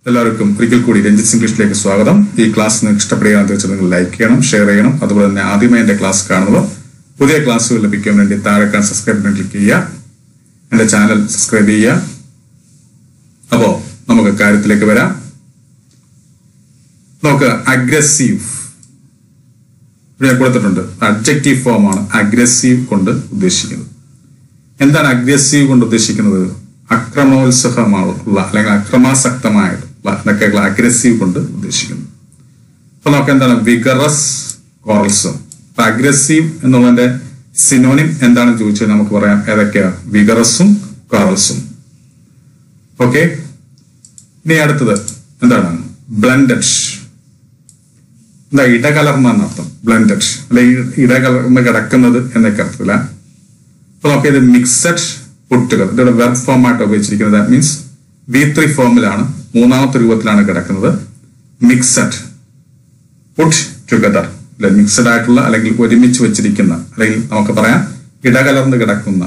എല്ലാവർക്കും ഒരിക്കൽ കൂടി രഞ്ജിത്ത് ഇംഗ്ലീഷിലേക്ക് സ്വാഗതം ഈ ക്ലാസ് നിങ്ങൾക്ക് ഇഷ്ടപ്പെടുകയാണെന്ന് വെച്ചാൽ നിങ്ങൾ ലൈക്ക് ചെയ്യണം ഷെയർ ചെയ്യണം അതുപോലെ തന്നെ ആദ്യമായി എന്റെ ക്ലാസ് കാണുന്നവർ പുതിയ ക്ലാസ്സുകൾ ലഭിക്കാൻ വേണ്ടി താഴെ കാണാൻ സബ്സ്ക്രൈബ് ബട്ടൺ ക്ലിക്ക് ചെയ്യുക എന്റെ ചാനൽ സബ്സ്ക്രൈബ് ചെയ്യുക അപ്പോ നമുക്ക് കാര്യത്തിലേക്ക് വരാം നമുക്ക് അഗ്രസീവ് ഇവിടെ ഞാൻ കൊടുത്തിട്ടുണ്ട് അഡ്ജക്റ്റീവ് ഫോമാണ് അഗ്രസീവ് കൊണ്ട് ഉദ്ദേശിക്കുന്നത് എന്താണ് അഗ്രസീവ് കൊണ്ട് ഉദ്ദേശിക്കുന്നത് അക്രമോത്സുകമുള്ള അല്ലെങ്കിൽ അക്രമാസക്തമായിട്ടുള്ള എന്നൊക്കെയുള്ള അഗ്രസീവ് കൊണ്ട് ഉദ്ദേശിക്കുന്നത് അപ്പൊ നമുക്ക് എന്താണ് വിഗറസ് കോറൽസും അപ്പൊ അഗ്രസീവ് എന്നുള്ളതിന്റെ സിനോണിം എന്താണെന്ന് ചോദിച്ചാൽ നമുക്ക് പറയാം ഏതൊക്കെയാ വിഗറസും കോറൽസും ഓക്കെ ഇനി അടുത്തത് എന്താണ് ബ്ലൻഡഡ് എന്താ ഇടകലർന്ന എന്നർത്ഥം ബ്ലൻഡഡ് അല്ലെ ഇടകലർന്ന് കിടക്കുന്നത് എന്നൊക്കെ അർത്ഥത്തില്ല അപ്പൊ നോക്കിയത് മിക്സഡ് പുട്ടുകൾ ഇതിവിടെ വെർബ് ഫോം ആയിട്ട് ഉപയോഗിച്ചിരിക്കുന്നത് ദാറ്റ് മീൻസ് വി ത്രീ ഫോമിലാണ് മൂന്നാമത്തെ രൂപത്തിലാണ് കിടക്കുന്നത് മിക്സഡ് പുട്ട് ടുഗദർ അല്ലെ മിക്സഡ് ആയിട്ടുള്ള അല്ലെങ്കിൽ ഒരുമിച്ച് വെച്ചിരിക്കുന്ന അല്ലെങ്കിൽ നമുക്ക് പറയാം ഇടകലർന്ന് കിടക്കുന്ന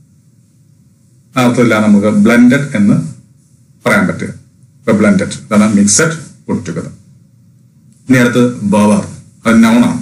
അർത്ഥമില്ല നമുക്ക് ബ്ലെൻഡഡ് എന്ന് പറയാൻ പറ്റുക ഇപ്പൊ ബ്ലെൻഡഡ് ഇതാണ് മിക്സഡ് പുട്ട് ടുഗദർ ഇനി അടുത്ത് ബവർ അത് നൗണാണ്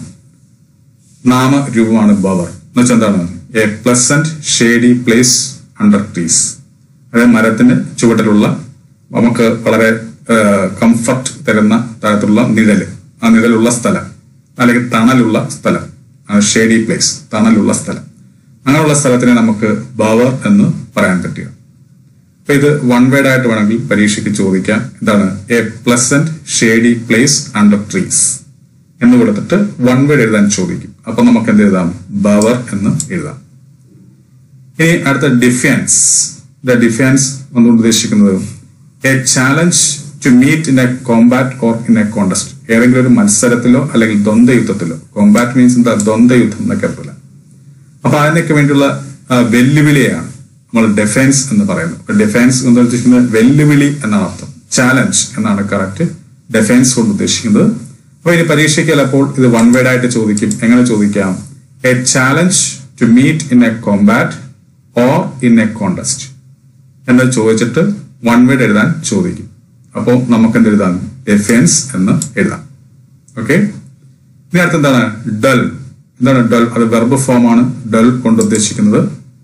നാമരൂപമാണ് ബവർ എന്ന് വെച്ചാൽ എന്താണ് a pleasant shady place under trees അതായത് മരത്തിന് ചുവട്ടിലുള്ള നമുക്ക് വളരെ കംഫർട്ട് തരുന്ന തരത്തിലുള്ള നിഴല് ആ നിഴലുള്ള സ്ഥലം അല്ലെങ്കിൽ തണലുള്ള സ്ഥലം ഷേഡി പ്ലേസ് തണലുള്ള സ്ഥലം അങ്ങനെയുള്ള സ്ഥലത്തിനെ നമുക്ക് ബവർ എന്ന് പറയാൻ പറ്റുക അപ്പൊ ഇത് വൺ വേർഡ് ആയിട്ട് വേണമെങ്കിൽ പരീക്ഷയ്ക്ക് ചോദിക്കാം എന്താണ് a pleasant shady place under trees എന്ന് കൊടുത്തിട്ട് വൺ വേർഡ് എഴുതാൻ ചോദിക്കും അപ്പൊ നമുക്ക് എന്ത് എഴുതാം ബവർ എന്ന് എഴുതാം ഇനി അടുത്ത ഡിഫൻസ് ദ ഡിഫൻസ് എന്നുകൊണ്ട് ഉദ്ദേശിക്കുന്നത് a challenge to meet in a combat or in a contest ഏതെങ്കിലും ഒരു മത്സരത്തിലോ അല്ലെങ്കിൽ ദ്വന്ദ് യുദ്ധത്തിലോ കോമ്പാറ്റ് മീൻസ് എന്താ ദ്വന്ദ് യുദ്ധം എന്നൊക്കെ അർത്ഥമില്ല അപ്പൊ അതിനൊക്കെ വേണ്ടിയുള്ള വെല്ലുവിളിയാണ് നമ്മൾ ഡിഫൻസ് എന്ന് പറയുന്നത് ഡിഫൻസ് എന്ന് ഉദ്ദേശിക്കുന്നത് വെല്ലുവിളി എന്നാണ് അർത്ഥം ചാലഞ്ച് എന്നാണ് കറക്റ്റ് ഡിഫൻസ് കൊണ്ട് ഉദ്ദേശിക്കുന്നത് അപ്പൊ ഇനി പരീക്ഷയ്ക്ക് ചിലപ്പോൾ ഇത് വൺ വേർഡ് ആയിട്ട് ചോദിക്കും എങ്ങനെ ചോദിക്കാം a challenge to meet in a combat or in a contest എന്ന് ചോദിച്ചിട്ട് വൺ വേർഡ് എഴുതാൻ ചോദിക്കും അപ്പോൾ നമുക്ക് എന്ത് എഴുതാം ഡിഫൻസ് എന്ന് എഴുതാം ഓക്കെ ഇനി അടുത്ത് എന്താണ് ഡൽ എന്താണ് ഡൽ അത് വെർബ് ഫോം ആണ് ഡൽ കൊണ്ട് ഉദ്ദേശിക്കുന്നത്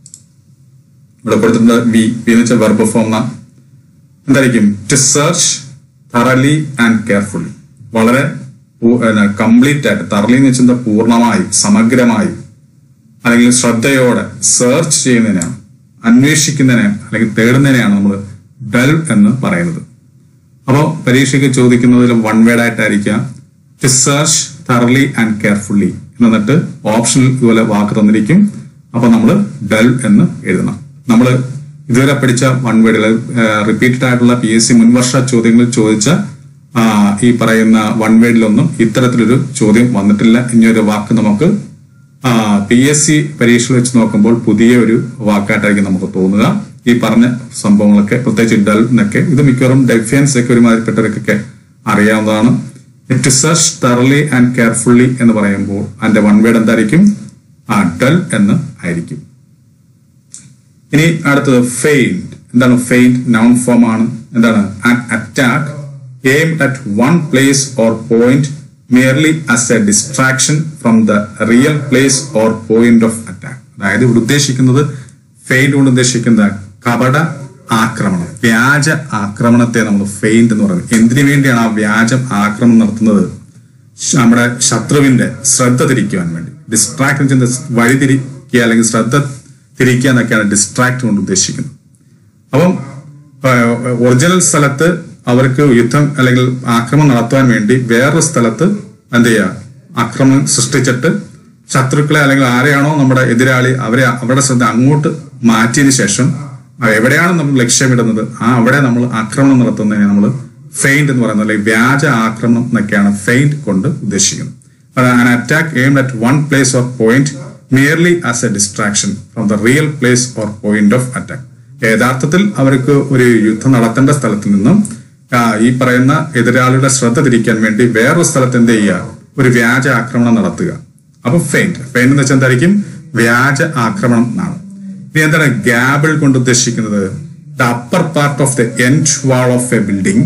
ഇവിടെ കൊടുത്തിട്ടുണ്ട് വി വി എന്ന് വെച്ചാൽ വെർബ് ഫോം എന്നാ എന്തായിരിക്കും to search thoroughly and carefully വളരെ കംപ്ലീറ്റ് ആയിട്ട് തറലി എന്ന് വെച്ചാൽ പൂർണ്ണമായി സമഗ്രമായി അല്ലെങ്കിൽ ശ്രദ്ധയോടെ സെർച്ച് ചെയ്യുന്നതിനാണ് അന്വേഷിക്കുന്നതിനെയാണ് അല്ലെങ്കിൽ തേടുന്നതിനെയാണ് നമ്മൾ ഡൽ എന്ന് പറയുന്നത് അപ്പോൾ പരീക്ഷയ്ക്ക് ചോദിക്കുന്നതിൽ വൺ വേർഡ് ആയിട്ടായിരിക്കാം to search thoroughly and carefully എന്നിട്ട് ഓപ്ഷനിൽ ഇതുപോലെ വാക്ക് തന്നിരിക്കും അപ്പൊ നമ്മൾ ഡൽ എന്ന് എഴുതണം നമ്മൾ ഇതുവരെ പഠിച്ച വൺ വേർഡുകൾ റിപ്പീറ്റഡ് ആയിട്ടുള്ള പി എസ് സി മുൻവർഷ ചോദ്യങ്ങളിൽ ചോദിച്ച ഈ പറയുന്ന വൺ വേർഡിലൊന്നും ഇത്തരത്തിലൊരു ചോദ്യം വന്നിട്ടില്ല ഇനിയൊരു വാക്ക് നമുക്ക് പി എസ് സി പരീക്ഷ വെച്ച് നോക്കുമ്പോൾ പുതിയ ഒരു വാക്കായിട്ടായിരിക്കും നമുക്ക് തോന്നുക ഈ പറഞ്ഞ സംഭവങ്ങളൊക്കെ പ്രത്യേകിച്ച് ഡൽ എന്നൊക്കെ ഇത് മിക്കവാറും ഡെഫിയൻസ് ഒക്കെ ഒരുമാതിരിപ്പെട്ടവർക്കൊക്കെ അറിയാവുന്നതാണ് to search thoroughly and carefully എന്ന് പറയുമ്പോൾ അതിന്റെ വൺ വേർഡ് എന്തായിരിക്കും ആ ഡൽ എന്ന് ആയിരിക്കും ഇനി അടുത്തത് ഫെയിൻഡ് എന്താണ് ഫെയിൻഡ് നൗൺ ഫോം ആണ് എന്താണ് an attack aim at one place or point merely as a distraction from the real place or point of attack അതായത് ഇവിടെ ഉദ്ദേശിക്കുന്നത് ഫെയിൻഡ് കൊണ്ട് ഉദ്ദേശിക്കുന്ന കപട ആക്രമണം വ്യാജ ആക്രമണത്തെ നമ്മൾ ഫെയിൻഡ് എന്ന് പറയുന്നത് എന്തിനു വേണ്ടിയാണ് ആ വ്യാജം ആക്രമണം നടത്തുന്നത് നമ്മുടെ ശത്രുവിന്റെ ശ്രദ്ധ തിരിക്കുവാൻ വേണ്ടി ഡിസ്ട്രാക്ട് വഴിതിരിക്കുക അല്ലെങ്കിൽ ശ്രദ്ധ തിരിക്കുക എന്നൊക്കെയാണ് ഡിസ്ട്രാക്ട് കൊണ്ട് ഉദ്ദേശിക്കുന്നത് അപ്പം ഒറിജിനൽ സ്ഥലത്ത് അവർക്ക് യുദ്ധം അല്ലെങ്കിൽ ആക്രമണം നടത്തുവാൻ വേണ്ടി വേറൊരു സ്ഥലത്ത് എന്ത് ചെയ്യുക ആക്രമണം സൃഷ്ടിച്ചിട്ട് ശത്രുക്കളെ അല്ലെങ്കിൽ ആരെയാണോ നമ്മുടെ എതിരാളി അവരെ അവരുടെ ശ്രദ്ധ അങ്ങോട്ട് മാറ്റിയതിനു ശേഷം എവിടെയാണ് നമ്മൾ ലക്ഷ്യമിടുന്നത് ആ അവിടെ നമ്മൾ ആക്രമണം നടത്തുന്നതിനെ നമ്മൾ ഫെയിൻഡ് എന്ന് പറയുന്നത് അല്ലെങ്കിൽ വ്യാജ ആക്രമണം എന്നൊക്കെയാണ് ഫെയിൻഡ് കൊണ്ട് ഉദ്ദേശിക്കുന്നത് an attack aimed at one place or point merely as a distraction from the real place or point of attack യഥാർത്ഥത്തിൽ അവർക്ക് ഒരു യുദ്ധം നടത്തേണ്ട സ്ഥലത്തിൽ നിന്നും ഈ പറയുന്ന എതിരാളിയുടെ ശ്രദ്ധ തിരിക്കാൻ വേണ്ടി വേറൊരു സ്ഥലത്ത് എന്ത് ചെയ്യുക ഒരു വ്യാജ ആക്രമണം നടത്തുക അപ്പൊ ഫെയിൻറ്റ് ഫെയിൻറ്റ് എന്ന് വെച്ചാൽ എന്തായിരിക്കും വ്യാജ ആക്രമണം എന്നാണ് ഇനി എന്താണ് ഗാബിൾ കൊണ്ട് ഉദ്ദേശിക്കുന്നത് the upper part of the end wall of a building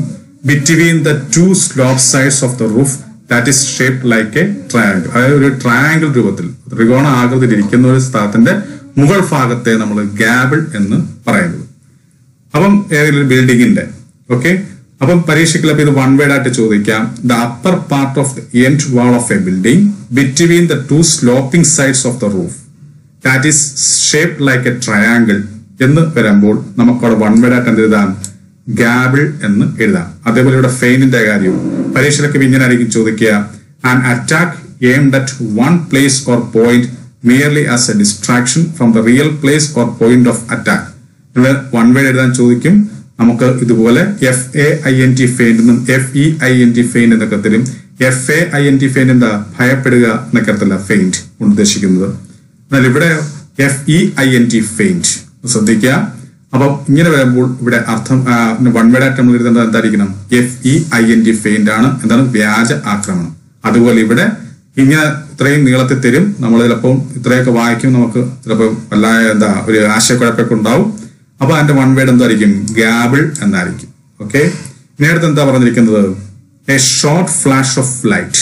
between the two slope sides of the roof that is shape like a triangle അതായത് ഒരു ട്രയാങ്കിൾ രൂപത്തിൽ ത്രികോണ ആകൃതിയിൽ ഇരിക്കുന്ന ഒരു സ്ഥലത്തിന്റെ മുകൾ ഭാഗത്തെ നമ്മൾ ഗാബിൾ എന്ന് പറയുന്നത് അപ്പം ഏതെങ്കിലും ഒരു ബിൽഡിങ്ങിന്റെ ഓക്കെ അപ്പം പരീക്ഷയ്ക്ക് ഇത് വൺ വേർഡ് ആയിട്ട് ചോദിക്കാം the upper part of the end wall of a building between the two sloping sides of the roof that is shape like a triangle എന്ന് വരുമ്പോൾ നമുക്കവിടെ വൺ വേർഡ് ആയിട്ട് എന്ത് എഴുതാം ഗാബിൾ എന്ന് എഴുതാം അതേപോലെ ഇവിടെ ഫെയിനിന്റെ കാര്യവും പരീക്ഷയിലൊക്കെ ഇങ്ങനെ ആയിരിക്കും ചോദിക്കുക an attack aimed at one place or point merely as a distraction from the real place or point of attack ഇവിടെ വൺ വേർഡ് എഴുതാൻ ചോദിക്കും നമുക്ക് ഇതുപോലെ F A I N T feint എന്നും F E I N T feint എന്നൊക്കെ തരും F A I N T feint എന്താ ഭയപ്പെടുക എന്നൊക്കെ അർത്ഥമല്ല ഫെയിൻഡ് ഉദ്ദേശിക്കുന്നത് എന്നാൽ ഇവിടെ F E I N T feint ശ്രദ്ധിക്കുക അപ്പം ഇങ്ങനെ വരുമ്പോൾ ഇവിടെ അർത്ഥം വൺ വേർഡ് ആയിട്ട് നമ്മൾ എഴുതേണ്ടത് എന്തായിരിക്കണം F E I N T feint ആണ് എന്താണ് വ്യാജ ആക്രമണം അതുപോലെ ഇവിടെ ഇങ്ങനെ ഇത്രയും നീളത്തിൽ തരും നമ്മൾ ചിലപ്പോൾ ഇത്രയൊക്കെ വായിക്കും നമുക്ക് ചിലപ്പോൾ വല്ലായ എന്താ ഒരു ആശയക്കുഴപ്പമൊക്കെ ഉണ്ടാവും അപ്പൊ അതിന്റെ വൺ വേർഡ് എന്തായിരിക്കും ഗാബിൾ എന്നായിരിക്കും ഓക്കെ ഇനി അടുത്ത് എന്താ പറഞ്ഞിരിക്കുന്നത് a short flash of light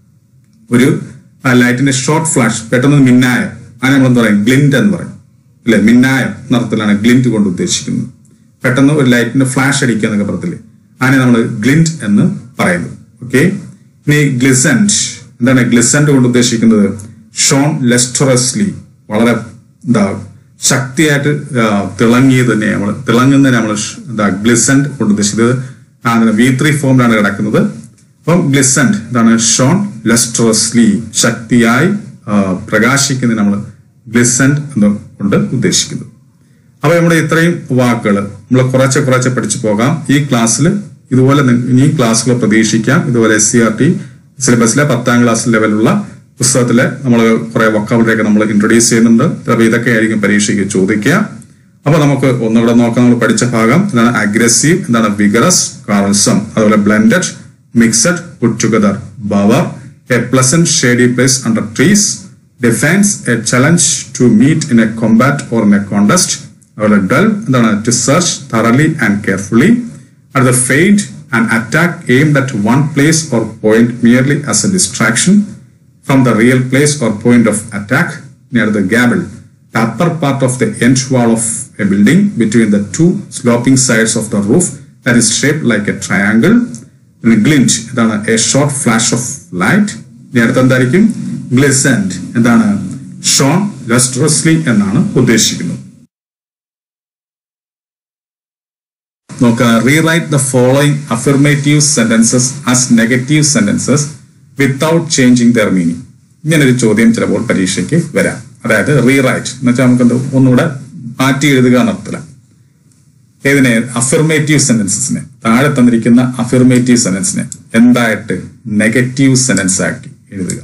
ഒരു ലൈറ്റിന്റെ ഷോർട്ട് ഫ്ലാഷ് പെട്ടെന്ന് മിന്നായം അതിനെ നമ്മൾ എന്താ പറയും ഗ്ലിൻഡ് എന്ന് പറയും അല്ലെ മിന്നായം എന്നർത്ഥത്തിലാണ് ഗ്ലിൻഡ് കൊണ്ട് ഉദ്ദേശിക്കുന്നത് പെട്ടെന്ന് ഒരു ലൈറ്റിന്റെ ഫ്ലാഷ് അടിക്കുക എന്നൊക്കെ പറയത്തില്ലേ അതിനെ നമ്മൾ ഗ്ലിൻഡ് എന്ന് പറയുന്നത് ഓക്കെ ഇനി ഗ്ലിസൻഡ് എന്താണ് ഗ്ലിസൻഡ് കൊണ്ട് ഉദ്ദേശിക്കുന്നത് ഷോൺ ലെസ്റ്ററസ്ലി വളരെ എന്താ ശക്തിയായിട്ട് തിളങ്ങിയത് തന്നെ നമ്മൾ തിളങ്ങുന്നതിനെ നമ്മൾ എന്താ ഗ്ലിസൻഡ് കൊണ്ട് ഉദ്ദേശിച്ചത് വി ത്രീ ഫോമിലാണ് കിടക്കുന്നത് അപ്പം ഗ്ലിസൻഡ് എന്താണ് ഷോൺ ലെസ്ട്രസ്ലി ശക്തിയായി പ്രകാശിക്കുന്നതിന് നമ്മൾ ഗ്ലിസൻഡ് എന്ന് കൊണ്ട് ഉദ്ദേശിക്കുന്നത് അപ്പൊ നമ്മുടെ ഇത്രയും വാക്കുകൾ നമ്മൾ കുറച്ച് കുറച്ച് പഠിച്ചു പോകാം ഈ ക്ലാസ്സിൽ ഇതുപോലെ ഇനി ക്ലാസ്സുകൾ പ്രതീക്ഷിക്കാം ഇതുപോലെ എസ് സി ആർ ടി സിലബസിലെ പത്താം ക്ലാസ് ലെവലുള്ള പുസ്തകത്തിലെ നമ്മൾ കുറെ വക്കാബിലൊക്കെ നമ്മൾ ഇൻട്രൊഡ്യൂസ് ചെയ്യുന്നുണ്ട് അപ്പൊ ഇതൊക്കെ ആയിരിക്കും പരീക്ഷയ്ക്ക് ചോദിക്കുക അപ്പൊ നമുക്ക് ഒന്നുകൂടെ നോക്കാം നമ്മൾ പഠിച്ച ഭാഗം എന്താണ് അഗ്രസീവ് എന്താണ് വിഗറസ് കാർസം അതുപോലെ blended mixed put together bower a pleasant shady place under trees defence a challenge to meet in a combat or in a contest അതുപോലെ ഡൽ എന്താണ് to search thoroughly and carefully അടുത്ത feint and attack aimed at one place or point merely as a distraction from the real place or point of attack near the gable, the upper part of the end wall of a building between the two sloping sides of the roof that is shaped like a triangle, and a glint എന്താണ് a short flash of light ഇനി അടുത്ത് എന്തായിരിക്കും ഗ്ലിസൻഡ് എന്താണ് Sean ലസ്ട്രസ്ലി എന്നാണ് ഉദ്ദേശിക്കുന്നത് നോക്കുക rewrite the following affirmative sentences as negative sentences without changing their meaning ഇങ്ങനൊരു ചോദ്യം ചിലപ്പോൾ പരീക്ഷയ്ക്ക് വരാം അതായത് റീറൈറ്റ് എന്ന് വെച്ചാൽ നമുക്ക് ഒന്നുകൂടെ മാറ്റി എഴുതുക എന്നർത്ഥത്തില്ല ഏതിനെ അഫിർമേറ്റീവ് സെന്റൻസസിനെ താഴെ തന്നിരിക്കുന്ന അഫിർമേറ്റീവ് സെന്റൻസിനെ എന്തായിട്ട് നെഗറ്റീവ് സെന്റൻസ് ആക്കി എഴുതുക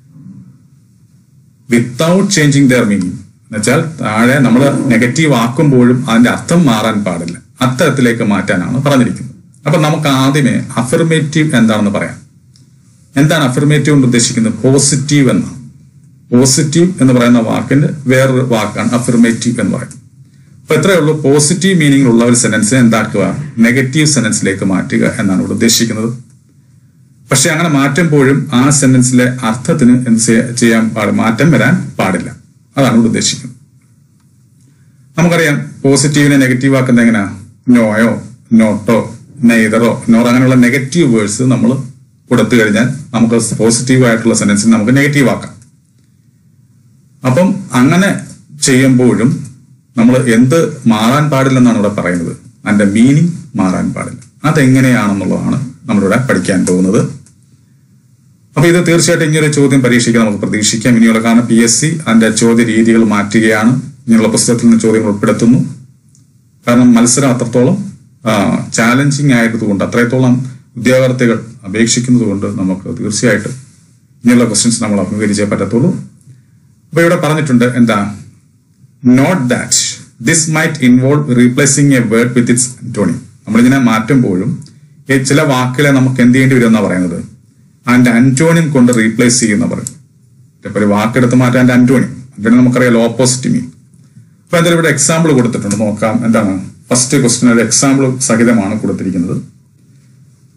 വിത്തൗട്ട് ചേഞ്ചിങ് ദർ മീനിങ് എന്നുവെച്ചാൽ താഴെ നമ്മൾ നെഗറ്റീവ് ആക്കുമ്പോഴും അതിന്റെ അർത്ഥം മാറാൻ പാടില്ല അത്തരത്തിലേക്ക് മാറ്റാനാണ് പറഞ്ഞിരിക്കുന്നത് അപ്പൊ നമുക്ക് ആദ്യമേ അഫിർമേറ്റീവ് എന്താണെന്ന് പറയാം എന്താണ് അഫിർമേറ്റീവ് കൊണ്ട് ഉദ്ദേശിക്കുന്നത് പോസിറ്റീവ് എന്നാണ് പോസിറ്റീവ് എന്ന് പറയുന്ന വാക്കിന്റെ വേറൊരു വാക്കാണ് അഫിർമേറ്റീവ് എന്ന് പറയുന്നത് അപ്പൊ എത്രയേ ഉള്ളൂ പോസിറ്റീവ് മീനിങ് ഉള്ള ഒരു സെന്റൻസിനെ എന്താക്കുക നെഗറ്റീവ് സെന്റൻസിലേക്ക് മാറ്റുക എന്നാണ് ഇവിടെ ഉദ്ദേശിക്കുന്നത് പക്ഷെ അങ്ങനെ മാറ്റുമ്പോഴും ആ സെന്റൻസിലെ അർത്ഥത്തിന് എന്ത് ചെയ്യാൻ പാടില്ല മാറ്റം വരാൻ പാടില്ല അതാണ് ഇവിടെ ഉദ്ദേശിക്കുന്നത് നമുക്കറിയാം പോസിറ്റീവിനെ നെഗറ്റീവ് ആക്കുന്നത് എങ്ങനെയാ നോയോ നോട്ടോ നെയ്തറോ നോർ അങ്ങനെയുള്ള നെഗറ്റീവ് വേർഡ്സ് നമ്മൾ കൊടുത്തു കഴിഞ്ഞാൽ നമുക്ക് പോസിറ്റീവ് ആയിട്ടുള്ള സെന്റൻസിന് നമുക്ക് നെഗറ്റീവ് ആക്കാം അപ്പം അങ്ങനെ ചെയ്യുമ്പോഴും നമ്മൾ എന്ത് മാറാൻ പാടില്ലെന്നാണ് ഇവിടെ പറയുന്നത് അതിന്റെ മീനിങ് മാറാൻ പാടില്ല അതെങ്ങനെയാണെന്നുള്ളതാണ് നമ്മളിവിടെ പഠിക്കാൻ പോകുന്നത് അപ്പൊ ഇത് തീർച്ചയായിട്ടും ഇങ്ങനൊരു ചോദ്യം പരീക്ഷിക്കാൻ നമുക്ക് പ്രതീക്ഷിക്കാം ഇനിയുള്ള കാരണം പി എസ് സി അതിന്റെ ചോദ്യ രീതികൾ മാറ്റുകയാണ് ഇങ്ങനെയുള്ള പുസ്തകത്തിൽ നിന്ന് ചോദ്യങ്ങൾ ഉൾപ്പെടുത്തുന്നു കാരണം മത്സരം അത്രത്തോളം ചാലഞ്ചിങ് ആയതുകൊണ്ട് അത്രത്തോളം ഉദ്യോഗാർത്ഥികൾ അപേക്ഷിക്കുന്നത് കൊണ്ട് നമുക്ക് തീർച്ചയായിട്ടും ഇങ്ങനെയുള്ള ക്വസ്റ്റ്യൻസ് നമ്മൾ അഭിമുഖീകരിച്ചേ പറ്റത്തുള്ളൂ അപ്പൊ ഇവിടെ പറഞ്ഞിട്ടുണ്ട് എന്താ note that this might involve replacing a word with its antonym നമ്മളിങ്ങനെ മാറ്റുമ്പോഴും ഈ ചില വാക്കുകളെ നമുക്ക് എന്ത് ചെയ്യേണ്ടി വരും എന്നാ പറയുന്നത് അതിന്റെ അന്റോണിയം കൊണ്ട് റീപ്ലേസ് ചെയ്യുന്ന പറയും ഇപ്പൊ ഒരു വാക്കെടുത്ത് മാറ്റാൻ അതിന്റെ അന്റോണിയം അന്റോണിയം നമുക്കറിയാലോ ഓപ്പോസിറ്റ് മീൻ അപ്പൊ എന്തായാലും ഇവിടെ എക്സാമ്പിൾ കൊടുത്തിട്ടുണ്ട് നോക്കാം എന്താണ് ഫസ്റ്റ് ക്വസ്റ്റ്യൻ ഒരു എക്സാമ്പിൾ സഹിതമാണ് കൊടുത്തിരിക്കുന്നത്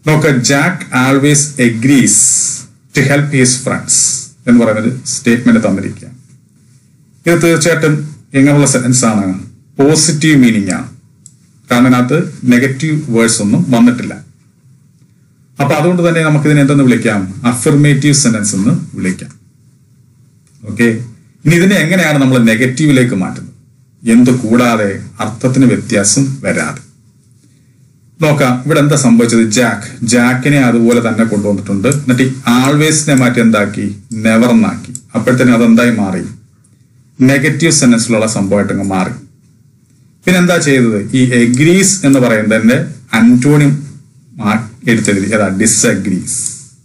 നോക്ക Jack always agrees to help his friends എന്ന് പറയുന്നൊരു സ്റ്റേറ്റ്മെന്റ് തന്നിരിക്കുക ഇത് തീർച്ചയായിട്ടും എങ്ങനെയുള്ള സെൻസ് ആണ് പോസിറ്റീവ് മീനിങ് ആണ് കാരണം ഇതിനകത്ത് നെഗറ്റീവ് വേർഡ്സ് ഒന്നും വന്നിട്ടില്ല അപ്പൊ അതുകൊണ്ട് തന്നെ നമുക്ക് ഇതിനെ എന്തെന്ന് വിളിക്കാം അഫർമേറ്റീവ് സെന്റൻസ് എന്ന് വിളിക്കാം ഓക്കെ ഇനി ഇതിനെ എങ്ങനെയാണ് നമ്മൾ നെഗറ്റീവിലേക്ക് മാറ്റുന്നത് എന്ത് കൂടാതെ അർത്ഥത്തിന് വ്യത്യാസം വരാതെ നോക്കാം ഇവിടെ എന്താ സംഭവിച്ചത് ജാക്ക് ജാക്കിനെ അതുപോലെ തന്നെ കൊണ്ടുവന്നിട്ടുണ്ട് എന്നിട്ട് ഈ ആൾവേസിനെ മാറ്റി എന്താക്കി നെവർ എന്നാക്കി അപ്പോഴത്തേനും അതെന്തായി മാറി നെഗറ്റീവ് സെന്റൻസിലുള്ള സംഭവമായിട്ട് മാറി പിന്നെ എന്താ ചെയ്തത് ഈ എഗ്രീസ് എന്ന് പറയുന്നതിന്റെ അന്റോണിയം എടുത്തെഴുതി ഏതാ ഡിസഗ്രീസ്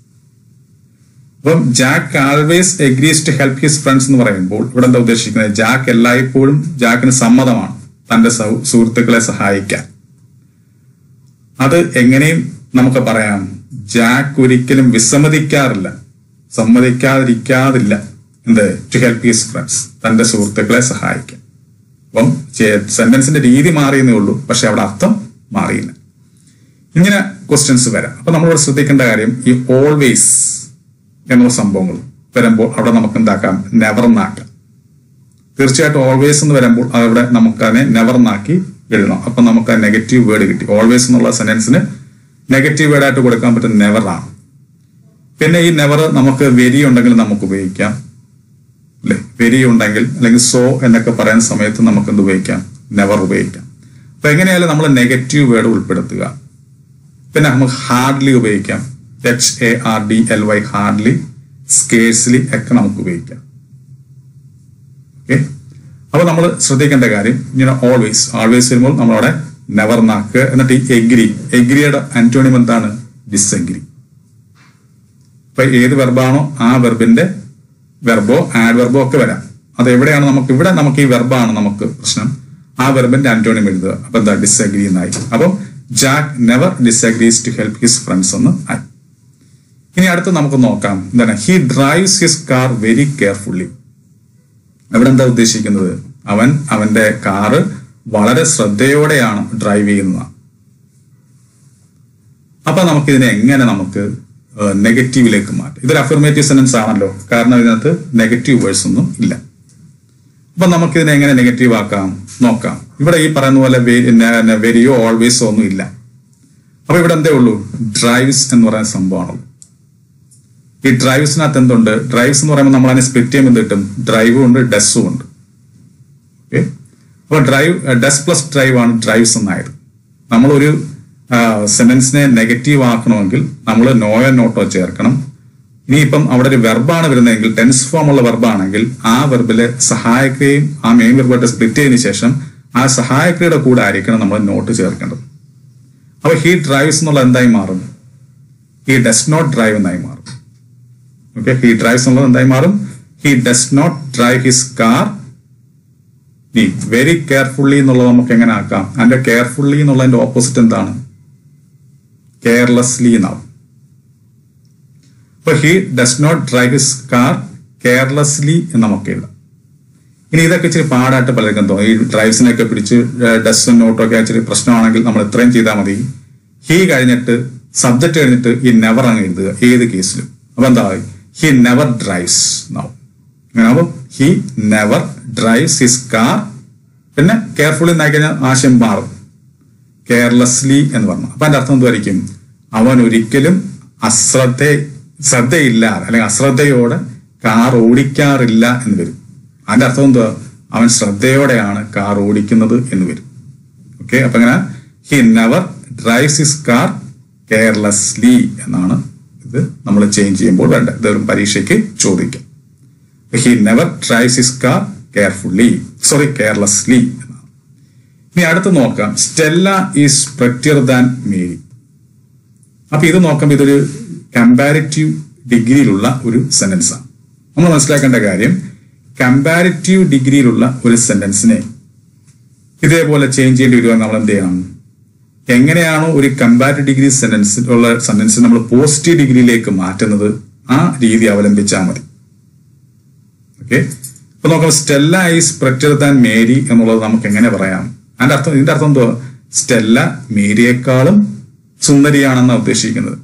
അപ്പം Jack always agrees to help his friends എന്ന് പറയുമ്പോൾ ഇവിടെ എന്താ ഉദ്ദേശിക്കുന്നത് ജാക്ക് എല്ലായ്പ്പോഴും ജാക്കിന് സമ്മതമാണ് തന്റെ സുഹൃത്തുക്കളെ സഹായിക്കാൻ അത് എങ്ങനെയും നമുക്ക് പറയാം ജാക്ക് ഒരിക്കലും വിസമ്മതിക്കാറില്ല സമ്മതിക്കാതിരിക്കാതില്ല എന്ത് ടു ഹെൽപ്പ് ഹിസ് ഫ്രണ്ട്സ് തന്റെ സുഹൃത്തുക്കളെ സഹായിക്കാൻ അപ്പം സെന്റൻസിന്റെ രീതി മാറിയെന്നേ ഉള്ളൂ പക്ഷെ അവിടെ അർത്ഥം മാറിയില്ല ഇങ്ങനെ ക്വസ്റ്റ്യൻസ് വരാം അപ്പൊ നമ്മളിവിടെ ശ്രദ്ധിക്കേണ്ട കാര്യം ഈ ഓൾവേസ് എന്നുള്ള സംഭവങ്ങൾ വരുമ്പോൾ അവിടെ നമുക്ക് എന്താക്കാം നെവർ എന്നാക്കാം തീർച്ചയായിട്ടും ഓൾവേസ് എന്ന് വരുമ്പോൾ അവിടെ നമുക്ക് അതിനെ നെവർ എന്നാക്കി എഴുതണം അപ്പൊ നമുക്ക് ആ നെഗറ്റീവ് വേർഡ് കിട്ടി ഓൾവേസ് എന്നുള്ള സെന്റൻസിന് നെഗറ്റീവ് വേർഡ് ആയിട്ട് കൊടുക്കാൻ പറ്റുന്ന നെവർ ആണ് പിന്നെ ഈ നെവർ നമുക്ക് വെരി ഉണ്ടെങ്കിൽ നമുക്ക് ഉപയോഗിക്കാം അല്ലെ വെരി ഉണ്ടെങ്കിൽ അല്ലെങ്കിൽ സോ എന്നൊക്കെ പറയുന്ന സമയത്ത് നമുക്ക് എന്ത് ഉപയോഗിക്കാം നെവർ ഉപയോഗിക്കാം അപ്പൊ എങ്ങനെയായാലും നമ്മൾ നെഗറ്റീവ് വേർഡ് ഉൾപ്പെടുത്തുക പിന്നെ നമുക്ക് ഹാർഡ്ലി ഉപയോഗിക്കാം H A R D L Y hardly scarcely ഒക്കെ നമുക്ക് ഉപയോഗിക്കാം ഓക്കെ അപ്പൊ നമ്മൾ ശ്രദ്ധിക്കേണ്ട കാര്യം ഇങ്ങനെ ഓൾവേസ് ഓൾവേസ് വരുമ്പോൾ നമ്മളവിടെ നെവർ നാക്കുക എന്നിട്ട് ഈ എഗ്രി എഗ്രിയുടെ ആന്റോണിയം എന്താണ് ഡിസഗ്രി ഇപ്പൊ ഏത് വെർബാണോ ആ വെർബിന്റെ വെർബോ ആഡ് വെർബോ ഒക്കെ വരാം അത് എവിടെയാണ് നമുക്ക് ഇവിടെ നമുക്ക് ഈ വെർബാണ് നമുക്ക് പ്രശ്നം ആ വെർബിന്റെ ആന്റോണിയം എഴുതുക അപ്പൊ എന്താ ഡിസഗ്രി എന്നായി അപ്പം Jack never disagrees to help his friends എന്ന് ആയി ഇനി അടുത്ത് നമുക്ക് നോക്കാം എന്താണ് he drives his car very carefully അവിടെ എന്താ ഉദ്ദേശിക്കുന്നത് അവൻ അവന്റെ കാറ് വളരെ ശ്രദ്ധയോടെയാണ് ഡ്രൈവ് ചെയ്യുന്നത് അപ്പൊ നമുക്ക് ഇതിനെ എങ്ങനെ നമുക്ക് നെഗറ്റീവിലേക്ക് മാറ്റാം ഇതൊരു അഫർമേറ്റീവ് സെന്റൻസ് ആണല്ലോ കാരണം ഇതിനകത്ത് നെഗറ്റീവ് വേർഡ്സ് ഒന്നും ഇല്ല അപ്പൊ നമുക്ക് ഇതിനെ എങ്ങനെ നെഗറ്റീവ് ആക്കാം നോക്കാം ഇവിടെ ഈ പറയുന്ന പോലെ വെരിയോ ഓൾവേസോ ഒന്നും ഇല്ല അപ്പൊ ഇവിടെ എന്തേ ഉള്ളൂ ഡ്രൈവ്സ് എന്ന് പറയുന്ന സംഭവമാണ് ഈ ഡ്രൈവ്സിനകത്ത് എന്തുണ്ട് ഡ്രൈവ്സ് എന്ന് പറയുമ്പോൾ നമ്മൾ അതിനെ സ്പ്ലിറ്റ് ചെയ്യുമ്പോൾ എന്ത് കിട്ടും ഡ്രൈവും ഉണ്ട് ഡെസ്സും ഉണ്ട് ഓക്കെ അപ്പൊ ഡ്രൈവ് ഡെസ് പ്ലസ് ഡ്രൈവ് ആണ് ഡ്രൈവ്സ് എന്നായത് നമ്മളൊരു സെന്റൻസിനെ നെഗറ്റീവ് ആക്കണമെങ്കിൽ നമ്മൾ നോയോ നോട്ടോ ചേർക്കണം ഇനിയിപ്പം അവിടെ ഒരു വെർബാണ് വരുന്നതെങ്കിൽ ടെൻസ് ഫോം ഉള്ള വെർബാണെങ്കിൽ ആ വെർബിലെ സഹായക്രിയയും ആ മെയിൻ വെർബായിട്ട് സ്പ്ലിറ്റ് ചെയ്തതിനു ശേഷം ആ സഹായക്രിയയുടെ കൂടെ ആയിരിക്കണം നമ്മൾ നോട്ട് ചേർക്കേണ്ടത് അപ്പൊ ഹി ഡ്രൈവ്സ് എന്നുള്ള എന്തായി മാറും ഹി ഡസ് നോട്ട് ഡ്രൈവ് എന്നായി മാറും ഓക്കെ ഹി ഡ്രൈവ്സ് എന്നുള്ളത് എന്തായി മാറും he does not drive his car നീ വെരി കെയർഫുള്ളി എന്നുള്ളത് നമുക്ക് എങ്ങനെ ആക്കാം അതിന്റെ കെയർഫുള്ളി എന്നുള്ളതിന്റെ ഓപ്പോസിറ്റ് എന്താണ് കെയർലെസ്ലി എന്നാവും അപ്പൊ he does not drive his car carelessly എന്ന് നമുക്ക് എഴുതാം ഇനി ഇതൊക്കെ ഇച്ചിരി പാടായിട്ട് പലർക്കും തോന്നും ഈ ഡ്രൈവ്സിനൊക്കെ പിടിച്ച് ഡസ്റ്റും നോട്ടും ഒക്കെ ഇച്ചിരി പ്രശ്നമാണെങ്കിൽ നമ്മൾ ഇത്രയും ചെയ്താൽ മതി ഹി കഴിഞ്ഞിട്ട് സബ്ജക്ട് കഴിഞ്ഞിട്ട് ഈ നെവർ അങ്ങ് എഴുതുക ഏത് കേസിലും അപ്പൊ എന്താ ഹി നെവർ ഡ്രൈവ്സ് എന്നാവും അങ്ങനെ ആവുമ്പോൾ he never drives his car പിന്നെ കെയർഫുള്ളി എന്നായി കഴിഞ്ഞാൽ ആശയം മാറും കെയർലെസ്ലി എന്ന് പറഞ്ഞു അപ്പൊ അതിന്റെ അർത്ഥം എന്തായിരിക്കും അവൻ ഒരിക്കലും അശ്രദ്ധ ശ്രദ്ധയില്ലാതെ അല്ലെങ്കിൽ അശ്രദ്ധയോടെ കാർ ഓടിക്കാറില്ല എന്ന് വരും അതിന്റെ അർത്ഥം എന്തുവാ അവൻ ശ്രദ്ധയോടെയാണ് കാർ ഓടിക്കുന്നത് എന്ന് വരും ഓക്കെ അപ്പൊ അങ്ങനെ he never drives his car carelessly എന്നാണ് ഇത് നമ്മൾ ചേഞ്ച് ചെയ്യുമ്പോൾ വേണ്ടത് ഇത് ഒരു പരീക്ഷയ്ക്ക് ചോദിക്കാം he never drives his car carefully sorry carelessly എന്നാണ് ഇനി അടുത്ത് നോക്കാം Stella is prettier than Mary അപ്പൊ ഇത് നോക്കുമ്പോൾ ഇതൊരു കമ്പാരിറ്റീവ് ഡിഗ്രിയിലുള്ള ഒരു സെന്റൻസ് ആണ് നമ്മൾ മനസ്സിലാക്കേണ്ട കാര്യം കമ്പാരിറ്റീവ് ഡിഗ്രിയിലുള്ള ഒരു സെന്റൻസിനെ ഇതേപോലെ ചേഞ്ച് ചെയ്യേണ്ടി വരുവാൻ നമ്മൾ എന്ത് ചെയ്യണം എങ്ങനെയാണോ ഒരു കമ്പാരിറ്റീവ് ഡിഗ്രി സെന്റൻസ് ഉള്ള സെന്റൻസ് നമ്മൾ പോസിറ്റീവ് ഡിഗ്രിയിലേക്ക് മാറ്റുന്നത് ആ രീതി അവലംബിച്ചാൽ മതി ഓക്കെ ഇപ്പൊ നോക്കാം Stella is prettier than Mary എന്നുള്ളത് നമുക്ക് എങ്ങനെ പറയാം അതിന്റെ അർത്ഥം ഇതിന്റെ അർത്ഥം എന്തോ സ്റ്റെല്ല മേരിയേക്കാളും സുന്ദരിയാണെന്നാണ് ഉദ്ദേശിക്കുന്നത്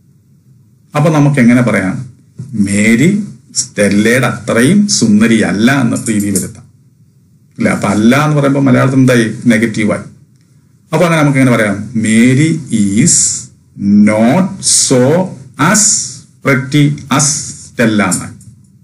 അപ്പൊ നമുക്ക് എങ്ങനെ പറയാം മേരി സ്റ്റെല്ലയുടെ അത്രയും സുന്ദരിയല്ല എന്ന രീതി വരുത്താം ഇല്ല അപ്പൊ അല്ല എന്ന് പറയുമ്പോൾ മലയാളത്തിൽ എന്തായി നെഗറ്റീവായി അപ്പൊ അങ്ങനെ നമുക്ക് എങ്ങനെ പറയാം Mary is not so as pretty as Stella എന്നായി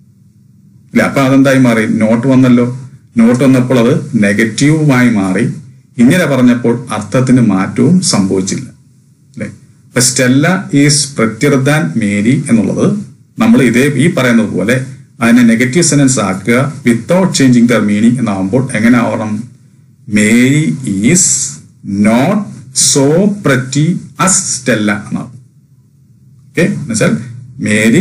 ഇല്ല അപ്പൊ അതെന്തായി മാറി നോട്ട് വന്നല്ലോ നോട്ട് വന്നപ്പോൾ അത് നെഗറ്റീവുമായി മാറി ഇങ്ങനെ പറഞ്ഞപ്പോൾ അർത്ഥത്തിന് മാറ്റവും സംഭവിച്ചില്ല അല്ലെ അപ്പൊ Stella is prettier than Mary എന്നുള്ളത് നമ്മൾ ഇതേ ഈ പറയുന്നത് പോലെ അതിനെ നെഗറ്റീവ് സെന്റൻസ് ആക്കുക വിത്തൗട്ട് ചേഞ്ചിങ് ദർ മീനിങ് എന്നാവുമ്പോൾ എങ്ങനെ ആവണം Mary is not so pretty as Stella എന്നാവും ഓക്കെ എന്നുവെച്ചാൽ മേരി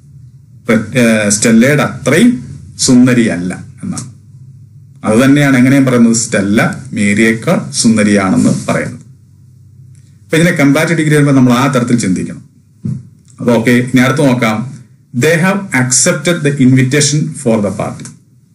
സ്റ്റെല്ലയുടെ അത്രയും സുന്ദരിയല്ല എന്നാണ് അത് തന്നെയാണ് എങ്ങനെയും പറയുന്നത് സ്റ്റെല്ല മേരിയേക്കാൾ സുന്ദരിയാണെന്ന് പറയുന്നത് അപ്പൊ ഇതിനെ കമ്പാരിറ്റീവ് ഡിഗ്രി വരുമ്പോൾ നമ്മൾ ആ തരത്തിൽ ചിന്തിക്കണം അപ്പൊ ഓക്കെ ഇനി അടുത്ത് നോക്കാം they have accepted the invitation for the party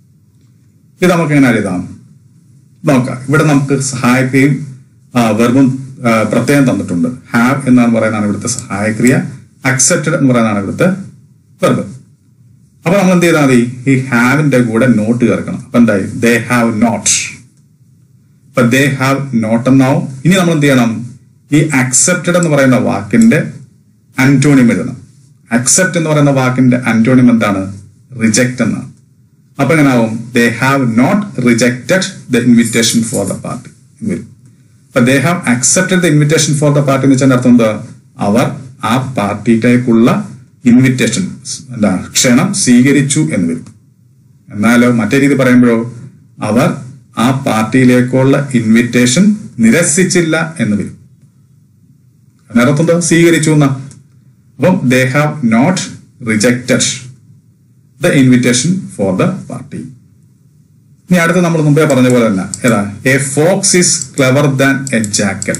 ഇത് നമുക്ക് എങ്ങനെ എഴുതാം നോക്കാം ഇവിടെ നമുക്ക് സഹായക്രിയയും വെറും പ്രത്യേകം തന്നിട്ടുണ്ട് ഹാവ് എന്നാണ് പറയുന്നതാണ് ഇവിടുത്തെ സഹായക്രിയ അക്സെപ്റ്റഡ് എന്ന് പറയുന്നതാണ് ഇവിടുത്തെ വെർബ് അപ്പൊ നമ്മൾ എന്ത് ചെയ്താൽ മതി ഈ ഹാവിന്റെ കൂടെ നോട്ട് ചേർക്കണം അപ്പൊ എന്തായി ദേ ഹാവ് നോട്ട് അപ്പൊ ദേ ഹാവ് നോട്ട് എന്നാവും ഇനി നമ്മൾ എന്ത് ചെയ്യണം ഈ അക്സെപ്റ്റഡ് എന്ന് പറയുന്ന വാക്കിന്റെ അന്റോണിയം എഴുതണം അക്സെപ്റ്റ് എന്ന് പറയുന്ന വാക്കിന്റെ അന്റോണിയം എന്താണ് റിജക്ട് എന്നാണ് അപ്പൊ എങ്ങനാവും they have not rejected the invitation for the party വരും അപ്പൊ they have accepted the invitation for the party എന്ന് വെച്ചാൽ അർത്ഥം എന്താ അവർ ആ പാർട്ടിയിലേക്കുള്ള ഇൻവിറ്റേഷൻ എന്താ ക്ഷണം സ്വീകരിച്ചു എന്ന് വരും എന്നാലോ മറ്റേ രീതി പറയുമ്പോഴോ അവർ ആ പാർട്ടിയിലേക്കുള്ള ഇൻവിറ്റേഷൻ നിരസിച്ചില്ല എന്ന് വരും അതിനർത്ഥം എന്താ സ്വീകരിച്ചു എന്നാ അപ്പം they have not rejected the invitation for the party ഇനി അടുത്ത് നമ്മൾ മുമ്പേ പറഞ്ഞ പോലെ തന്നെ ഏതാ a fox is clever than a jackal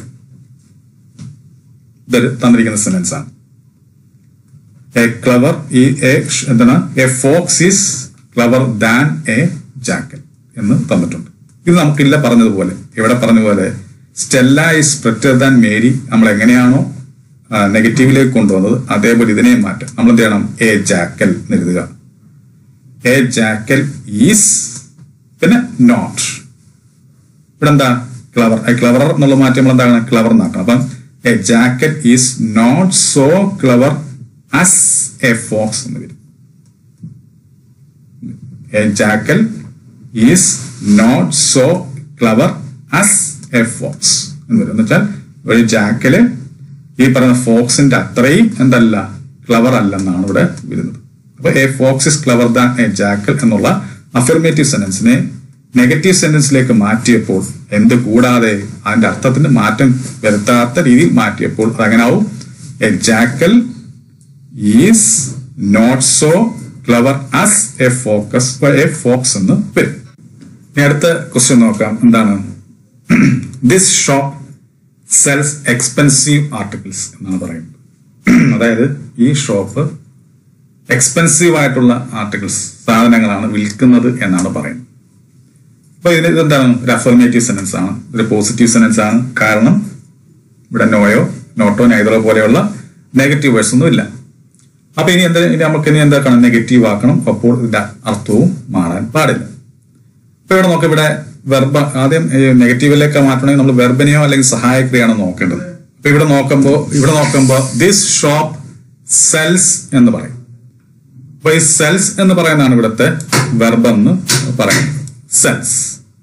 ഇതൊരു തന്നിരിക്കുന്ന സെന്റൻസ് ആണ് എ ക്ലവർ ഈ എ എന്താണ് a fox is clever than a jackal എന്ന് തന്നിട്ടുണ്ട് ഇത് നമുക്കില്ല പറഞ്ഞതുപോലെ ഇവിടെ പറഞ്ഞ പോലെ Stella is prettier than Mary നമ്മൾ എങ്ങനെയാണോ നെഗറ്റീവിലേക്ക് കൊണ്ടുവന്നത് അതേപോലെ ഇതിനെയും മാറ്റാം നമ്മൾ എന്ത് ചെയ്യണം എ ജാക്കൽ എന്ന് എഴുതുക എ ജാക്കൽ ഈസ് പിന്നെ നോട്ട് ഇവിടെ എന്താ ക്ലവർ ക്ലവർ എന്നുള്ള മാറ്റം നമ്മൾ എന്താണ് ക്ലവർ എന്നാക്കണം അപ്പം a jackal is not so clever as a fox എന്ന് വരും a jackal is not so clever as a fox എന്ന് വരും എന്ന് വെച്ചാൽ ഒരു ജാക്കല് ഈ പറയുന്ന ഫോക്സിന്റെ അത്രയും എന്തല്ല ക്ലവർ അല്ലെന്നാണ് ഇവിടെ വരുന്നത് അപ്പൊ a fox is clever than a jackal എന്നുള്ള അഫർമേറ്റീവ് സെന്റൻസിനെ നെഗറ്റീവ് സെന്റൻസിലേക്ക് മാറ്റിയപ്പോൾ എന്ത് കൂടാതെ അതിന്റെ അർത്ഥത്തിന് മാറ്റം വരുത്താത്ത രീതിയിൽ മാറ്റിയപ്പോൾ അതെങ്ങനാവും a jackal is not so clever as a focus a fox എന്ന് വരും ഇനി അടുത്ത ക്വസ്റ്റ്യൻ നോക്കാം എന്താണ് this shop sells expensive articles എന്നാണ് പറയുന്നത് അതായത് ഈ ഷോപ്പ് എക്സ്പെൻസീവ് ആയിട്ടുള്ള ആർട്ടിക്കിൾസ് സാധനങ്ങളാണ് വിൽക്കുന്നത് എന്നാണ് പറയുന്നത് അപ്പൊ ഇതിന് ഇതെന്താണ് ഒരു അഫർമേറ്റീവ് സെന്റൻസ് ആണ് ഒരു പോസിറ്റീവ് സെന്റൻസ് ആണ് കാരണം ഇവിടെ നോയോ നോട്ടോ നൈതറോ പോലെയുള്ള നെഗറ്റീവ് വേർഡ്സ് ഒന്നും ഇല്ല അപ്പൊ ഇനി എന്താ ഇനി നമുക്ക് ഇനി എന്താക്കണം നെഗറ്റീവ് ആക്കണം അപ്പോൾ ഇതിന്റെ അർത്ഥവും മാറാൻ പാടില്ല ഇപ്പൊ ഇവിടെ നോക്കാം ഇവിടെ വെർബ ആദ്യം നെഗറ്റീവിലേക്ക് മാറ്റണമെങ്കിൽ നമ്മൾ വെർബനെയോ അല്ലെങ്കിൽ സഹായക്രിയയാണ് നോക്കേണ്ടത് അപ്പൊ ഇവിടെ നോക്കുമ്പോ ഇവിടെ നോക്കുമ്പോ ദിസ് ഷോപ്പ് സെൽസ് എന്ന് പറയും അപ്പൊ ഈ സെൽസ് എന്ന് പറയുന്നതാണ് ഇവിടുത്തെ വെർബ് എന്ന് പറയുന്നത് സെൽസ്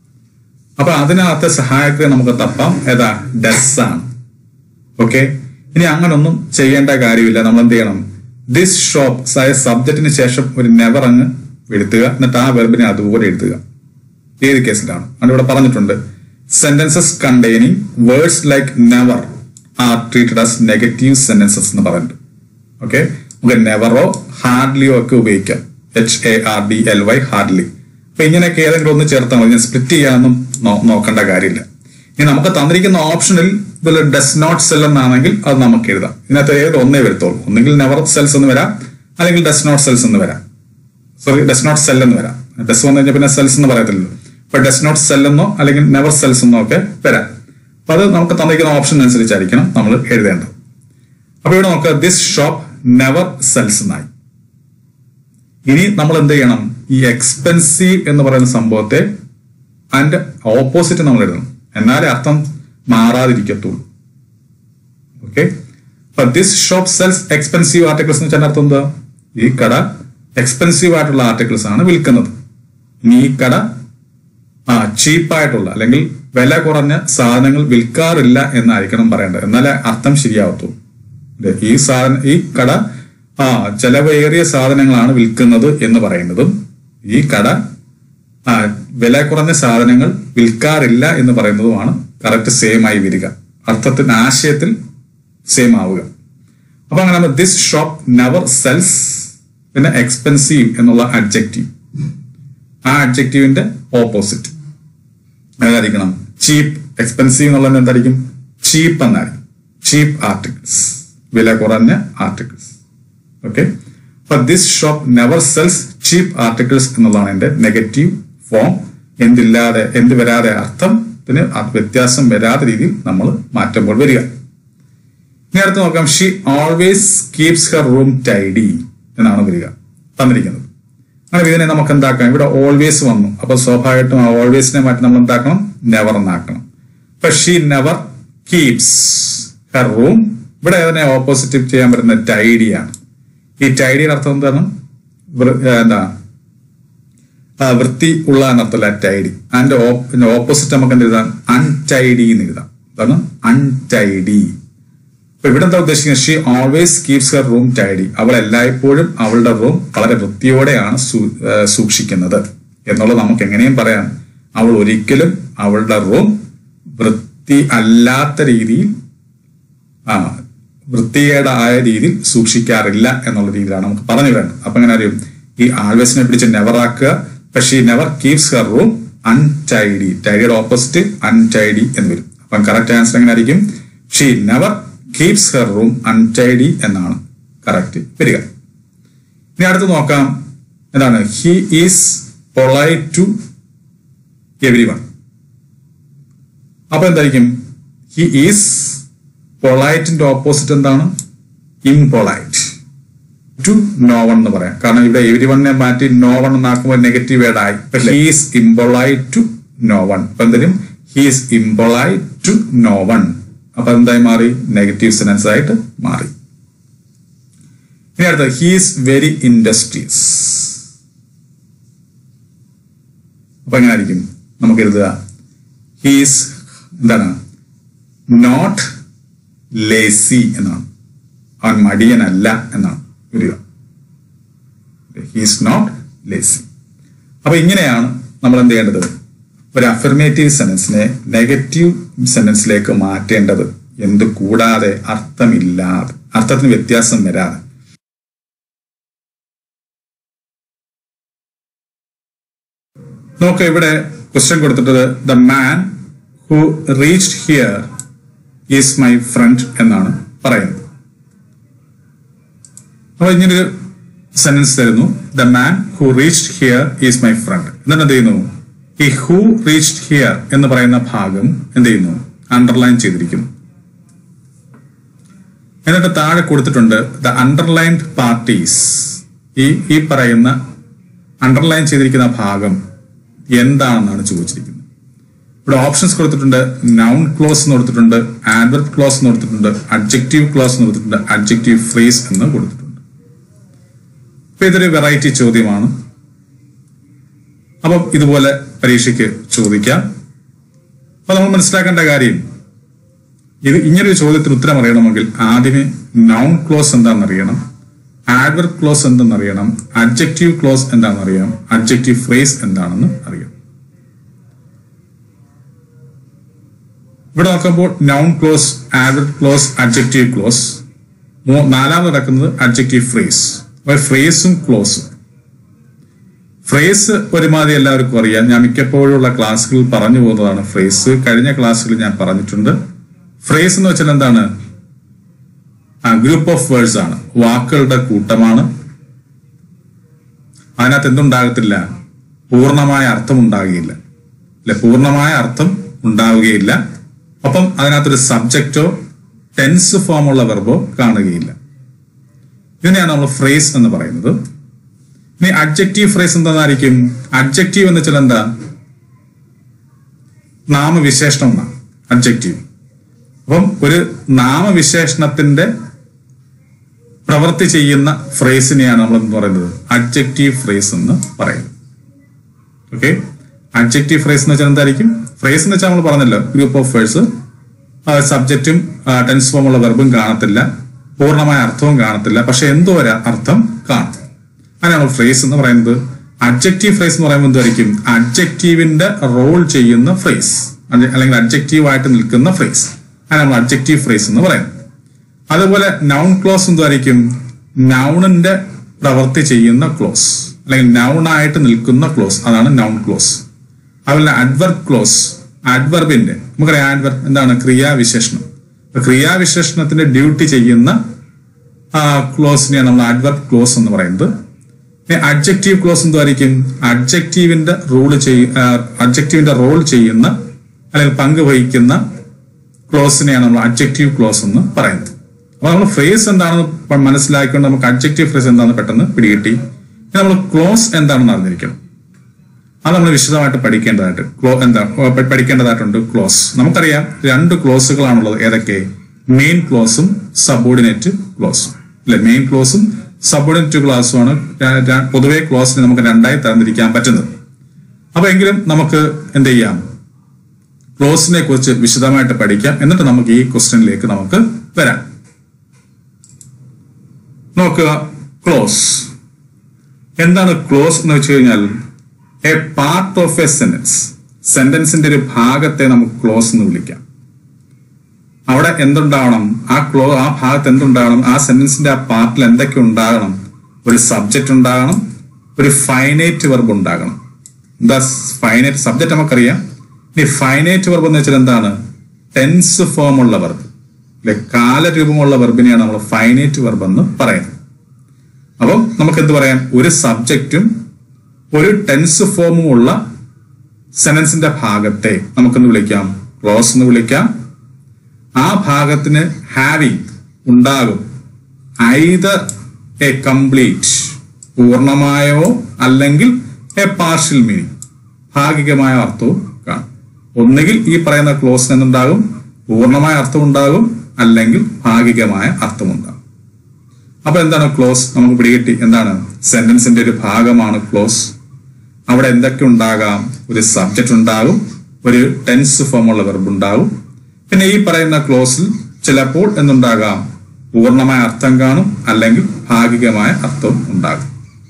അപ്പൊ അതിനകത്ത് സഹായക്രിയ നമുക്ക് തപ്പാം ഏതാ ഡെസ് ആണ് ഓക്കെ ഇനി അങ്ങനൊന്നും ചെയ്യേണ്ട കാര്യമില്ല നമ്മൾ എന്ത് ചെയ്യണം ദിസ് ഷോപ്പ് സബ്ജക്റ്റിന് ശേഷം ഒരു നെവർ അങ്ങ് എഴുതുക എന്നിട്ട് ആ വെർബിനെ അതുപോലെ എഴുതുക ഏത് കേസിലാണ് അത് ഇവിടെ പറഞ്ഞിട്ടുണ്ട് sentences containing words like never are treated as negative sentences എന്ന് പറഞ്ഞിട്ട് ഓക്കെ നമുക്ക് നെവറോ ഹാർഡ്ലിയോ ഒക്കെ ഉപയോഗിക്കാം H A R D L Y hardly അപ്പൊ ഇങ്ങനെയൊക്കെ ഏതെങ്കിലും ഒന്ന് ചേർത്താൽ മതി ഞാൻ സ്പ്ലിറ്റ് ചെയ്യാനൊന്നും നോക്കേണ്ട കാര്യമില്ല ഇനി നമുക്ക് തന്നിരിക്കുന്ന ഓപ്ഷനിൽ ഇതിൽ ഡസ് നോട്ട് സെൽ എന്നാണെങ്കിൽ അത് നമുക്ക് എഴുതാം ഇതിനകത്ത് ഏത് ഒന്നേ വരുത്തോളൂ ഒന്നെങ്കിൽ നെവർ സെൽസ് എന്ന് വരാം അല്ലെങ്കിൽ ഡസ് നോട്ട് സെൽസ് എന്ന് വരാം സോറി ഡസ് നോട്ട് സെൽ എന്ന് വരാം ഡസ് വന്നു കഴിഞ്ഞാൽ പിന്നെ സെൽസ് എന്ന് പറയത്തില്ലല്ലോ ഇപ്പൊ ഡസ് നോട്ട് സെൽ എന്നോ അല്ലെങ്കിൽ നെവർ സെൽസ് എന്നോ ഒക്കെ വരാം അപ്പൊ അത് നമുക്ക് തന്നിരിക്കുന്ന ഓപ്ഷൻ അനുസരിച്ചായിരിക്കണം നമ്മൾ എഴുതേണ്ടത് അപ്പൊ ഇവിടെ നമുക്ക് ദിസ് ഷോപ്പ് നെവർ സെൽസ് എന്നായി ഇനി നമ്മൾ എന്ത് ചെയ്യണം ഈ എക്സ്പെൻസീവ് എന്ന് പറയുന്ന സംഭവത്തെ അതിന്റെ ഓപ്പോസിറ്റ് നമ്മൾ എഴുതണം എന്നാലേ അർത്ഥം മാറാതിരിക്കത്തുള്ളൂ ഓക്കെ അപ്പൊ this shop sells expensive articles എന്ന് വെച്ചാൽ അർത്ഥം എന്താ ഈ കട എക്സ്പെൻസീവ് ആയിട്ടുള്ള ആർട്ടിക്കിൾസ് ആണ് വിൽക്കുന്നത് ഇനി ഈ കട ആ ചീപ്പായിട്ടുള്ള അല്ലെങ്കിൽ വില കുറഞ്ഞ സാധനങ്ങൾ വിൽക്കാറില്ല എന്നായിരിക്കണം പറയേണ്ടത് എന്നാലേ അർത്ഥം ശരിയാവത്തുള്ളൂ അല്ലേ? ഈ സാധന ഈ കട ആ ചെലവേറിയ സാധനങ്ങളാണ് വിൽക്കുന്നത് എന്ന് പറയുന്നതും ഈ കട ആ വില കുറഞ്ഞ സാധനങ്ങൾ വിൽക്കാറില്ല എന്ന് പറയുന്നതുമാണ് കറക്റ്റ് സെയിം ആയി വരിക അർത്ഥത്തിന് ആശയത്തിൽ സെയിം ആവുക അപ്പൊ അങ്ങനെ ദിസ് ഷോപ്പ് നെവർ സെൽസ് പിന്നെ എക്സ്പെൻസീവ് എന്നുള്ള അഡ്ജക്റ്റീവ് ആ അഡ്ജക്റ്റീവിന്റെ ഓപ്പോസിറ്റ് ഏതായിരിക്കണം ചീപ്പ് എക്സ്പെൻസീവ് എന്നുള്ളത് എന്തായിരിക്കും ചീപ്പ് എന്നായിരിക്കും ചീപ്പ് ആർട്ടിക്കിൾസ് വില കുറഞ്ഞ ആർട്ടിക്കിൾസ് ഓക്കെ അപ്പൊ this shop never sells cheap articles എന്നുള്ളതാണ് എന്റെ നെഗറ്റീവ് ഫോം എന്തില്ലാതെ എന്ത് വരാതെ അർത്ഥത്തിന് വ്യത്യാസം വരാത്ത രീതിയിൽ നമ്മൾ മാറ്റുമ്പോൾ വരിക ഇനി അടുത്ത് നോക്കാം she always keeps her room tidy എന്നാണ് വരിക തന്നിരിക്കുന്നത് അങ്ങനെ ഇതിനെ നമുക്ക് എന്താക്കാം ഇവിടെ ഓൾവേസ് വന്നു അപ്പൊ സ്വാഭാവികമായിട്ടും ആ ഓൾവേസിനെ മാറ്റി നമ്മൾ എന്താക്കണം നെവർ എന്നാക്കണം അപ്പൊ she never keeps her room ഇവിടെ അതിനെ ഓപ്പോസിറ്റ് ചെയ്യാൻ പറ്റുന്ന ടൈഡിയാണ് ഈ ടൈഡിയുടെ അർത്ഥം എന്താണ് വൃ- ഏ, എന്താ ആ, വൃത്തി ഉള്ള എന്നർത്ഥമല്ല ടൈഡി അതിന്റെ ഓപ്പോസിറ്റ് നമുക്ക് എന്ത് എഴുതാം അൺടൈഡി എന്ന് എഴുതാം അതാണ് അൺടൈഡി അപ്പൊ ഇവിടെ എന്താ ഉദ്ദേശിക്കുന്നത് she always keeps her room tidy അവൾ എല്ലായ്പ്പോഴും അവളുടെ റൂം വളരെ വൃത്തിയോടെയാണ് സൂ- ഏ, സൂക്ഷിക്കുന്നത് എന്നുള്ളത് നമുക്ക് എങ്ങനെയും പറയാം അവൾ ഒരിക്കലും അവളുടെ റൂം വൃത്തി അല്ലാത്ത രീതിയിൽ ആ വൃത്തികേടായ രീതിയിൽ സൂക്ഷിക്കാറില്ല എന്നുള്ള രീതിയിലാണ് നമുക്ക് പറഞ്ഞു വേണ്ടത് അപ്പൊ എങ്ങനെ അറിയും ഈ ആൾവേസിനെ പിടിച്ച് നെവർ ആക്കുക പക്ഷേ ഈ never keeps her room untidy ടൈഡിയുടെ ഓപ്പോസിറ്റ് അൺടൈഡി എന്ന് വരും അപ്പം കറക്റ്റ് ആൻസർ എങ്ങനെ ആയിരിക്കും she never keeps her room untidy എന്നാണ് കറക്റ്റ് വരിക ഇനി അടുത്ത് നോക്കാം എന്താണ് he is polite to everyone അപ്പൊ എന്തായിരിക്കും ഹി ഈസ് പൊളൈറ്റിന്റെ ഓപ്പോസിറ്റ് എന്താണ് ഇംപൊളൈറ്റ് ടു നോ വൺ എന്ന് പറയാം കാരണം ഇവിടെ എവരി വണ്ണിനെ മാറ്റി നോ വൺ എന്നാക്കുമ്പോൾ നെഗറ്റീവ് വേർഡ് ആയി he's impolite to no one അപ്പൊ എന്തായാലും he's impolite to no one അപ്പൊ എന്തായി മാറി നെഗറ്റീവ് സെനൻസ് ആയിട്ട് മാറി ഇനി അടുത്ത ഹീസ് വെരി ഇൻഡസ്ട്രിയസ് അപ്പൊ എങ്ങനെ ആയിരിക്കും നമുക്ക് എഴുതുക ഹീസ് എന്താണ് നോട്ട് ലേസി എന്നാണ് അവൻ മടിയനല്ല എന്നാണ് വരിക ഹീസ് നോട്ട് ലേസി അപ്പൊ ഇങ്ങനെയാണ് നമ്മൾ എന്ത് ചെയ്യേണ്ടത് ഒരു അഫർമേറ്റീവ് സെന്റൻസിനെ നെഗറ്റീവ് സെന്റൻസിലേക്ക് മാറ്റേണ്ടത് എന്ത് കൂടാതെ അർത്ഥമില്ലാതെ അർത്ഥത്തിന് വ്യത്യാസം വരാതെ നോക്ക് ഇവിടെ ക്വസ്റ്റ്യൻ കൊടുത്തിട്ടത് the man who reached here is my friend എന്നാണ് പറയുന്നത് അപ്പൊ ഇങ്ങനൊരു സെന്റൻസ് തരുന്നു the man who reached here is my friend എന്നിട്ട് എന്ത് ചെയ്യുന്നു ഈ ഹു റീച്ച്ഡ് ഹിയർ എന്ന് പറയുന്ന ഭാഗം എന്ത് ചെയ്യുന്നു അണ്ടർലൈൻ ചെയ്തിരിക്കുന്നു എന്നിട്ട് താഴെ കൊടുത്തിട്ടുണ്ട് ദ അണ്ടർലൈൻഡ് പാർട്ടീസ് ഈ ഈ പറയുന്ന അണ്ടർലൈൻ ചെയ്തിരിക്കുന്ന ഭാഗം എന്താണെന്നാണ് ചോദിച്ചിരിക്കുന്നത് ഇവിടെ ഓപ്ഷൻസ് കൊടുത്തിട്ടുണ്ട് നൗൺ ക്ലോസ് എന്ന് കൊടുത്തിട്ടുണ്ട് ആഡ്വർബ് ക്ലോസ് എന്ന് കൊടുത്തിട്ടുണ്ട് അഡ്ജക്റ്റീവ് ക്ലോസ് എന്ന് കൊടുത്തിട്ടുണ്ട് അഡ്ജക്റ്റീവ് ഫ്രേസ് എന്ന് കൊടുത്തിട്ടുണ്ട് അപ്പൊ ഇതൊരു വെറൈറ്റി ചോദ്യമാണ് അപ്പം ഇതുപോലെ പരീക്ഷയ്ക്ക് ചോദിക്കാം അപ്പൊ നമ്മൾ മനസ്സിലാക്കേണ്ട കാര്യം ഇത് ഇങ്ങനൊരു ചോദ്യത്തിന് ഉത്തരം അറിയണമെങ്കിൽ ആദ്യമേ നൗൺ ക്ലോസ് എന്താണെന്ന് അറിയണം ആഡ്വർബ് ക്ലോസ് എന്തെന്ന് അറിയണം അഡ്ജക്റ്റീവ് ക്ലോസ് എന്താണെന്ന് അറിയാം അഡ്ജക്റ്റീവ് ഫ്രേസ് എന്താണെന്ന് അറിയാം ഇവിടെ നോക്കുമ്പോൾ noun clause adverb clause adjective clause നാലാമത് നടക്കുന്നത് അഡ്ജക്റ്റീവ് ഫ്രേസ് ഫ്രേസും ക്ലോസും ഫ്രേസ് ഒരുമാതിരി എല്ലാവർക്കും അറിയാം ഞാൻ മിക്കപ്പോഴുള്ള ക്ലാസ്സുകളിൽ പറഞ്ഞു പോകുന്നതാണ് ഫ്രേസ് കഴിഞ്ഞ ക്ലാസ്സുകളിൽ ഞാൻ പറഞ്ഞിട്ടുണ്ട് ഫ്രേസ് എന്ന് വെച്ചാൽ എന്താണ് ആ ഗ്രൂപ്പ് ഓഫ് വേർഡ്സ് ആണ് വാക്കുകളുടെ കൂട്ടമാണ് അതിനകത്ത് എന്തുണ്ടാകത്തില്ല പൂർണ്ണമായ അർത്ഥം ഉണ്ടാകുകയില്ല അല്ലെ പൂർണ്ണമായ അർത്ഥം ഉണ്ടാവുകയില്ല അപ്പം അതിനകത്തൊരു സബ്ജക്റ്റോ ടെൻസ് ഫോമുള്ള വെർബോ കാണുകയില്ല ഇതിനെയാണ് നമ്മൾ ഫ്രേസ് എന്ന് പറയുന്നത് ഇനി അഡ്ജക്റ്റീവ് ഫ്രേസ് എന്തായിരിക്കും അഡ്ജക്റ്റീവ് എന്ന് വെച്ചാൽ എന്താ നാമവിശേഷണം എന്നാണ് അഡ്ജക്റ്റീവ് അപ്പം ഒരു നാമവിശേഷണത്തിന്റെ പ്രവൃത്തി ചെയ്യുന്ന ഫ്രേസിനെയാണ് നമ്മൾ എന്ന് പറയുന്നത് അഡ്ജക്റ്റീവ് ഫ്രേസ് എന്ന് പറയുന്നത് ഓക്കെ അഡ്ജക്റ്റീവ് ഫ്രേസ് എന്ന് വെച്ചാൽ എന്തായിരിക്കും ഫ്രേസ് എന്ന് വെച്ചാൽ നമ്മൾ പറഞ്ഞല്ലോ ഗ്രൂപ്പ് ഓഫ് വേഴ്സ് സബ്ജക്റ്റും ടെൻസ് ഫോമുള്ള വെർബും കാണത്തില്ല പൂർണ്ണമായ അർത്ഥവും കാണത്തില്ല പക്ഷെ എന്തോ ഒരു അർത്ഥം കാണും അതിനാണ് ഫ്രേസ് എന്ന് പറയുന്നത് അഡ്ജക്റ്റീവ് ഫ്രേസ് എന്ന് പറയുമ്പോൾ എന്തായിരിക്കും അഡ്ജക്റ്റീവിന്റെ റോൾ ചെയ്യുന്ന ഫ്രേസ് അല്ലെങ്കിൽ അഡ്ജക്റ്റീവ് ആയിട്ട് നിൽക്കുന്ന ഫ്രേസ് അതിനാണ് നമ്മൾ അഡ്ജക്റ്റീവ് ഫ്രേസ് എന്ന് പറയുന്നത് അതുപോലെ നൗൺ ക്ലോസ് എന്തായിരിക്കും നൗണിന്റെ പ്രവൃത്തി ചെയ്യുന്ന ക്ലോസ് അല്ലെങ്കിൽ നൗൺ ആയിട്ട് നിൽക്കുന്ന ക്ലോസ് അതാണ് നൗൺ ക്ലോസ് അതുപോലെ അഡ്വർബ് ക്ലോസ് അഡ്വർബിന്റെ നമുക്കറിയാം അഡ്വർബ് എന്താണ് ക്രിയാവിശേഷണം അപ്പൊ ക്രിയാവിശേഷണത്തിന്റെ ഡ്യൂട്ടി ചെയ്യുന്ന ക്ലോസിനെയാണ് നമ്മൾ അഡ്വർബ് ക്ലോസ് എന്ന് പറയുന്നത് അഡ്ജക്റ്റീവ് ക്ലോസ് എന്തായിരിക്കും അഡ്ജക്റ്റീവിന്റെ റോൾ ചെയ്യ അഡ്ജക്റ്റീവിന്റെ റോൾ ചെയ്യുന്ന അല്ലെങ്കിൽ പങ്ക് വഹിക്കുന്ന ക്ലോസിനെയാണ് നമ്മൾ അഡ്ജക്റ്റീവ് ക്ലോസ് എന്ന് പറയുന്നത് അപ്പൊ നമ്മൾ ഫ്രേസ് എന്താണെന്ന് പ- മനസ്സിലാക്കിക്കൊണ്ട് നമുക്ക് അഡ്ജക്റ്റീവ് ഫ്രേസ് എന്താണെന്ന് പെട്ടെന്ന് പിടികിട്ടി ഇനി നമ്മൾ ക്ലോസ് എന്താണെന്ന് അറിഞ്ഞിരിക്കണം അത് നമ്മൾ വിശദമായിട്ട് പഠിക്കേണ്ടതായിട്ട് ക്ലോ എന്താ ഓ, പ- പഠിക്കേണ്ടതായിട്ടുണ്ട് ക്ലോസ് നമുക്കറിയാം രണ്ട് ക്ലോസുകളാണുള്ളത് ഏതൊക്കെ മെയിൻ ക്ലോസും സബോർഡിനേറ്റ് ക്ലോസും അല്ലെ മെയിൻ ക്ലോസും സബോർഡിനേറ്റ് ക്ലോസുമാണ് ര- ര- പൊതുവെ ക്ലോസിനെ നമുക്ക് രണ്ടായി തരംതിരിക്കാൻ പറ്റുന്നത് അപ്പൊ എങ്കിലും നമുക്ക് എന്ത് ചെയ്യാം ക്ലോസിനെ കുറിച്ച് വിശദമായിട്ട് പഠിക്കാം എന്നിട്ട് നമുക്ക് ഈ ക്വസ്റ്റ്യനിലേക്ക് നമുക്ക് വരാം നോക്കുക ക്ലോസ് എന്താണ് ക്ലോസ് എന്ന് വെച്ച് കഴിഞ്ഞാൽ a part of a sentence സെന്റൻസിന്റെ ഒരു ഭാഗത്തെ നമുക്ക് ക്ലോസ് എന്ന് വിളിക്കാം അവിടെ എന്തുണ്ടാവണം ആ ക്ലോ ആ ഭാഗത്ത് എന്തുണ്ടാകണം ആ സെന്റൻസിന്റെ ആ പാർട്ടിൽ എന്തൊക്കെ ഉണ്ടാകണം ഒരു സബ്ജക്റ്റ് ഉണ്ടാകണം ഒരു ഫൈനൈറ്റ് വെർബ് ഉണ്ടാകണം എന്താ ഫൈനൈറ്റ് സബ്ജക്റ്റ് നമുക്കറിയാം ഇനി ഫൈനൈറ്റ് വെർബ് എന്ന് വെച്ചാൽ എന്താണ് ടെൻസ് ഫോം ഉള്ള വെർബ് അല്ലെ കാലരൂപമുള്ള വെർബിനെയാണ് നമ്മൾ ഫൈനൈറ്റ് വെർബ് എന്ന് പറയുന്നത് അപ്പം നമുക്ക് എന്ത് പറയാം ഒരു സബ്ജക്റ്റും ഒരു ടെൻസ് ഫോമും ഉള്ള സെനൻസിന്റെ ഭാഗത്തെ നമുക്കെന്ന് വിളിക്കാം ക്ലോസ് എന്ന് വിളിക്കാം ആ ഭാഗത്തിന് ഹാവിങ് ഉണ്ടാകും ഐതർ എ കംപ്ലീറ്റ് പൂർണ്ണമായോ അല്ലെങ്കിൽ എ പാർഷ്യൽ മീനിങ് ഭാഗികമായ അർത്ഥവും കാണും ഒന്നുകിൽ ഈ പറയുന്ന ക്ലോസിന് എന്തുണ്ടാകും പൂർണ്ണമായ അർത്ഥം ഉണ്ടാകും അല്ലെങ്കിൽ ഭാഗികമായ അർത്ഥമുണ്ടാകും അപ്പൊ എന്താണ് ക്ലോസ് നമുക്ക് പിടികിട്ടി എന്താണ് സെന്റൻസിന്റെ ഒരു ഭാഗമാണ് ക്ലോസ് അവിടെ എന്തൊക്കെ ഉണ്ടാകാം ഒരു സബ്ജക്റ്റ് ഉണ്ടാകും ഒരു ടെൻസ് ഫോമുള്ള വെർബ് ഉണ്ടാകും പിന്നെ ഈ പറയുന്ന ക്ലോസിൽ ചിലപ്പോൾ എന്തുണ്ടാകാം പൂർണ്ണമായ അർത്ഥം കാണും അല്ലെങ്കിൽ ഭാഗികമായ അർത്ഥവും ഉണ്ടാകും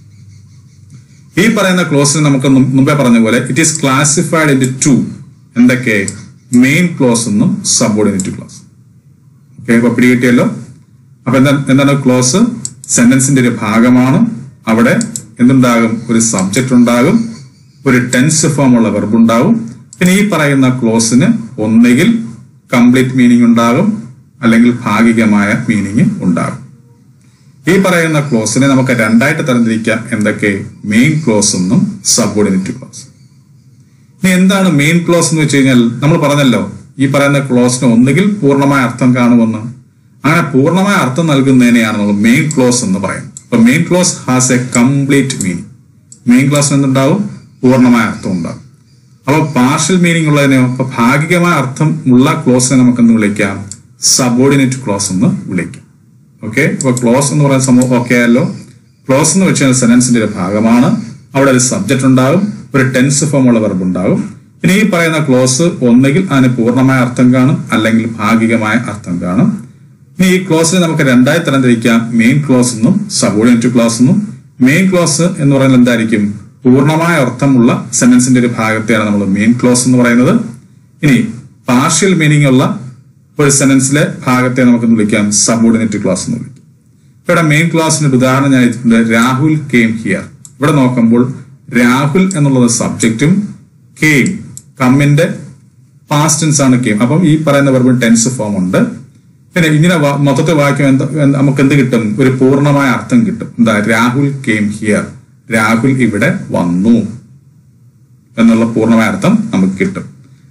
ഈ പറയുന്ന ക്ലോസിൽ നമുക്ക് മും- മുമ്പേ പറഞ്ഞ പോലെ it is classified into എന്തൊക്കെ മെയിൻ ക്ലോസ് എന്നും സബോർഡിനേറ്റ് ക്ലോസ് ഓക്കെ അപ്പൊ പിടികിട്ടിയല്ലോ അപ്പൊ എന്താ എന്താണ് ക്ലോസ് സെന്റൻസിന്റെ ഒരു ഭാഗമാണ് അവിടെ എന്തുണ്ടാകും ഒരു സബ്ജക്റ്റ് ഉണ്ടാകും ഒരു ടെൻസ് ഫോം ഉള്ള വെർബ് ഉണ്ടാകും പിന്നെ ഈ പറയുന്ന ക്ലോസിന് ഒന്നുകിൽ കംപ്ലീറ്റ് മീനിങ് ഉണ്ടാകും അല്ലെങ്കിൽ ഭാഗികമായ മീനിങ് ഉണ്ടാകും ഈ പറയുന്ന ക്ലോസിനെ നമുക്ക് രണ്ടായിട്ട് തരംതിരിക്കാം എന്തൊക്കെ മെയിൻ ക്ലോസ് എന്നും സബോർഡിനേറ്റ് ക്ലോസ് ഇനി എന്താണ് മെയിൻ ക്ലോസ് എന്ന് വെച്ച് കഴിഞ്ഞാൽ നമ്മൾ പറഞ്ഞല്ലോ ഈ പറയുന്ന ക്ലോസിന് ഒന്നുകിൽ പൂർണ്ണമായ അർത്ഥം കാണുമെന്ന് അങ്ങനെ പൂർണ്ണമായ അർത്ഥം നൽകുന്നതിനെയാണ് നമ്മൾ മെയിൻ ക്ലോസ് എന്ന് പറയുന്നത് അപ്പൊ main clause has a complete meaning main ക്ലോസിന് എന്തുണ്ടാവും പൂർണ്ണമായ അർത്ഥം ഉണ്ടാകും അപ്പൊ പാർഷ്യൽ മീനിങ് ഉള്ളതിനെയോ അപ്പൊ ഭാഗികമായ അർത്ഥം ഉള്ള ക്ലോസിനെ നമുക്ക് എന്ത് വിളിക്കാം സബോർഡിനേറ്റ് ക്ലോസ് എന്ന് വിളിക്കാം ഓക്കെ അപ്പൊ ക്ലോസ് എന്ന് പറയുന്ന സംഭവം ഓക്കെ ആയല്ലോ ക്ലോസ് എന്ന് വെച്ചാൽ സെനൻസിന്റെ ഒരു ഭാഗമാണ് അവിടെ ഒരു സബ്ജക്റ്റ് ഉണ്ടാകും ഒരു ടെൻസ് ഫോം ഉള്ള വെർബ് ഉണ്ടാകും പിന്നെ ഈ പറയുന്ന ക്ലോസ് ഒന്നുകിൽ അതിന് പൂർണ്ണമായ അർത്ഥം കാണും അല്ലെങ്കിൽ ഭാഗികമായ അർത്ഥം കാണും ഇനി ഈ ക്ലോസിനെ നമുക്ക് രണ്ടായി തരംതിരിക്കാം മെയിൻ ക്ലോസ് എന്നും സബോർഡിനേറ്റ് ക്ലോസ് എന്നും മെയിൻ ക്ലോസ് എന്ന് പറയുന്നത് എന്തായിരിക്കും പൂർണ്ണമായ അർത്ഥമുള്ള സെന്റൻസിന്റെ ഒരു ഭാഗത്തെയാണ് നമ്മൾ മെയിൻ ക്ലോസ് എന്ന് പറയുന്നത് ഇനി പാർഷ്യൽ മീനിങ് ഉള്ള ഒരു സെന്റൻസിലെ ഭാഗത്തെ നമുക്ക് വിളിക്കാം സബോർഡിനേറ്റ് ക്ലോസ് എന്ന് വിളിക്കാം ഇവിടെ മെയിൻ ക്ലാസ്സിന് ഒരു ഉദാഹരണം ഞാൻ എടുത്തിട്ടുണ്ട് രാഹുൽ കെയിം ഹിയർ ഇവിടെ നോക്കുമ്പോൾ രാഹുൽ എന്നുള്ളത് സബ്ജക്റ്റും കെയിം കമ്മിന്റെ പാസ്റ്റൻസ് ആണ് കെയിം അപ്പം ഈ പറയുന്ന വെർബിന് ടെൻസ് ഫോം ഉണ്ട് പിന്നെ ഇങ്ങനെ വാ- മൊത്തത്തിൽ വാക്യം എന്താ എന്ത് നമുക്ക് എന്ത് കിട്ടും ഒരു പൂർണ്ണമായ അർത്ഥം കിട്ടും എന്താ രാഹുൽ കെയിം ഹിയർ രാഹുൽ ഇവിടെ വന്നു എന്നുള്ള പൂർണ്ണമായ അർത്ഥം നമുക്ക് കിട്ടും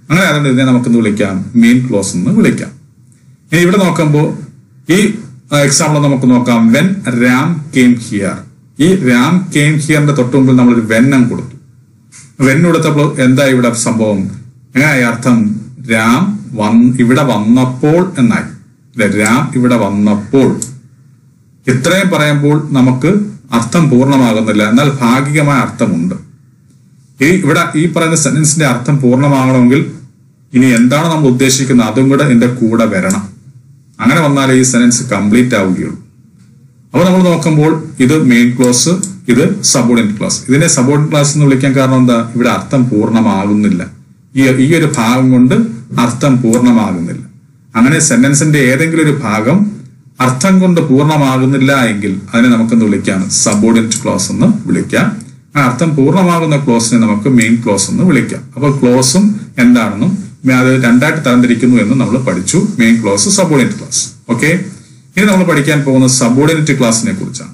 അങ്ങനെ അതുകൊണ്ട് ഇതിനെ നമുക്കെന്ന് വിളിക്കാം മെയിൻ ക്ലോസ് എന്ന് വിളിക്കാം ഇനി ഇവിടെ നോക്കുമ്പോൾ ഈ എക്സാമ്പിൾ നമുക്ക് നോക്കാം വെൻ രാം കെയിം ഹിയർ ഈ രാം കെയിം ഹിയറിന്റെ തൊട്ട് മുമ്പിൽ നമ്മളൊരു വെന്നം കൊടുത്തു വെൻ കൊടുത്തപ്പോൾ എന്താ ഇവിടെ സംഭവം എങ്ങനെയായി അർത്ഥം രാം വന്ന് ഇവിടെ വന്നപ്പോൾ എന്നായി അല്ലെ രാം ഇവിടെ വന്നപ്പോൾ ഇത്രയും പറയുമ്പോൾ നമുക്ക് അർത്ഥം പൂർണ്ണമാകുന്നില്ല എന്നാൽ ഭാഗികമായ അർത്ഥമുണ്ട് ഈ ഇവിടെ ഈ പറയുന്ന സെന്റൻസിന്റെ അർത്ഥം പൂർണ്ണമാകണമെങ്കിൽ ഇനി എന്താണ് നമ്മൾ ഉദ്ദേശിക്കുന്നത് അതും കൂടെ ഇതിന്റെ കൂടെ വരണം അങ്ങനെ വന്നാലേ ഈ സെന്റൻസ് കംപ്ലീറ്റ് ആവുകയുള്ളൂ അപ്പോൾ നമ്മൾ നോക്കുമ്പോൾ ഇത് മെയിൻ ക്ലോസ് ഇത് സബോർഡിനേറ്റ് ക്ലാസ് ഇതിനെ സബോർഡിനേറ്റ് ക്ലാസ് എന്ന് വിളിക്കാൻ കാരണം എന്താ ഇവിടെ അർത്ഥം പൂർണ്ണമാകുന്നില്ല ഈ ഈ ഒരു ഭാഗം കൊണ്ട് അർത്ഥം പൂർണ്ണമാകുന്നില്ല അങ്ങനെ സെന്റൻസിന്റെ ഏതെങ്കിലും ഒരു ഭാഗം അർത്ഥം കൊണ്ട് പൂർണ്ണമാകുന്നില്ല എങ്കിൽ അതിനെ നമുക്കെന്ന് വിളിക്കാം സബോർഡിനേറ്റ് ക്ലോസ് എന്ന് വിളിക്കാം ആ അർത്ഥം പൂർണ്ണമാകുന്ന ക്ലോസിനെ നമുക്ക് മെയിൻ ക്ലോസ് എന്ന് വിളിക്കാം അപ്പോൾ ക്ലോസും എന്താണെന്നും അത് രണ്ടായിട്ട് തരംതിരിക്കുന്നു എന്ന് നമ്മൾ പഠിച്ചു main clause subordinate clause okay ഇനി നമ്മൾ പഠിക്കാൻ പോകുന്ന സബോർഡിനേറ്റ് ക്ലാസിനെ കുറിച്ചാണ്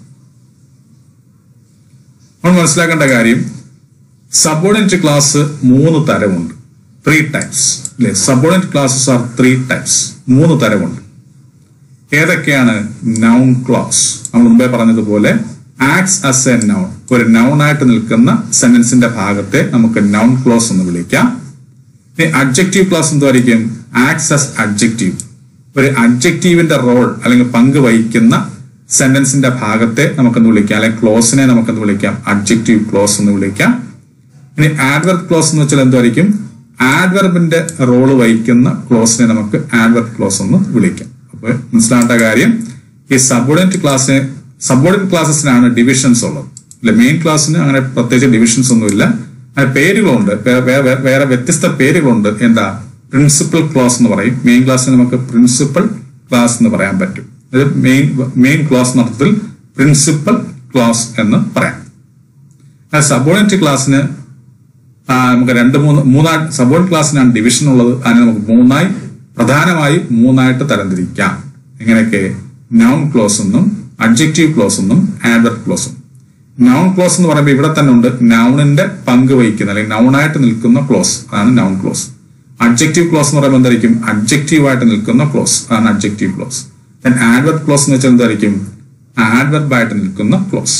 നമ്മൾ മനസ്സിലാക്കേണ്ട കാര്യം സബോർഡിനേറ്റ് ക്ലാസ് മൂന്ന് തരമുണ്ട് ത്രീ ടൈപ്സ് അല്ലെ subordinate clauses are three types മൂന്ന് തരമുണ്ട് ഏതൊക്കെയാണ് നൗൺ ക്ലോസ് നമ്മൾ മുമ്പേ പറഞ്ഞതുപോലെ ആക്ട്സ് അസ് എ നൗൺ ഒരു നൗൺ ആയിട്ട് നിൽക്കുന്ന സെന്റൻസിന്റെ ഭാഗത്തെ നമുക്ക് നൗൺ ക്ലോസ് എന്ന് വിളിക്കാം ഇനി അഡ്ജക്റ്റീവ് ക്ലാസ് എന്തായിരിക്കും ആക്ട്സ് അസ് അഡ്ജക്റ്റീവ് ഒരു അഡ്ജക്റ്റീവിന്റെ റോൾ അല്ലെങ്കിൽ പങ്ക് വഹിക്കുന്ന സെന്റൻസിന്റെ ഭാഗത്തെ നമുക്കെന്ന് വിളിക്കാം അല്ലെങ്കിൽ ക്ലോസിനെ നമുക്കെന്ന് വിളിക്കാം അഡ്ജക്റ്റീവ് ക്ലോസ് എന്ന് വിളിക്കാം ഇനി ആഡ്വർബ് ക്ലോസ് എന്ന് വെച്ചാൽ എന്തായിരിക്കും ആഡ്വർബിന്റെ റോള് വഹിക്കുന്ന ക്ലോസിനെ നമുക്ക് ആഡ്വർബ് ക്ലോസ് എന്ന് വിളിക്കാം അപ്പൊ മനസ്സിലാവേണ്ട കാര്യം ഈ സബോർഡിനേറ്റ് ക്ലാസ്സിന് സബോർഡിനേറ്റ് ക്ലാസ്സസിനാണ് ഡിവിഷൻസ് ഉള്ളത് അല്ലെ മെയിൻ ക്ലാസ്സിന് അങ്ങനെ പ്രത്യേകിച്ച് ഡിവിഷൻസ് ഒന്നുമില്ല അങ്ങനെ പേരുകളുണ്ട് വേ- വേ- വേ- വേറെ വ്യത്യസ്ത പേരുകളുണ്ട് എന്താ പ്രിൻസിപ്പൽ ക്ലാസ് എന്ന് പറയും മെയിൻ ക്ലാസ്സിന് നമുക്ക് പ്രിൻസിപ്പൽ ക്ലാസ് എന്ന് പറയാൻ പറ്റും ഇത് മെയിൻ മെയിൻ ക്ലാസ് എന്ന അർത്ഥത്തിൽ പ്രിൻസിപ്പൽ ക്ലാസ് എന്ന് പറയാം സബോർഡിനേറ്റ് ക്ലാസ്സിന് ആ, നമുക്ക് രണ്ട് മൂന്ന് മൂന്നായി സബോർഡ് ക്ലാസ്സിനാണ് ഡിവിഷൻ ഉള്ളത് അതിനെ നമുക്ക് മൂന്നായി പ്രധാനമായി മൂന്നായിട്ട് തരംതിരിക്കാം എങ്ങനെയൊക്കെ നൗൺ ക്ലോസ് എന്നും അഡ്ജക്റ്റീവ് ക്ലോസ് എന്നും ആഡ്വർബ് ക്ലോസ് എന്നും നൗൺ ക്ലോസ് എന്ന് പറയുമ്പോൾ ഇവിടെ തന്നെ ഉണ്ട് നൗണിന്റെ പങ്ക് വഹിക്കുന്ന അല്ലെങ്കിൽ നൗണായിട്ട് നിൽക്കുന്ന ക്ലോസ് അതാണ് നൗൺ ക്ലോസ് അഡ്ജക്റ്റീവ് ക്ലോസ് എന്ന് പറയുമ്പോൾ എന്തായിരിക്കും അഡ്ജക്റ്റീവ് ആയിട്ട് നിൽക്കുന്ന ക്ലോസ് അതാണ് adjective clause then adverb clause എന്ന് വെച്ചാൽ എന്തായിരിക്കും ആഡ്വർബ് ആയിട്ട് നിൽക്കുന്ന ക്ലോസ്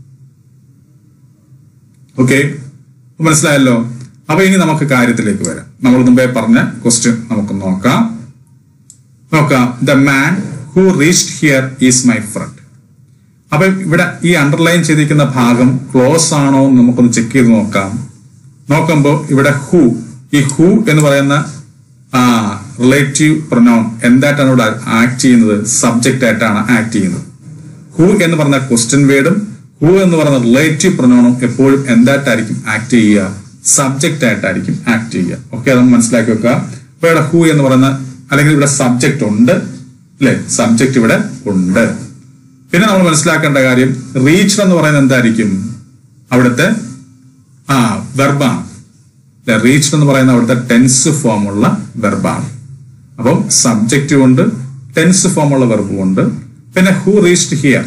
ഓക്കെ മനസ്സിലായല്ലോ അപ്പൊ ഇനി നമുക്ക് കാര്യത്തിലേക്ക് വരാം നമ്മൾ മുമ്പേ പറഞ്ഞ ക്വസ്റ്റ്യൻ നമുക്ക് നോക്കാം നോക്കാം the man who reached here is my friend അപ്പൊ ഇവിടെ ഈ അണ്ടർലൈൻ ചെയ്തിരിക്കുന്ന ഭാഗം ക്ലോസ് ആണോ എന്ന് നമുക്കൊന്ന് ചെക്ക് ചെയ്ത് നോക്കാം നോക്കുമ്പോൾ ഇവിടെ ഹു ഈ ഹു എന്ന് പറയുന്ന റിലേറ്റീവ് പ്രൊനൗൺ എന്തായിട്ടാണ് ഇവിടെ ആക്ട് ചെയ്യുന്നത് സബ്ജക്റ്റ് ആയിട്ടാണ് ആക്ട് ചെയ്യുന്നത് ഹു എന്ന് പറഞ്ഞ ക്വസ്റ്റ്യൻ വേർഡും ഹു എന്ന് പറയുന്ന റിലേറ്റീവ് പ്രൊനൗണും എപ്പോഴും എന്തായിട്ടായിരിക്കും ആക്ട് ചെയ്യുക സബ്ജക്റ്റ് ആയിട്ടായിരിക്കും ആക്ട് ചെയ്യുക ഓക്കെ അത് മനസ്സിലാക്കി വെക്കുക അപ്പൊ ഇവിടെ ഹു എന്ന് പറയുന്ന അല്ലെങ്കിൽ ഇവിടെ സബ്ജക്റ്റ് ഉണ്ട് അല്ലെ സബ്ജക്റ്റ് ഇവിടെ ഉണ്ട് പിന്നെ നമ്മൾ മനസ്സിലാക്കേണ്ട കാര്യം റീച്ച് എന്ന് പറയുന്നത് എന്തായിരിക്കും അവിടുത്തെ ആ വെർബാണ് റീച്ച് എന്ന് പറയുന്ന അവിടുത്തെ ടെൻസ് ഫോമുള്ള വെർബാണ് അപ്പം സബ്ജക്റ്റ് ഉണ്ട് ടെൻസ് ഫോമുള്ള വെർബും ഉണ്ട് പിന്നെ ഹു റീച്ച്ഡ് ഹിയർ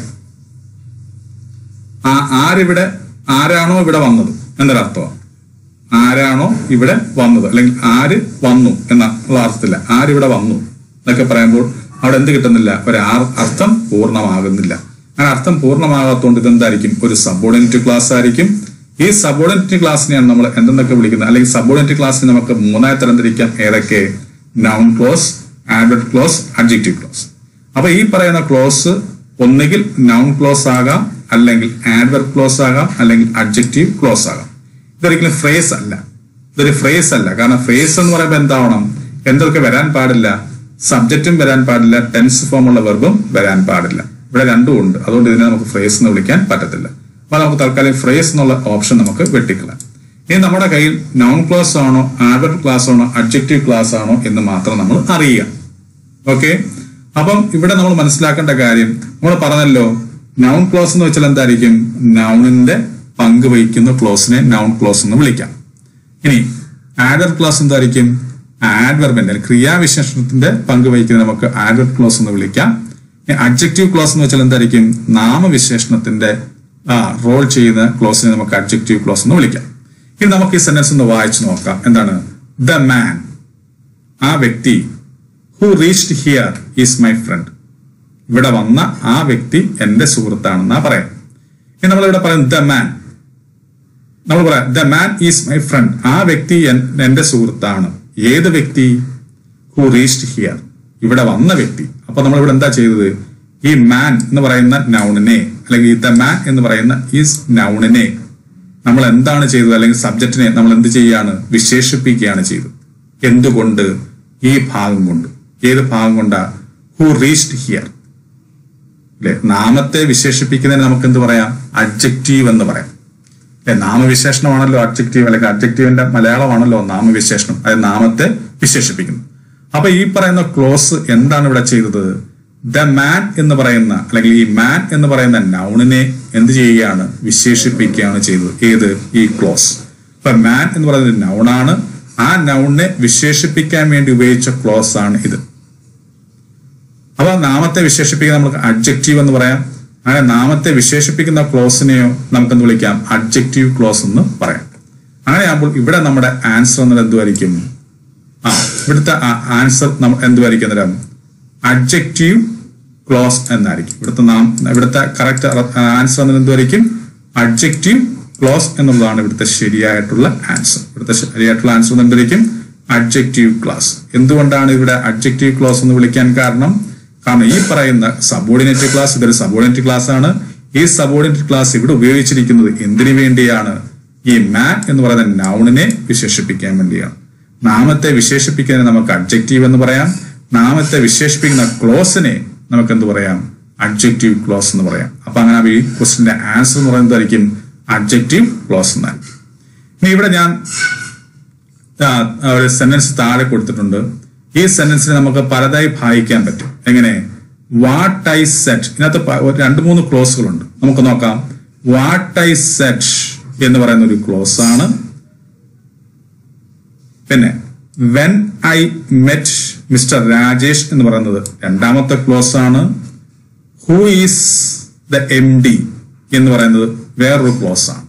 ആ ആരിവിടെ ആരാണോ ഇവിടെ വന്നത് എന്നൊരർത്ഥമാണ് ആരാണോ ഇവിടെ വന്നത് അല്ലെങ്കിൽ ആര് വന്നു എന്നുള്ള അർത്ഥത്തില്ല ആരിവിടെ വന്നു എന്നൊക്കെ പറയുമ്പോൾ അവിടെ എന്ത് കിട്ടുന്നില്ല ഒരു ആർ- അർത്ഥം പൂർണ്ണമാകുന്നില്ല അങ്ങനെ അർത്ഥം പൂർണ്ണമാകാത്തതുകൊണ്ട് ഇതെന്തായിരിക്കും ഒരു സബോർഡിനേറ്റ് ക്ലാസ് ആയിരിക്കും ഈ സബോർഡിനേറ്റ് ക്ലാസ്സിനെയാണ് നമ്മൾ എന്തെന്നൊക്കെ വിളിക്കുന്നത് അല്ലെങ്കിൽ സബോർഡിനേറ്റ് ക്ലാസ്സിനെ നമുക്ക് മൂന്നായി തരംതിരിക്കാം ഏതൊക്കെ noun clause adverb clause adjective clause അപ്പൊ ഈ പറയുന്ന ക്ലോസ് ഒന്നുകിൽ നൗൺ ക്ലോസ് ആകാം അല്ലെങ്കിൽ ആഡ്വർബ് ക്ലോസ് ആകാം അല്ലെങ്കിൽ അഡ്ജക്റ്റീവ് ക്ലോസ് ആകാം ഇതൊരിക്കലും ഫ്രേസ് അല്ല ഇതൊരു ഫ്രേസ് അല്ല കാരണം ഫ്രേസ് എന്ന് പറയുമ്പോൾ എന്താവണം എന്തൊക്കെ വരാൻ പാടില്ല സബ്ജക്റ്റും വരാൻ പാടില്ല ടെൻസ് ഫോമുള്ള വെർബും വരാൻ പാടില്ല ഇവിടെ രണ്ടും ഉണ്ട് അതുകൊണ്ട് ഇതിനെ നമുക്ക് ഫ്രേസ് എന്ന് വിളിക്കാൻ പറ്റത്തില്ല അപ്പൊ നമുക്ക് തൽക്കാലം ഫ്രേസ് എന്നുള്ള ഓപ്ഷൻ നമുക്ക് വെട്ടിക്കളയാം ഇനി നമ്മുടെ കയ്യിൽ നൗൺ ക്ലോസ് ആണോ ആഡ്വർബ് ക്ലാസ് ആണോ അഡ്ജക്റ്റീവ് ക്ലാസ് ആണോ എന്ന് മാത്രം നമ്മൾ അറിയുക ഓക്കെ അപ്പം ഇവിടെ നമ്മൾ മനസ്സിലാക്കേണ്ട കാര്യം നമ്മൾ പറഞ്ഞല്ലോ നൗൺ ക്ലോസ് എന്ന് വെച്ചാൽ എന്തായിരിക്കും നൗണിന്റെ പങ്ക് വഹിക്കുന്ന ക്ലോസിനെ നൗൺ ക്ലോസ് എന്ന് വിളിക്കാം ഇനി ആഡർ ക്ലോസ് എന്തായിരിക്കും ആഡ്വർബിന്റെ ക്രിയാവിശേഷണത്തിന്റെ പങ്ക് വഹിക്കുന്ന നമുക്ക് ആഡർ ക്ലോസ് എന്ന് വിളിക്കാം അഡ്ജക്റ്റീവ് ക്ലോസ് എന്ന് വെച്ചാൽ എന്തായിരിക്കും നാമവിശേഷണത്തിന്റെ റോൾ ചെയ്യുന്ന ക്ലോസിനെ നമുക്ക് അഡ്ജക്റ്റീവ് ക്ലോസ് എന്ന് വിളിക്കാം ഇനി നമുക്ക് ഈ സെന്റൻസ് ഒന്ന് വായിച്ചു നോക്കാം എന്താണ് ദ മാൻ ആ വ്യക്തി who reached here is my friend ഇവിടെ വന്ന ആ വ്യക്തി എന്റെ സുഹൃത്താണെന്നാ പറയാം ഇനി നമ്മൾ ഇവിടെ പറയും ദ മാൻ നമ്മൾ പറയാം the man is my friend ആ വ്യക്തി എൻ- എന്റെ സുഹൃത്താണ് ഏത് വ്യക്തി ഹു റീച്ച്ഡ് ഹിയർ ഇവിടെ വന്ന വ്യക്തി അപ്പൊ നമ്മൾ ഇവിടെ എന്താ ചെയ്തത് ഈ മാൻ എന്ന് പറയുന്ന നൗണിനെ അല്ലെങ്കിൽ ദ മാൻ എന്ന് പറയുന്ന ഈസ് നൗണിനെ നമ്മൾ എന്താണ് ചെയ്തത് അല്ലെങ്കിൽ സബ്ജക്റ്റിനെ നമ്മൾ എന്ത് ചെയ്യാണ് വിശേഷിപ്പിക്കുകയാണ് ചെയ്തത് എന്തുകൊണ്ട് ഈ ഭാഗം കൊണ്ട് ഏത് ഭാഗം കൊണ്ടാ ഹു റീച്ച്ഡ് ഹിയർ അല്ലെ നാമത്തെ വിശേഷിപ്പിക്കുന്നതിന് നമുക്ക് എന്ത് പറയാം അഡ്ജക്റ്റീവ് എന്ന് പറയാം അല്ലെ നാമവിശേഷണമാണല്ലോ അഡ്ജക്റ്റീവ് അല്ലെങ്കിൽ അഡ്ജക്റ്റീവിന്റെ മലയാളമാണല്ലോ നാമവിശേഷണം അതായത് നാമത്തെ വിശേഷിപ്പിക്കുന്നു അപ്പൊ ഈ പറയുന്ന ക്ലോസ് എന്താണ് ഇവിടെ ചെയ്തത് ദ മാൻ എന്ന് പറയുന്ന അല്ലെങ്കിൽ ഈ മാൻ എന്ന് പറയുന്ന നൗണിനെ എന്ത് ചെയ്യുകയാണ് വിശേഷിപ്പിക്കുകയാണ് ചെയ്തത് ഏത് ഈ ക്ലോസ് അപ്പൊ മാൻ എന്ന് പറയുന്നത് നൗണാണ് ആ നൗണിനെ വിശേഷിപ്പിക്കാൻ വേണ്ടി ഉപയോഗിച്ച ക്ലോസ് ആണ് ഇത് അപ്പൊ നാമത്തെ വിശേഷിപ്പിക്കുന്ന നമുക്ക് അഡ്ജക്റ്റീവ് എന്ന് പറയാം അങ്ങനെ നാമത്തെ വിശേഷിപ്പിക്കുന്ന ക്ലോസിനെയോ നമുക്ക് എന്ത് വിളിക്കാം അഡ്ജക്റ്റീവ് ക്ലോസ് എന്ന് പറയാം അങ്ങനെയാകുമ്പോൾ ഇവിടെ നമ്മുടെ ആൻസർ എന്നത് എന്തുമായിരിക്കും ആ ഇവിടുത്തെ ആൻസർ എന്തുമായിരിക്കും അന്നേരം അഡ്ജക്റ്റീവ് ക്ലോസ് എന്നായിരിക്കും ഇവിടുത്തെ നാം ഇവിടുത്തെ കറക്റ്റ് ആൻസർ എന്നത് എന്തുമായിരിക്കും അഡ്ജക്റ്റീവ് ക്ലോസ് എന്നുള്ളതാണ് ഇവിടുത്തെ ശരിയായിട്ടുള്ള ആൻസർ ഇവിടുത്തെ ശരിയായിട്ടുള്ള ആൻസർ എന്തായിരിക്കും അഡ്ജക്റ്റീവ് ക്ലാസ് എന്തുകൊണ്ടാണ് ഇവിടെ അഡ്ജക്റ്റീവ് ക്ലോസ് എന്ന് വിളിക്കാൻ കാരണം കാരണം ഈ പറയുന്ന സബോർഡിനേറ്റ് ക്ലാസ് ഇതൊരു സബോർഡിനേറ്റ് ക്ലാസ് ആണ് ഈ സബോർഡിനേറ്റ് ക്ലാസ് ഇവിടെ ഉപയോഗിച്ചിരിക്കുന്നത് എന്തിനു വേണ്ടിയാണ് ഈ മാൻ എന്ന് പറയുന്ന നൗണിനെ വിശേഷിപ്പിക്കാൻ വേണ്ടിയാണ് നാമത്തെ വിശേഷിപ്പിക്കുന്നതിന് നമുക്ക് അഡ്ജക്റ്റീവ് എന്ന് പറയാം നാമത്തെ വിശേഷിപ്പിക്കുന്ന ക്ലോസിനെ നമുക്ക് എന്ത് പറയാം അഡ്ജക്റ്റീവ് ക്ലോസ് എന്ന് പറയാം അപ്പൊ അങ്ങനെ ഈ ക്വസ്റ്റിന്റെ ആൻസർ എന്ന് പറയുന്നതായിരിക്കും അഡ്ജക്റ്റീവ് ക്ലോസ് എന്നായിരിക്കും ഇനി ഇവിടെ ഞാൻ ആ, ഒരു സെന്റൻസ് താഴെ കൊടുത്തിട്ടുണ്ട് ഈ സെന്റൻസിനെ നമുക്ക് പലതായി ഭാഗിക്കാൻ പറ്റും എങ്ങനെ വാട്ട് ഐ സെറ്റ് ഇതിനകത്ത് പ- ഒരു രണ്ട് മൂന്ന് ക്ലോസുകളുണ്ട് നമുക്ക് നോക്കാം വാട്ട് ഐ സെറ്റ് എന്ന് പറയുന്ന ഒരു ക്ലോസ് ആണ് പിന്നെ when I met mister Rajesh എന്ന് പറയുന്നത് രണ്ടാമത്തെ ക്ലോസ് ആണ് who is the M D എന്ന് പറയുന്നത് വേറൊരു ക്ലോസ് ആണ്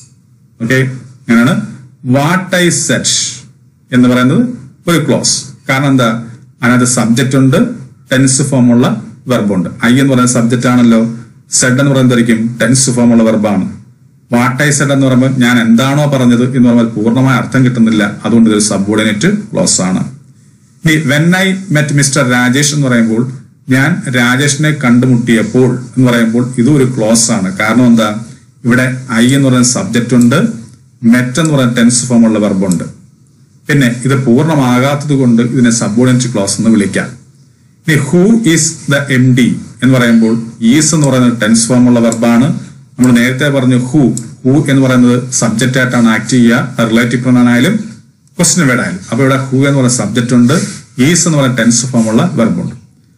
ഓക്കെ അങ്ങനെയാണ് വാട്ട് ഐ സെറ്റ് എന്ന് പറയുന്നത് ഒരു ക്ലോസ് കാരണം എന്താ അതിനകത്ത് സബ്ജക്റ്റ് ഉണ്ട് ടെൻസ് ഫോമുള്ള വെർബുണ്ട് ഐ എന്ന് പറയുന്ന സബ്ജക്റ്റ് ആണല്ലോ സെഡ് എന്ന് പറയുന്നതായിരിക്കും ടെൻസ് ഫോമുള്ള വെർബാണ് വാട്ട് ഐ സെഡ് എന്ന് പറയുമ്പോൾ ഞാൻ എന്താണോ പറഞ്ഞത് എന്ന് പറയുമ്പോൾ പൂർണ്ണമായ അർത്ഥം കിട്ടുന്നില്ല അതുകൊണ്ട് ഇതൊരു സബോർഡിനേറ്റ് ക്ലോസ് ആണ് ഇനി when I met mister Rajesh എന്ന് പറയുമ്പോൾ ഞാൻ രാജേഷിനെ കണ്ടുമുട്ടിയപ്പോൾ എന്ന് പറയുമ്പോൾ ഇതും ഒരു ക്ലോസ് ആണ് കാരണം എന്താ ഇവിടെ ഐ എന്ന് പറയുന്ന സബ്ജക്റ്റ് ഉണ്ട് മെറ്റ് എന്ന് പറയുന്ന ടെൻസ് ഫോം ഉള്ള വെർബുണ്ട് പിന്നെ ഇത് പൂർണ്ണമാകാത്തത് കൊണ്ട് ഇതിനെ സബോർഡിനേറ്റ് ക്ലോസ് എന്ന് വിളിക്കാം ഇനി who is the M D എന്ന് പറയുമ്പോൾ ഈസ് എന്ന് പറയുന്നത് ടെൻസ് ഫോം ഉള്ള വെർബാണ് നമ്മൾ നേരത്തെ പറഞ്ഞു ഹൂ ഹൂ എന്ന് പറയുന്നത് സബ്ജക്റ്റ് ആയിട്ടാണ് ആക്ട് ചെയ്യുക റിലേറ്റീവ് പ്രൊനൗൺ ആയാലും ക്വസ്റ്റ്യൻ വേർഡ് ആയാലും അപ്പൊ ഇവിടെ ഹൂ എന്ന് പറയുന്ന സബ്ജക്റ്റ് ഉണ്ട് ഈസ് എന്ന് പറയുന്ന ടെൻസ് ഫോം ഉള്ള വെർബുണ്ട്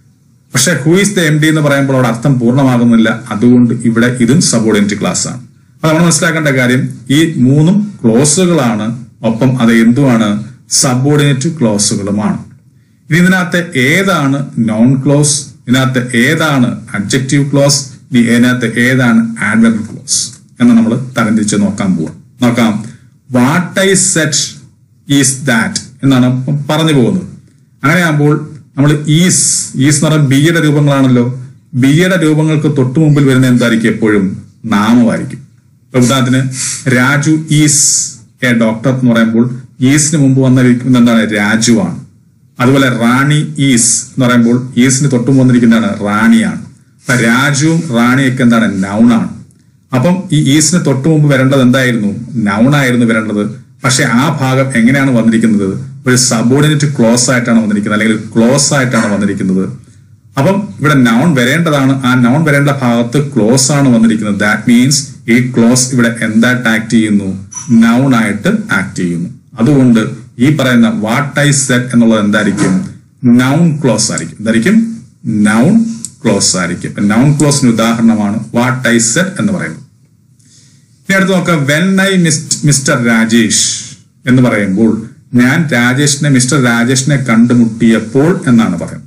പക്ഷെ who is the M D എന്ന് പറയുമ്പോൾ അവിടെ അർത്ഥം പൂർണ്ണമാകുന്നില്ല അതുകൊണ്ട് ഇവിടെ ഇതും സബോർഡിനേറ്റ് ക്ലാസ് ആണ് അപ്പൊ നമ്മൾ മനസ്സിലാക്കേണ്ട കാര്യം ഈ മൂന്നും ക്ലോസുകളാണ് ഒപ്പം അത് എന്തുമാണ് സബോർഡിനേറ്റ് ക്ലോസുകളുമാണ് ഇനി ഇതിനകത്ത് ഏതാണ് നോൺ ക്ലോസ് ഇതിനകത്ത് ഏതാണ് അഡ്ജക്റ്റീവ് ക്ലോസ് ഇനി ഇതിനകത്ത് ഏതാണ് ആഡ്വർബ് ക്ലോസ് എന്ന് നമ്മൾ തരംതിരിച്ച് നോക്കാൻ പോവാം നോക്കാം what I said is that എന്നാണ് പറഞ്ഞു പോകുന്നത് അങ്ങനെയാകുമ്പോൾ നമ്മൾ ഈസ് ഈസ് എന്ന് പറയുന്നത് ബിയുടെ രൂപങ്ങളാണല്ലോ ബിയുടെ രൂപങ്ങൾക്ക് തൊട്ടു മുമ്പിൽ വരുന്ന എന്തായിരിക്കും എപ്പോഴും നാമമായിരിക്കും ഇപ്പൊ ഉദാഹരണത്തിന് രാജു ഈസ് എ ഡോക്ടർ എന്ന് പറയുമ്പോൾ ഈസിന് മുമ്പ് വന്നിരിക്കുന്നത് എന്താണ് രാജുവാണ് അതുപോലെ റാണി ഈസ് എന്ന് പറയുമ്പോൾ ഈസിന് തൊട്ടു വന്നിരിക്കുന്നതാണ് റാണിയാണ് അപ്പൊ രാജുവും റാണിയൊക്കെ എന്താണ് നൗണാണ് അപ്പം ഈ ഈസിന് തൊട്ടു മുമ്പ് വരേണ്ടത് എന്തായിരുന്നു നൗൺ ആയിരുന്നു വരേണ്ടത് പക്ഷെ ആ ഭാഗം എങ്ങനെയാണ് വന്നിരിക്കുന്നത് ഒരു സബോർഡിനേറ്റ് ക്ലോസ് ആയിട്ടാണ് വന്നിരിക്കുന്നത് അല്ലെങ്കിൽ ക്ലോസ് ആയിട്ടാണ് വന്നിരിക്കുന്നത് അപ്പം ഇവിടെ നൗൺ വരേണ്ടതാണ് ആ നൗൺ വരേണ്ട ഭാഗത്ത് ക്ലോസ് ആണ് വന്നിരിക്കുന്നത് ദാറ്റ് മീൻസ് ഈ ക്ലോസ് ഇവിടെ എന്തായിട്ട് ആക്ട് ചെയ്യുന്നു നൗൺ ആയിട്ട് ആക്ട് ചെയ്യുന്നു അതുകൊണ്ട് ഈ പറയുന്ന വാട്ട് ഐ സെറ്റ് എന്നുള്ളത് എന്തായിരിക്കും നൗൺ ക്ലോസ് ആയിരിക്കും എന്തായിരിക്കും നൗൺ ക്ലോസ് ആയിരിക്കും നൗൺ ക്ലോസിന് ഉദാഹരണമാണ് വാട്ട് ഐ സെറ്റ് എന്ന് പറയുന്നത് ഇനി അടുത്ത് നോക്കാം വെൻ ഐ മിസ്റ്റർ രാജേഷ് എന്ന് പറയുമ്പോൾ ഞാൻ രാജേഷിനെ മിസ്റ്റർ രാജേഷിനെ കണ്ടുമുട്ടിയപ്പോൾ എന്നാണ് പറയുന്നത്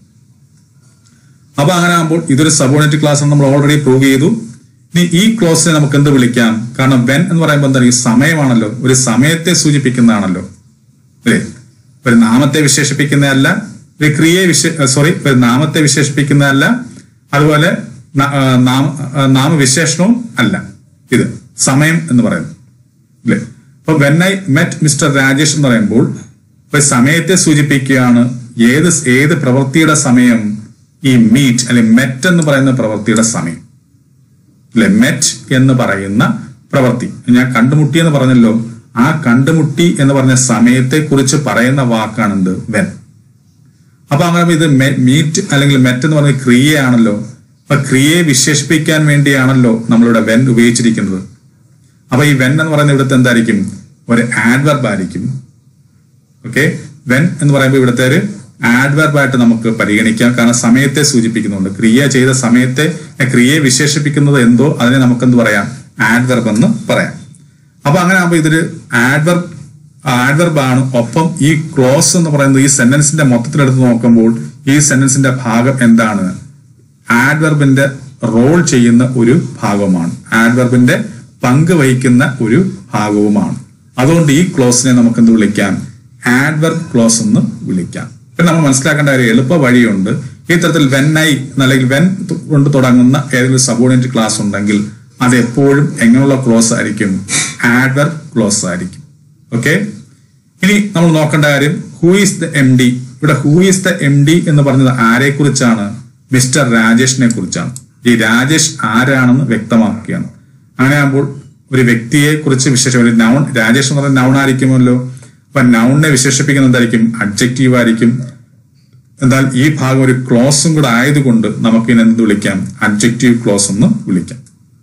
അപ്പൊ അങ്ങനെ ആകുമ്പോൾ ഇതൊരു സബോർഡിനേറ്റ് ക്ലാസ് ആണ് നമ്മൾ ഓൾറെഡി പ്രൂവ് ചെയ്തു ഇനി ഈ ക്ലോസിനെ നമുക്ക് എന്ത് വിളിക്കാം കാരണം വെൻ എന്ന് പറയുമ്പോൾ എന്താ ഈ സമയമാണല്ലോ ഒരു സമയത്തെ സൂചിപ്പിക്കുന്നതാണല്ലോ അല്ലേ ഒരു നാമത്തെ വിശേഷിപ്പിക്കുന്നതല്ല ഒരു ക്രിയയെ വിശേ സോറി ഒരു നാമത്തെ വിശേഷിപ്പിക്കുന്നതല്ല അതുപോലെ ന- ആ, നാമ ആ, നാമവിശേഷണവും അല്ല ഇത് സമയം എന്ന് പറയുന്നത് അല്ലേ അപ്പൊ when I met mister Rajesh എന്ന് പറയുമ്പോൾ ഇപ്പൊ സമയത്തെ സൂചിപ്പിക്കുകയാണ് ഏത് ഏത് പ്രവൃത്തിയുടെ സമയം ഈ മീറ്റ് അല്ലെങ്കിൽ മെറ്റ് എന്ന് പറയുന്ന പ്രവൃത്തിയുടെ സമയം അല്ലെ മെറ്റ് എന്ന് പറയുന്ന പ്രവൃത്തി ഞാൻ കണ്ടുമുട്ടി എന്ന് പറഞ്ഞല്ലോ ആ കണ്ടുമുട്ടി എന്ന് പറഞ്ഞ സമയത്തെ കുറിച്ച് പറയുന്ന വാക്കാണെന്ത് വെൻ അപ്പൊ അങ്ങനെ ഇത് മീറ്റ് അല്ലെങ്കിൽ മെറ്റ് എന്ന് പറഞ്ഞ ക്രിയയാണല്ലോ അപ്പൊ ക്രിയയെ വിശേഷിപ്പിക്കാൻ വേണ്ടിയാണല്ലോ നമ്മളിവിടെ വെൻ ഉപയോഗിച്ചിരിക്കുന്നത് അപ്പൊ ഈ വെൻ എന്ന് പറയുന്ന ഇവിടുത്തെ എന്തായിരിക്കും ഒരു ആഡ്വർബ് ആയിരിക്കും ഓക്കെ വെൻ എന്ന് പറയുമ്പോൾ ഇവിടുത്തെ ഒരു ആഡ്വർബ് ആയിട്ട് നമുക്ക് പരിഗണിക്കാം കാരണം സമയത്തെ സൂചിപ്പിക്കുന്നുണ്ട് ക്രിയ ചെയ്ത സമയത്തെ ഏ, ക്രിയയെ വിശേഷിപ്പിക്കുന്നത് എന്തോ അതിനെ നമുക്ക് എന്ത് പറയാം ആഡ്വർബ് എന്ന് പറയാം അപ്പൊ അങ്ങനെ ആകുമ്പോൾ ഇതൊരു ആഡ്വർബ് ആഡ്വർബ് ആണ് ഒപ്പം ഈ ക്ലോസ് എന്ന് പറയുന്നത് ഈ സെന്റൻസിന്റെ മൊത്തത്തിലെടുത്ത് നോക്കുമ്പോൾ ഈ സെന്റൻസിന്റെ ഭാഗം എന്താണ് ആഡ്വർബിന്റെ റോൾ ചെയ്യുന്ന ഒരു ഭാഗമാണ് ആഡ്വർബിന്റെ പങ്ക് വഹിക്കുന്ന ഒരു ഭാഗവുമാണ് അതുകൊണ്ട് ഈ ക്ലോസിനെ നമുക്ക് എന്ത് വിളിക്കാം ആഡ്വർബ് ക്ലോസ് എന്ന് വിളിക്കാം ഇപ്പൊ നമ്മൾ മനസ്സിലാക്കേണ്ട ഒരു എളുപ്പ വഴിയുണ്ട് ഈ തരത്തിൽ വെൻ ഐ അല്ലെങ്കിൽ വെൻ കൊണ്ട് തുടങ്ങുന്ന ഏതെങ്കിലും സബോർഡിനേറ്റ് ക്ലാസ് ഉണ്ടെങ്കിൽ അത് എപ്പോഴും എങ്ങനെയുള്ള ക്ലോസ് ആയിരിക്കും ആഡ്വർബ് ക്ലോസ് ആയിരിക്കും ഓക്കെ ഇനി നമ്മൾ നോക്കേണ്ട കാര്യം who is the M D ഇവിടെ who is the M D എന്ന് പറഞ്ഞത് ആരെ കുറിച്ചാണ് മിസ്റ്റർ രാജേഷിനെ കുറിച്ചാണ് ഈ രാജേഷ് ആരാണെന്ന് വ്യക്തമാക്കുകയാണ് അങ്ങനെയാകുമ്പോൾ ഒരു വ്യക്തിയെ കുറിച്ച് വിശേഷം ഒരു നൗൺ രാജേഷ് എന്ന് പറയുന്ന നൗൺ ആയിരിക്കുമല്ലോ അപ്പൊ നൗണിനെ വിശേഷിപ്പിക്കുന്നത് എന്തായിരിക്കും അഡ്ജക്റ്റീവ് ആയിരിക്കും എന്നാൽ ഈ ഭാഗം ഒരു ക്ലോസും കൂടെ ആയതുകൊണ്ട് നമുക്ക് ഇതിനെ എന്ത് വിളിക്കാം അഡ്ജക്റ്റീവ് ക്ലോസ് എന്ന് വിളിക്കാം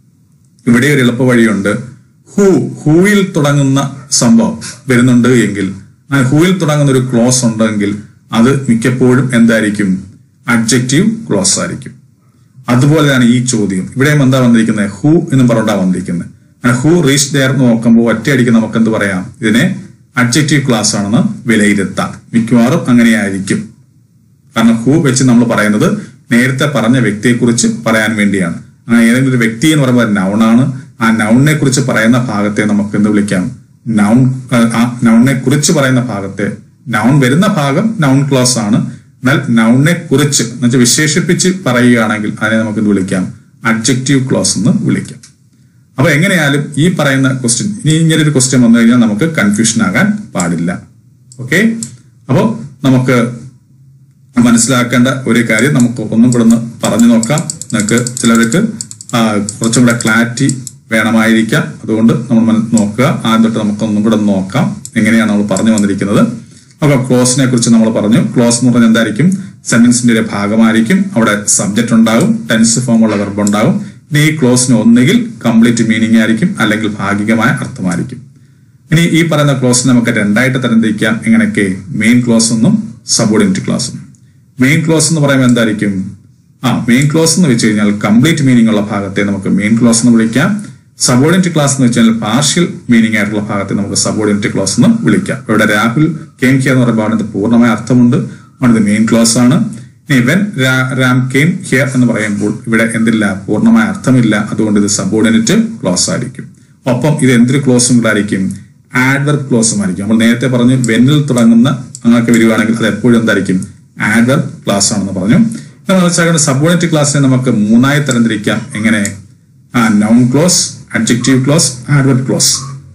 ഇവിടെ ഒരു എളുപ്പ വഴിയുണ്ട് ഹൂ ഹൂയിൽ തുടങ്ങുന്ന സംഭവം വരുന്നുണ്ട് എങ്കിൽ ആ ഹൂയിൽ തുടങ്ങുന്ന ഒരു ക്ലോസ് ഉണ്ടെങ്കിൽ അത് മിക്കപ്പോഴും എന്തായിരിക്കും അഡ്ജക്റ്റീവ് ക്ലോസ് ആയിരിക്കും അതുപോലെയാണ് ഈ ചോദ്യം ഇവിടെയും എന്താ വന്നിരിക്കുന്നത് ഹൂ എന്ന് പറഞ്ഞാ വന്നിരിക്കുന്നത് അങ്ങനെ ഹൂ റീച്ച് ദയർ എന്ന് നോക്കുമ്പോൾ ഒറ്റയടിക്ക് നമുക്ക് എന്ത് പറയാം ഇതിനെ അഡ്ജക്റ്റീവ് ക്ലാസ് ആണെന്ന് വിലയിരുത്താം മിക്കവാറും അങ്ങനെയായിരിക്കും കാരണം ഹൂ വെച്ച് നമ്മൾ പറയുന്നത് നേരത്തെ പറഞ്ഞ വ്യക്തിയെക്കുറിച്ച് പറയാൻ വേണ്ടിയാണ് അങ്ങനെ ഏതെങ്കിലും ഒരു വ്യക്തി എന്ന് പറയുമ്പോൾ നൗണാണ് ആ നൗണിനെ കുറിച്ച് പറയുന്ന ഭാഗത്തെ നമുക്ക് എന്ത് വിളിക്കാം നൗൺ ആ നൗണിനെ കുറിച്ച് പറയുന്ന ഭാഗത്തെ നൗൺ വരുന്ന ഭാഗം നൗൺ ക്ലോസ് ആണ് എന്നാൽ നൗണിനെ കുറിച്ച് എന്നുവെച്ചാൽ വിശേഷിപ്പിച്ച് പറയുകയാണെങ്കിൽ അതിനെ നമുക്ക് എന്ത് വിളിക്കാം അഡ്ജക്റ്റീവ് ക്ലോസ് എന്ന് വിളിക്കാം അപ്പൊ എങ്ങനെയായാലും ഈ പറയുന്ന ക്വസ്റ്റ്യൻ ഇനി ഇങ്ങനെ ഒരു ക്വസ്റ്റ്യൻ വന്നു കഴിഞ്ഞാൽ നമുക്ക് കൺഫ്യൂഷൻ ആകാൻ പാടില്ല ഓക്കെ അപ്പോ നമുക്ക് മനസ്സിലാക്കേണ്ട ഒരു കാര്യം നമുക്ക് ഒന്നും കൂടെ ഒന്ന് പറഞ്ഞു നോക്കാം നിങ്ങൾക്ക് ചിലർക്ക് ആ, കുറച്ചും കൂടെ ക്ലാരിറ്റി വേണമായിരിക്കാം അതുകൊണ്ട് നമ്മൾ മന- നോക്കുക ആദ്യം തൊട്ട് നമുക്ക് ഒന്നും കൂടെ ഒന്ന് നോക്കാം എങ്ങനെയാണ് നമ്മൾ പറഞ്ഞു വന്നിരിക്കുന്നത് അപ്പൊ ക്ലോസിനെ കുറിച്ച് നമ്മൾ പറഞ്ഞു ക്ലോസ് എന്ന് പറഞ്ഞാൽ എന്തായിരിക്കും സെന്റൻസിന്റെ ഒരു ഭാഗമായിരിക്കും അവിടെ സബ്ജക്റ്റ് ഉണ്ടാകും ടെൻസ് ഫോം ഉള്ള വെർബ് ഉണ്ടാകും ഇനി ഈ ക്ലോസിന് ഒന്നുകിൽ കംപ്ലീറ്റ് മീനിങ് ആയിരിക്കും അല്ലെങ്കിൽ ഭാഗികമായ അർത്ഥമായിരിക്കും ഇനി ഈ പറയുന്ന ക്ലോസ് നമുക്ക് രണ്ടായിട്ട് തരംതിരിക്കാം എങ്ങനെയൊക്കെ മെയിൻ ക്ലോസ് എന്നും സബോർഡിനേറ്റ് ക്ലോസും മെയിൻ ക്ലോസ് എന്ന് പറയുമ്പോൾ എന്തായിരിക്കും ആ മെയിൻ ക്ലോസ് എന്ന് വെച്ച് കഴിഞ്ഞാൽ കംപ്ലീറ്റ് മീനിങ് ഉള്ള ഭാഗത്തെ നമുക്ക് മെയിൻ ക്ലോസ് എന്ന് വിളിക്കാം സബോർഡിനേറ്റ് ക്ലാസ് എന്ന് വെച്ചാൽ പാർഷ്യൽ മീനിങ് ആയിട്ടുള്ള ഭാഗത്തെ നമുക്ക് സബോർഡിനേറ്റ് ക്ലോസ് എന്ന് വിളിക്കാം ഇവിടെ രാഹുൽ കെയിം ഹിയർ എന്ന് പറയുമ്പോൾ അതിന് പൂർണ്ണമായ അർത്ഥമുണ്ട് അത് മെയിൻ ക്ലോസ് ആണ് ഇനി വെൻ രാം കെയിം ഹിയർ എന്ന് പറയുമ്പോൾ ഇവിടെ എന്തില്ല പൂർണ്ണമായ അർത്ഥമില്ല അതുകൊണ്ട് ഇത് സബോർഡിനേറ്റ് ക്ലോസ് ആയിരിക്കും ഒപ്പം ഇത് എന്തൊരു ക്ലോസും കൂടെ ആയിരിക്കും ആഡ്വർബ് ക്ലോസും ആയിരിക്കും നമ്മൾ നേരത്തെ പറഞ്ഞു വെന്നിൽ തുടങ്ങുന്ന അങ്ങനെയൊക്കെ വരികയാണെങ്കിൽ അത് എപ്പോഴും എന്തായിരിക്കും ആഡ്വർബ് ക്ലാസ് ആണെന്ന് പറഞ്ഞു നമ്മൾ മനസ്സിലാക്കേണ്ട സബോർഡിനേറ്റ് ക്ലാസ്സിനെ നമുക്ക് മൂന്നായി തരംതിരിക്കാം എങ്ങനെ ആ noun clause adjective clause adverb clause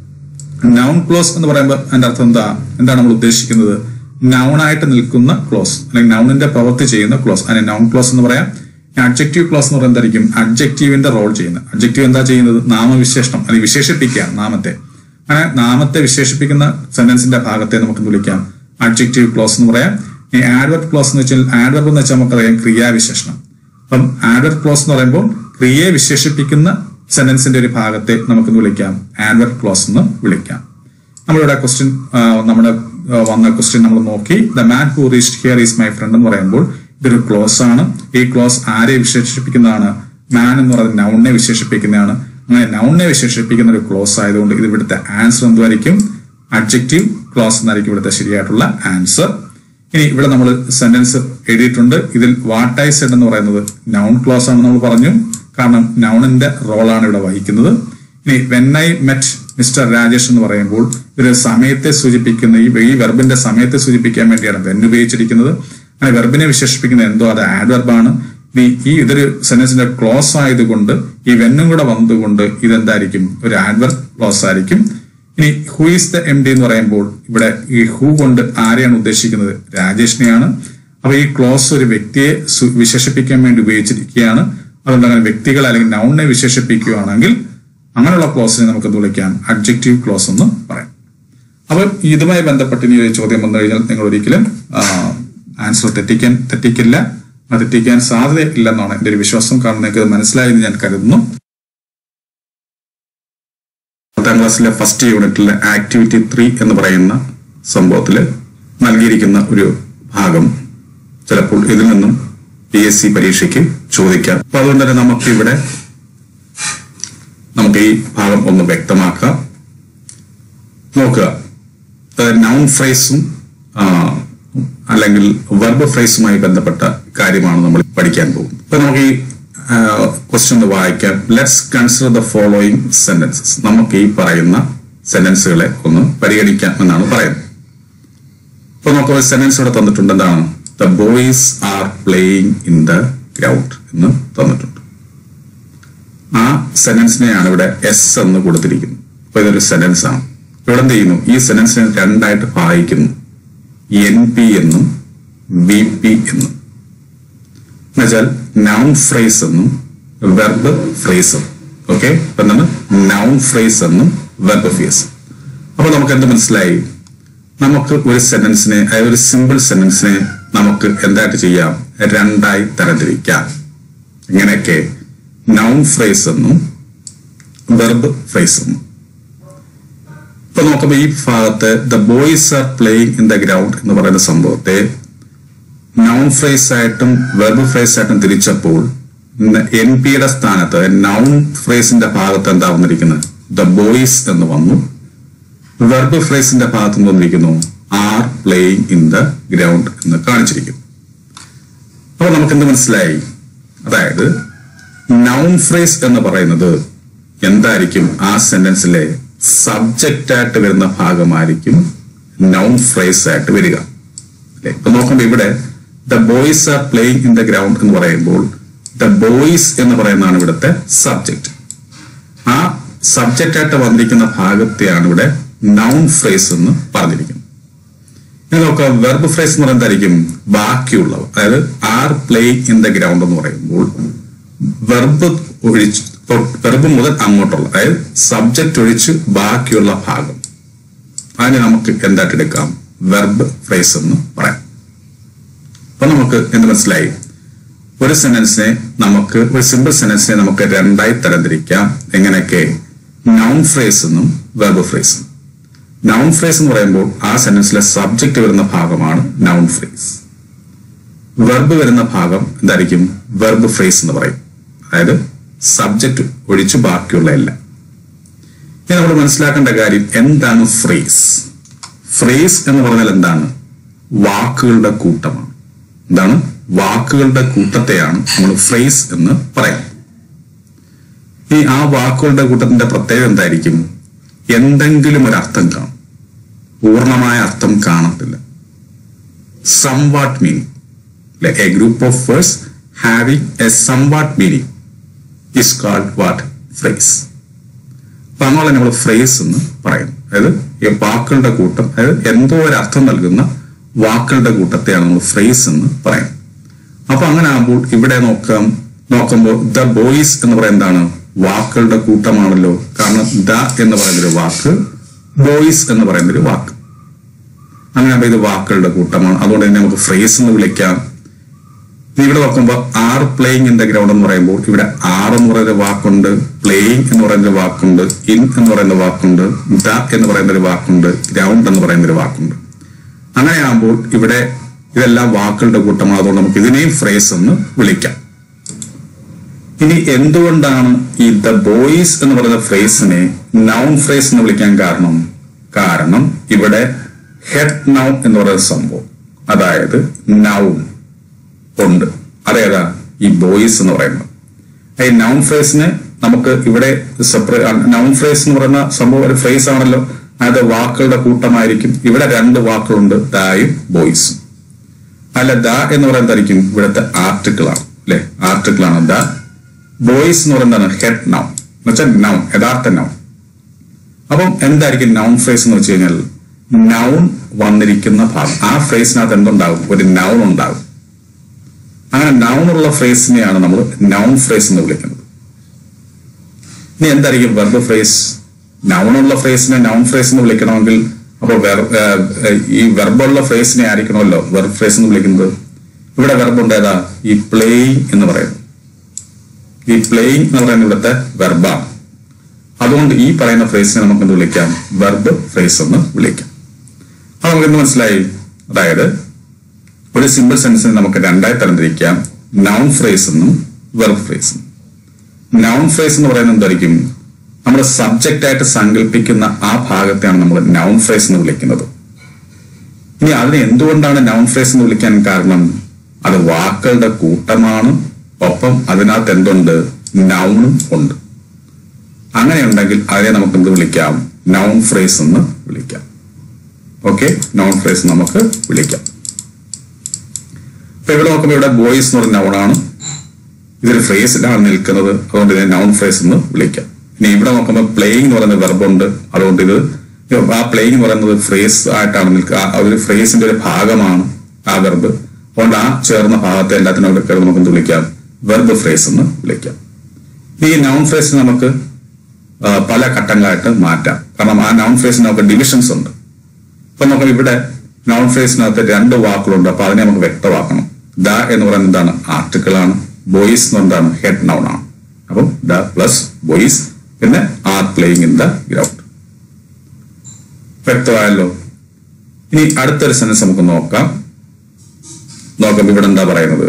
noun clause എന്ന് പറയുമ്പോൾ അതിന്റെ അർത്ഥം എന്താ എന്താണ് നമ്മൾ ഉദ്ദേശിക്കുന്നത് നൗൺ ആയിട്ട് നിൽക്കുന്ന ക്ലോസ് അല്ലെങ്കിൽ നൗണിന്റെ പ്രവൃത്തി ചെയ്യുന്ന ക്ലോസ് അതിനെ നൗൺ ക്ലോസ് എന്ന് പറയാം അഡ്ജക്റ്റീവ് ക്ലോസ് എന്ന് പറയുന്നത് എന്തായിരിക്കും അഡ്ജക്റ്റീവിന്റെ റോൾ ചെയ്യുന്നത് അഡ്ജക്റ്റീവ് എന്താ ചെയ്യുന്നത് നാമവിശേഷണം അല്ലെങ്കിൽ വിശേഷിപ്പിക്കുക നാമത്തെ അങ്ങനെ നാമത്തെ വിശേഷിപ്പിക്കുന്ന സെന്റൻസിന്റെ ഭാഗത്തെ നമുക്ക് എന്ത് വിളിക്കാം അഡ്ജക്റ്റീവ് ക്ലോസ് എന്ന് പറയാം ഈ ആഡ്വർബ് ക്ലോസ് എന്ന് വെച്ചാൽ ആഡ്വർബ് എന്ന് വെച്ചാൽ നമുക്കറിയാം ക്രിയാവിശേഷണം അപ്പം ആഡ്വർബ് ക്ലോസ് എന്ന് പറയുമ്പോൾ ക്രിയയെ വിശേഷിപ്പിക്കുന്ന സെന്റൻസിന്റെ ഒരു ഭാഗത്തെ നമുക്ക് എന്ത് വിളിക്കാം ആഡ്വർബ് ക്ലോസ് എന്ന് വിളിക്കാം നമ്മളിവിടെ ക്വസ്റ്റ്യൻ നമ്മുടെ ആ, വന്ന ക്വസ്റ്റ്യൻ നമ്മൾ നോക്കി the man who reach here is my friend എന്ന് പറയുമ്പോൾ ഇതൊരു ക്ലോസ് ആണ് ഈ ക്ലോസ് ആരെ വിശേഷിപ്പിക്കുന്നതാണ് മാൻ എന്ന് പറയുന്ന നൗണിനെ വിശേഷിപ്പിക്കുന്നതാണ് അങ്ങനെ നൗണിനെ വിശേഷിപ്പിക്കുന്ന ഒരു ക്ലോസ് ആയതുകൊണ്ട് ഇത് ഇവിടുത്തെ ആൻസർ എന്തുമായിരിക്കും അഡ്ജക്റ്റീവ് ക്ലോസ് എന്നായിരിക്കും ഇവിടുത്തെ ശരിയായിട്ടുള്ള ആൻസർ ഇനി ഇവിടെ നമ്മൾ സെന്റൻസ് എഴുതിയിട്ടുണ്ട് ഇതിൽ വാട്ട് ഐ സെഡ് എന്ന് പറയുന്നത് നൗൺ ക്ലോസ് ആണ് നമ്മൾ പറഞ്ഞു കാരണം നൗണിന്റെ റോളാണ് ഇവിടെ വഹിക്കുന്നത് ഇനി when I met mister Rajesh എന്ന് പറയുമ്പോൾ ഒരു സമയത്തെ സൂചിപ്പിക്കുന്ന ഈ ഈ വെർബിന്റെ സമയത്തെ സൂചിപ്പിക്കാൻ വേണ്ടിയാണ് വെൻ ഉപയോഗിച്ചിരിക്കുന്നത് അങ്ങനെ വെർബിനെ വിശേഷിപ്പിക്കുന്ന എന്തോ അത് ആഡ്വർബാണ് ഈ ഈ ഇതൊരു സെന്റൻസിന്റെ ക്ലോസ് ആയതുകൊണ്ട് ഈ വെന്നും കൂടെ വന്നതുകൊണ്ട് ഇതെന്തായിരിക്കും ഒരു ആഡ്വർബ് ക്ലോസ് ആയിരിക്കും ഇനി who is the M D എന്ന് പറയുമ്പോൾ ഇവിടെ ഈ ഹു കൊണ്ട് ആരെയാണ് ഉദ്ദേശിക്കുന്നത് രാജേഷിനെയാണ് അപ്പൊ ഈ ക്ലോസ് ഒരു വ്യക്തിയെ സു- വിശേഷിപ്പിക്കാൻ വേണ്ടി ഉപയോഗിച്ചിരിക്കുകയാണ് അതുകൊണ്ട് അങ്ങനെ വ്യക്തികളെ അല്ലെങ്കിൽ നൗണിനെ വിശേഷിപ്പിക്കുകയാണെങ്കിൽ അങ്ങനെയുള്ള ക്ലോസിനെ നമുക്ക് എന്ത് വിളിക്കാം അഡ്ജക്റ്റീവ് ക്ലോസ് എന്ന് പറയാം അപ്പൊ ഇതുമായി ബന്ധപ്പെട്ട് ഇനി ഒരു ചോദ്യം വന്നു കഴിഞ്ഞാൽ നിങ്ങൾ ഒരിക്കലും ആൻസർ തെറ്റിക്കാൻ തെറ്റിക്കില്ല അത് തെറ്റിക്കാൻ സാധ്യത ഇല്ലെന്നാണ് എന്റെ ഒരു വിശ്വാസം കാരണം നിങ്ങൾക്ക് ഇത് മനസ്സിലായി എന്ന് ഞാൻ കരുതുന്നു പത്താം ക്ലാസ്സിലെ ഫസ്റ്റ് യൂണിറ്റിലെ ആക്ടിവിറ്റി ത്രീ എന്ന് പറയുന്ന സംഭവത്തിൽ നൽകിയിരിക്കുന്ന ഒരു ഭാഗം ചിലപ്പോൾ ഇതിൽ നിന്നും പി എസ് സി പരീക്ഷയ്ക്ക് ചോദിക്കാം അപ്പൊ അതുകൊണ്ട് തന്നെ നമുക്ക് ഇവിടെ നമുക്ക് ഈ ഭാഗം ഒന്ന് വ്യക്തമാക്കാം നോക്കുക നൗൺ ഫ്രേസും അല്ലെങ്കിൽ വെർബ് ഫ്രേസുമായി ബന്ധപ്പെട്ട കാര്യമാണ് നമ്മൾ പഠിക്കാൻ പോകുന്നത് ഇപ്പൊ നമുക്ക് ഈ ക്വസ്റ്റ്യൻ ഒന്ന് വായിക്കാം let's consider the following sentences നമുക്ക് ഈ പറയുന്ന സെന്റൻസുകളെ ഒന്ന് പരിഗണിക്കാം എന്നാണ് പറയുന്നത് ഇപ്പൊ നമുക്ക് ഒരു സെന്റൻസ് ഇവിടെ തന്നിട്ടുണ്ട് എന്താണ് the boys are playing in the ground എന്ന് തന്നിട്ടുണ്ട് ആ സെന്റൻസിനെയാണ് ഇവിടെ എസ് എന്ന് കൊടുത്തിരിക്കുന്നത് അപ്പൊ ഇതൊരു സെന്റൻസ് ആണ് ഇവിടെ എന്ത് ചെയ്യുന്നു ഈ സെന്റൻസിനെ രണ്ടായിട്ട് ഭാഗിക്കുന്നു എൻ പി എന്നും ബി പി എന്നും എന്നുവെച്ചാൽ നൗൺ ഫ്രേസ് എന്നും വെർബ് ഫ്രേസും ഓക്കെ എന്താണ് നൗൺ ഫ്രേസ് എന്നും വെർബ് ഫ്രേസ് അപ്പൊ നമുക്ക് എന്ത് മനസ്സിലായി നമുക്ക് ഒരു സെന്റൻസിനെ അതായത് ഒരു സിമ്പിൾ സെന്റൻസിനെ നമുക്ക് എന്തായിട്ട് ചെയ്യാം രണ്ടായി തരംതിരിക്കാം ഇങ്ങനെയൊക്കെ നൗൺ ഫ്രേസ് എന്നും വെർബ് ഫ്രേസ് എന്നും ഇപ്പൊ നോക്കുമ്പോ ഈ ഭാഗത്ത് the boys are playing in the ground എന്ന് പറയുന്ന സംഭവത്തെ നൗൺ ഫ്രേസ് ആയിട്ടും വെർബ് ഫ്രേസ് ആയിട്ടും തിരിച്ചപ്പോൾ എൻ പിയുടെ സ്ഥാനത്ത് നൗൺ ഫ്രേസിന്റെ ഭാഗത്ത് എന്താ വന്നിരിക്കുന്നത് ദ ബോയ്സ് എന്ന് വന്നു വെർബ് ഫ്രേസിന്റെ ഭാഗത്ത് നിന്ന് വന്നിരിക്കുന്നു are playing in the ground എന്ന് കാണിച്ചിരിക്കുന്നു അപ്പോൾ നമുക്ക് എന്ത് മനസ്സിലായി അതായത് നൗൺ ഫ്രേസ് എന്ന് പറയുന്നത് എന്തായിരിക്കും ആ സെന്റൻസിലെ സബ്ജക്റ്റ് ആയിട്ട് വരുന്ന ഭാഗമായിരിക്കും നൗൺ ഫ്രേസ് ആയിട്ട് വരിക അല്ലെ ഇപ്പൊ നോക്കുമ്പോ ഇവിടെ the boys are playing in the ground എന്ന് പറയുമ്പോൾ ദ ബോയ്സ് എന്ന് പറയുന്നതാണ് ഇവിടുത്തെ സബ്ജക്റ്റ് ആ സബ്ജക്റ്റ് ആയിട്ട് വന്നിരിക്കുന്ന ഭാഗത്തെയാണ് ഇവിടെ നൗൺ ഫ്രേസ് എന്ന് പറഞ്ഞിരിക്കുന്നത് ഇനി നോക്കാം വെർബ് ഫ്രേസ് എന്ന് പറയുന്നത് എന്തായിരിക്കും ബാക്കിയുള്ളവ അതായത് are playing in the ground എന്ന് പറയുമ്പോൾ വെർബ് ഒഴിച്ച് വെർബ് മുതൽ അങ്ങോട്ടുള്ള അതായത് സബ്ജക്റ്റ് ഒഴിച്ച് ബാക്കിയുള്ള ഭാഗം അതിനെ നമുക്ക് എന്തായിട്ട് എടുക്കാം വെർബ് ഫ്രേസ് എന്ന് പറയാം അപ്പൊ നമുക്ക് എന്ത് മനസ്സിലായി ഒരു സെന്റൻസിനെ നമുക്ക് ഒരു സിമ്പിൾ സെന്റൻസിനെ നമുക്ക് രണ്ടായി തരംതിരിക്കാം എങ്ങനെയൊക്കെ നൗൺ ഫ്രേസ് എന്നും വെർബ് ഫ്രേസ് എന്നും നൗൺ ഫ്രേസ് എന്ന് പറയുമ്പോൾ ആ സെന്റൻസിലെ സബ്ജക്റ്റ് വരുന്ന ഭാഗമാണ് നൗൺ ഫ്രേസ് വെർബ് വരുന്ന ഭാഗം എന്തായിരിക്കും വെർബ് ഫ്രേസ് എന്ന് പറയും അതായത് സബ്ജക്റ്റ് ഒഴിച്ച് ബാക്കിയുള്ള എല്ലാം ഇനി നമ്മൾ മനസ്സിലാക്കേണ്ട കാര്യം എന്താണ് ഫ്രേസ് ഫ്രേസ് എന്ന് പറഞ്ഞാൽ എന്താണ് വാക്കുകളുടെ കൂട്ടമാണ് എന്താണ് വാക്കുകളുടെ കൂട്ടത്തെയാണ് നമ്മൾ ഫ്രേസ് എന്ന് പറയാം ഈ ആ വാക്കുകളുടെ കൂട്ടത്തിന്റെ പ്രത്യേകത എന്തായിരിക്കും എന്തെങ്കിലും ഒരു അർത്ഥം കാണും പൂർണ്ണമായ അർത്ഥം കാണത്തില്ല somewhat meaning a group of words having a somewhat meaning is called what phrase അപ്പൊ അങ്ങനെ നമ്മൾ ഫ്രേസ് എന്ന് പറയും അതായത് ഈ വാക്കുകളുടെ കൂട്ടം അതായത് എന്തോ ഒരു അർത്ഥം നൽകുന്ന വാക്കുകളുടെ കൂട്ടത്തെയാണ് നമ്മൾ ഫ്രേസ് എന്ന് പറയും അപ്പൊ അങ്ങനെ ആകുമ്പോൾ ഇവിടെ നോക്കാം നോക്കുമ്പോൾ ദ ബോയ്സ് എന്ന് പറയുന്നത് എന്താണ് വാക്കുകളുടെ കൂട്ടമാണല്ലോ കാരണം ദ എന്ന് പറയുന്ന ഒരു വാക്ക് ബോയ്സ് എന്ന് പറയുന്ന ഒരു വാക്ക് അങ്ങനെ ആകുമ്പോൾ ഇത് വാക്കുകളുടെ കൂട്ടമാണ് അതുകൊണ്ട് തന്നെ നമുക്ക് ഫ്രേസ് എന്ന് വിളിക്കാം ഇനി ഇവിടെ നോക്കുമ്പോൾ are playing in the ground എന്ന് പറയുമ്പോൾ ഇവിടെ ആർ എന്ന് പറയുന്ന വാക്കുണ്ട് പ്ലേയിങ് എന്ന് പറയുന്ന ഒരു വാക്കുണ്ട് ഇൻ എന്ന് പറയുന്ന വാക്കുണ്ട് ദ എന്ന് പറയുന്ന ഒരു വാക്കുണ്ട് ഗ്രൗണ്ട് എന്ന് പറയുന്ന ഒരു വാക്കുണ്ട് അങ്ങനെയാകുമ്പോൾ ഇവിടെ ഇതെല്ലാം വാക്കുകളുടെ കൂട്ടമാണ് അതുകൊണ്ട് നമുക്ക് ഇതിനെയും ഫ്രേസ് എന്ന് വിളിക്കാം ഇനി എന്തുകൊണ്ടാണ് ഈ ദ ബോയ്സ് എന്ന് പറയുന്ന ഫ്രേസിനെ നൗൺ ഫ്രേസ് എന്ന് വിളിക്കാൻ കാരണം കാരണം ഇവിടെ ഹെഡ് നൗൺ എന്ന് പറയുന്ന സംഭവം അതായത് നൗൺ ഉണ്ട് അതേതാ ഈ ബോയ്സ് എന്ന് പറയുന്നത് ഈ നൗൺ ഫ്രേസിന് നമുക്ക് ഇവിടെ നൗൺ ഫ്രേസ് എന്ന് പറയുന്ന സംഭവം ഒരു ഫ്രേസ് ആണല്ലോ അത് വാക്കുകളുടെ കൂട്ടമായിരിക്കും ഇവിടെ രണ്ട് വാക്കുകളുണ്ട് ദായും ബോയ്സും അല്ല ദ എന്ന് പറയുന്നത് എന്തായിരിക്കും ഇവിടുത്തെ ആർട്ടിക്കിൾ ആണ് അല്ലെ ആർട്ടിക്കിൾ ആണ് ദ ബോയ്സ് എന്ന് പറയുന്നതാണ് ഹെഡ് നൗൺ എന്ന് വെച്ചാൽ നൗൺ യഥാർത്ഥ നൗൺ അപ്പം എന്തായിരിക്കും നൗൺ ഫ്രേസ് എന്ന് വെച്ച് കഴിഞ്ഞാൽ നൗൺ വന്നിരിക്കുന്ന ഭാഗം ആ ഫ്രേസിനകത്ത് എന്തുണ്ടാകും ഒരു നൗൺ ഉണ്ടാകും അങ്ങനെ നൗൺ ഉള്ള ഫ്രേസിനെയാണ് നമ്മൾ നൗൺ ഫ്രേസ് എന്ന് വിളിക്കുന്നത് ഇനി എന്തായിരിക്കും വെർബ് ഫ്രേസ് നൗൺ ഉള്ള ഫ്രേസിനെ നൗൺ ഫ്രേസ് എന്ന് വിളിക്കണമെങ്കിൽ അപ്പോൾ ഈ വെർബുള്ള ഫ്രേസിനെ ആയിരിക്കണമല്ലോ വെർബ് ഫ്രേസ് എന്ന് വിളിക്കുന്നത് ഇവിടെ വെർബ് ഉണ്ട് ഏതാ ഈ പ്ലേയിങ് എന്ന് പറയുന്നത് ഈ പ്ലേയിങ് എന്ന് പറയുന്ന ഇവിടുത്തെ വെർബാണ് അതുകൊണ്ട് ഈ പറയുന്ന ഫ്രേസിനെ നമുക്ക് എന്ത് വിളിക്കാം വെർബ് ഫ്രേസ് എന്ന് വിളിക്കാം അപ്പൊ നമുക്ക് എന്ത് മനസ്സിലായി അതായത് ഒരു സിമ്പിൾ സെൻസിനെ നമുക്ക് രണ്ടായി തരംതിരിക്കാം നൗൺ ഫ്രേസ് എന്നും വെർബ് ഫ്രേസ് എന്നും നൗൺ ഫ്രേസ് എന്ന് പറയുന്നത് എന്തായിരിക്കും നമ്മൾ സബ്ജക്റ്റ് ആയിട്ട് സങ്കല്പിക്കുന്ന ആ ഭാഗത്തെയാണ് നമ്മൾ നൗൺ ഫ്രേസ് എന്ന് വിളിക്കുന്നത് ഇനി അതിനെ എന്തുകൊണ്ടാണ് നൗൺ ഫ്രേസ് എന്ന് വിളിക്കാൻ കാരണം അത് വാക്കുകളുടെ കൂട്ടമാണ് ഒപ്പം അതിനകത്ത് എന്തുണ്ട് നൗണും ഉണ്ട് അങ്ങനെ ഉണ്ടെങ്കിൽ അതിനെ നമുക്ക് എന്ത് വിളിക്കാം നൗൺ ഫ്രേസ് എന്ന് വിളിക്കാം ഓക്കെ നൗൺ ഫ്രേസ് നമുക്ക് വിളിക്കാം ഇപ്പൊ ഇവിടെ നോക്കുമ്പോൾ ഇവിടെ ബോയ്സ് എന്ന് പറഞ്ഞ നൗണാണ് ഇതൊരു ഫ്രേസിലാണ് നിൽക്കുന്നത് അതുകൊണ്ട് ഇതിനെ നൗൺ ഫ്രേസ് എന്ന് വിളിക്കാം ഇനി ഇവിടെ നോക്കുമ്പോൾ പ്ലേയിങ് എന്ന് പറയുന്ന വെർബുണ്ട് അതുകൊണ്ട് ഇത് ആ പ്ലേയിങ് എന്ന് പറയുന്നത് ഫ്രേസ് ആയിട്ടാണ് നിൽക്കുക ആ ഒരു ഫ്രേസിന്റെ ഒരു ഭാഗമാണ് ആ വെർബ് അതുകൊണ്ട് ആ ചേർന്ന ഭാഗത്തെ എല്ലാത്തിനും അവിടെ കയറി നമുക്ക് എന്ത് വിളിക്കാം വെർബ് ഫ്രേസ് എന്ന് വിളിക്കാം ഈ നൗൺ ഫ്രേസ് നമുക്ക് ആ, പല ഘട്ടങ്ങളായിട്ട് മാറ്റാം കാരണം ആ നൗൺ ഫ്രേസിന് നമുക്ക് ഡിവിഷൻസ് ഉണ്ട് ഇപ്പൊ നമുക്ക് ഇവിടെ നൗൺ ഫ്രേസിനകത്ത് രണ്ട് വാക്കുകളുണ്ട് അപ്പൊ അതിനെ നമുക്ക് വ്യക്തമാക്കണം ദ എന്ന് പറയുന്നത് എന്താണ് ആർട്ടിക്കിൾ ആണ് ബോയ്സ് എന്ന് എന്താണ് ഹെഡ് നൗൺ ആണ് അപ്പം ദ പ്ലസ് ബോയ്സ് പിന്നെ are playing in the ground വ്യക്തമായല്ലോ ഇനി അടുത്തൊരു സെൻസ് നമുക്ക് നോക്കാം നോക്കാം ഇവിടെ എന്താ പറയുന്നത്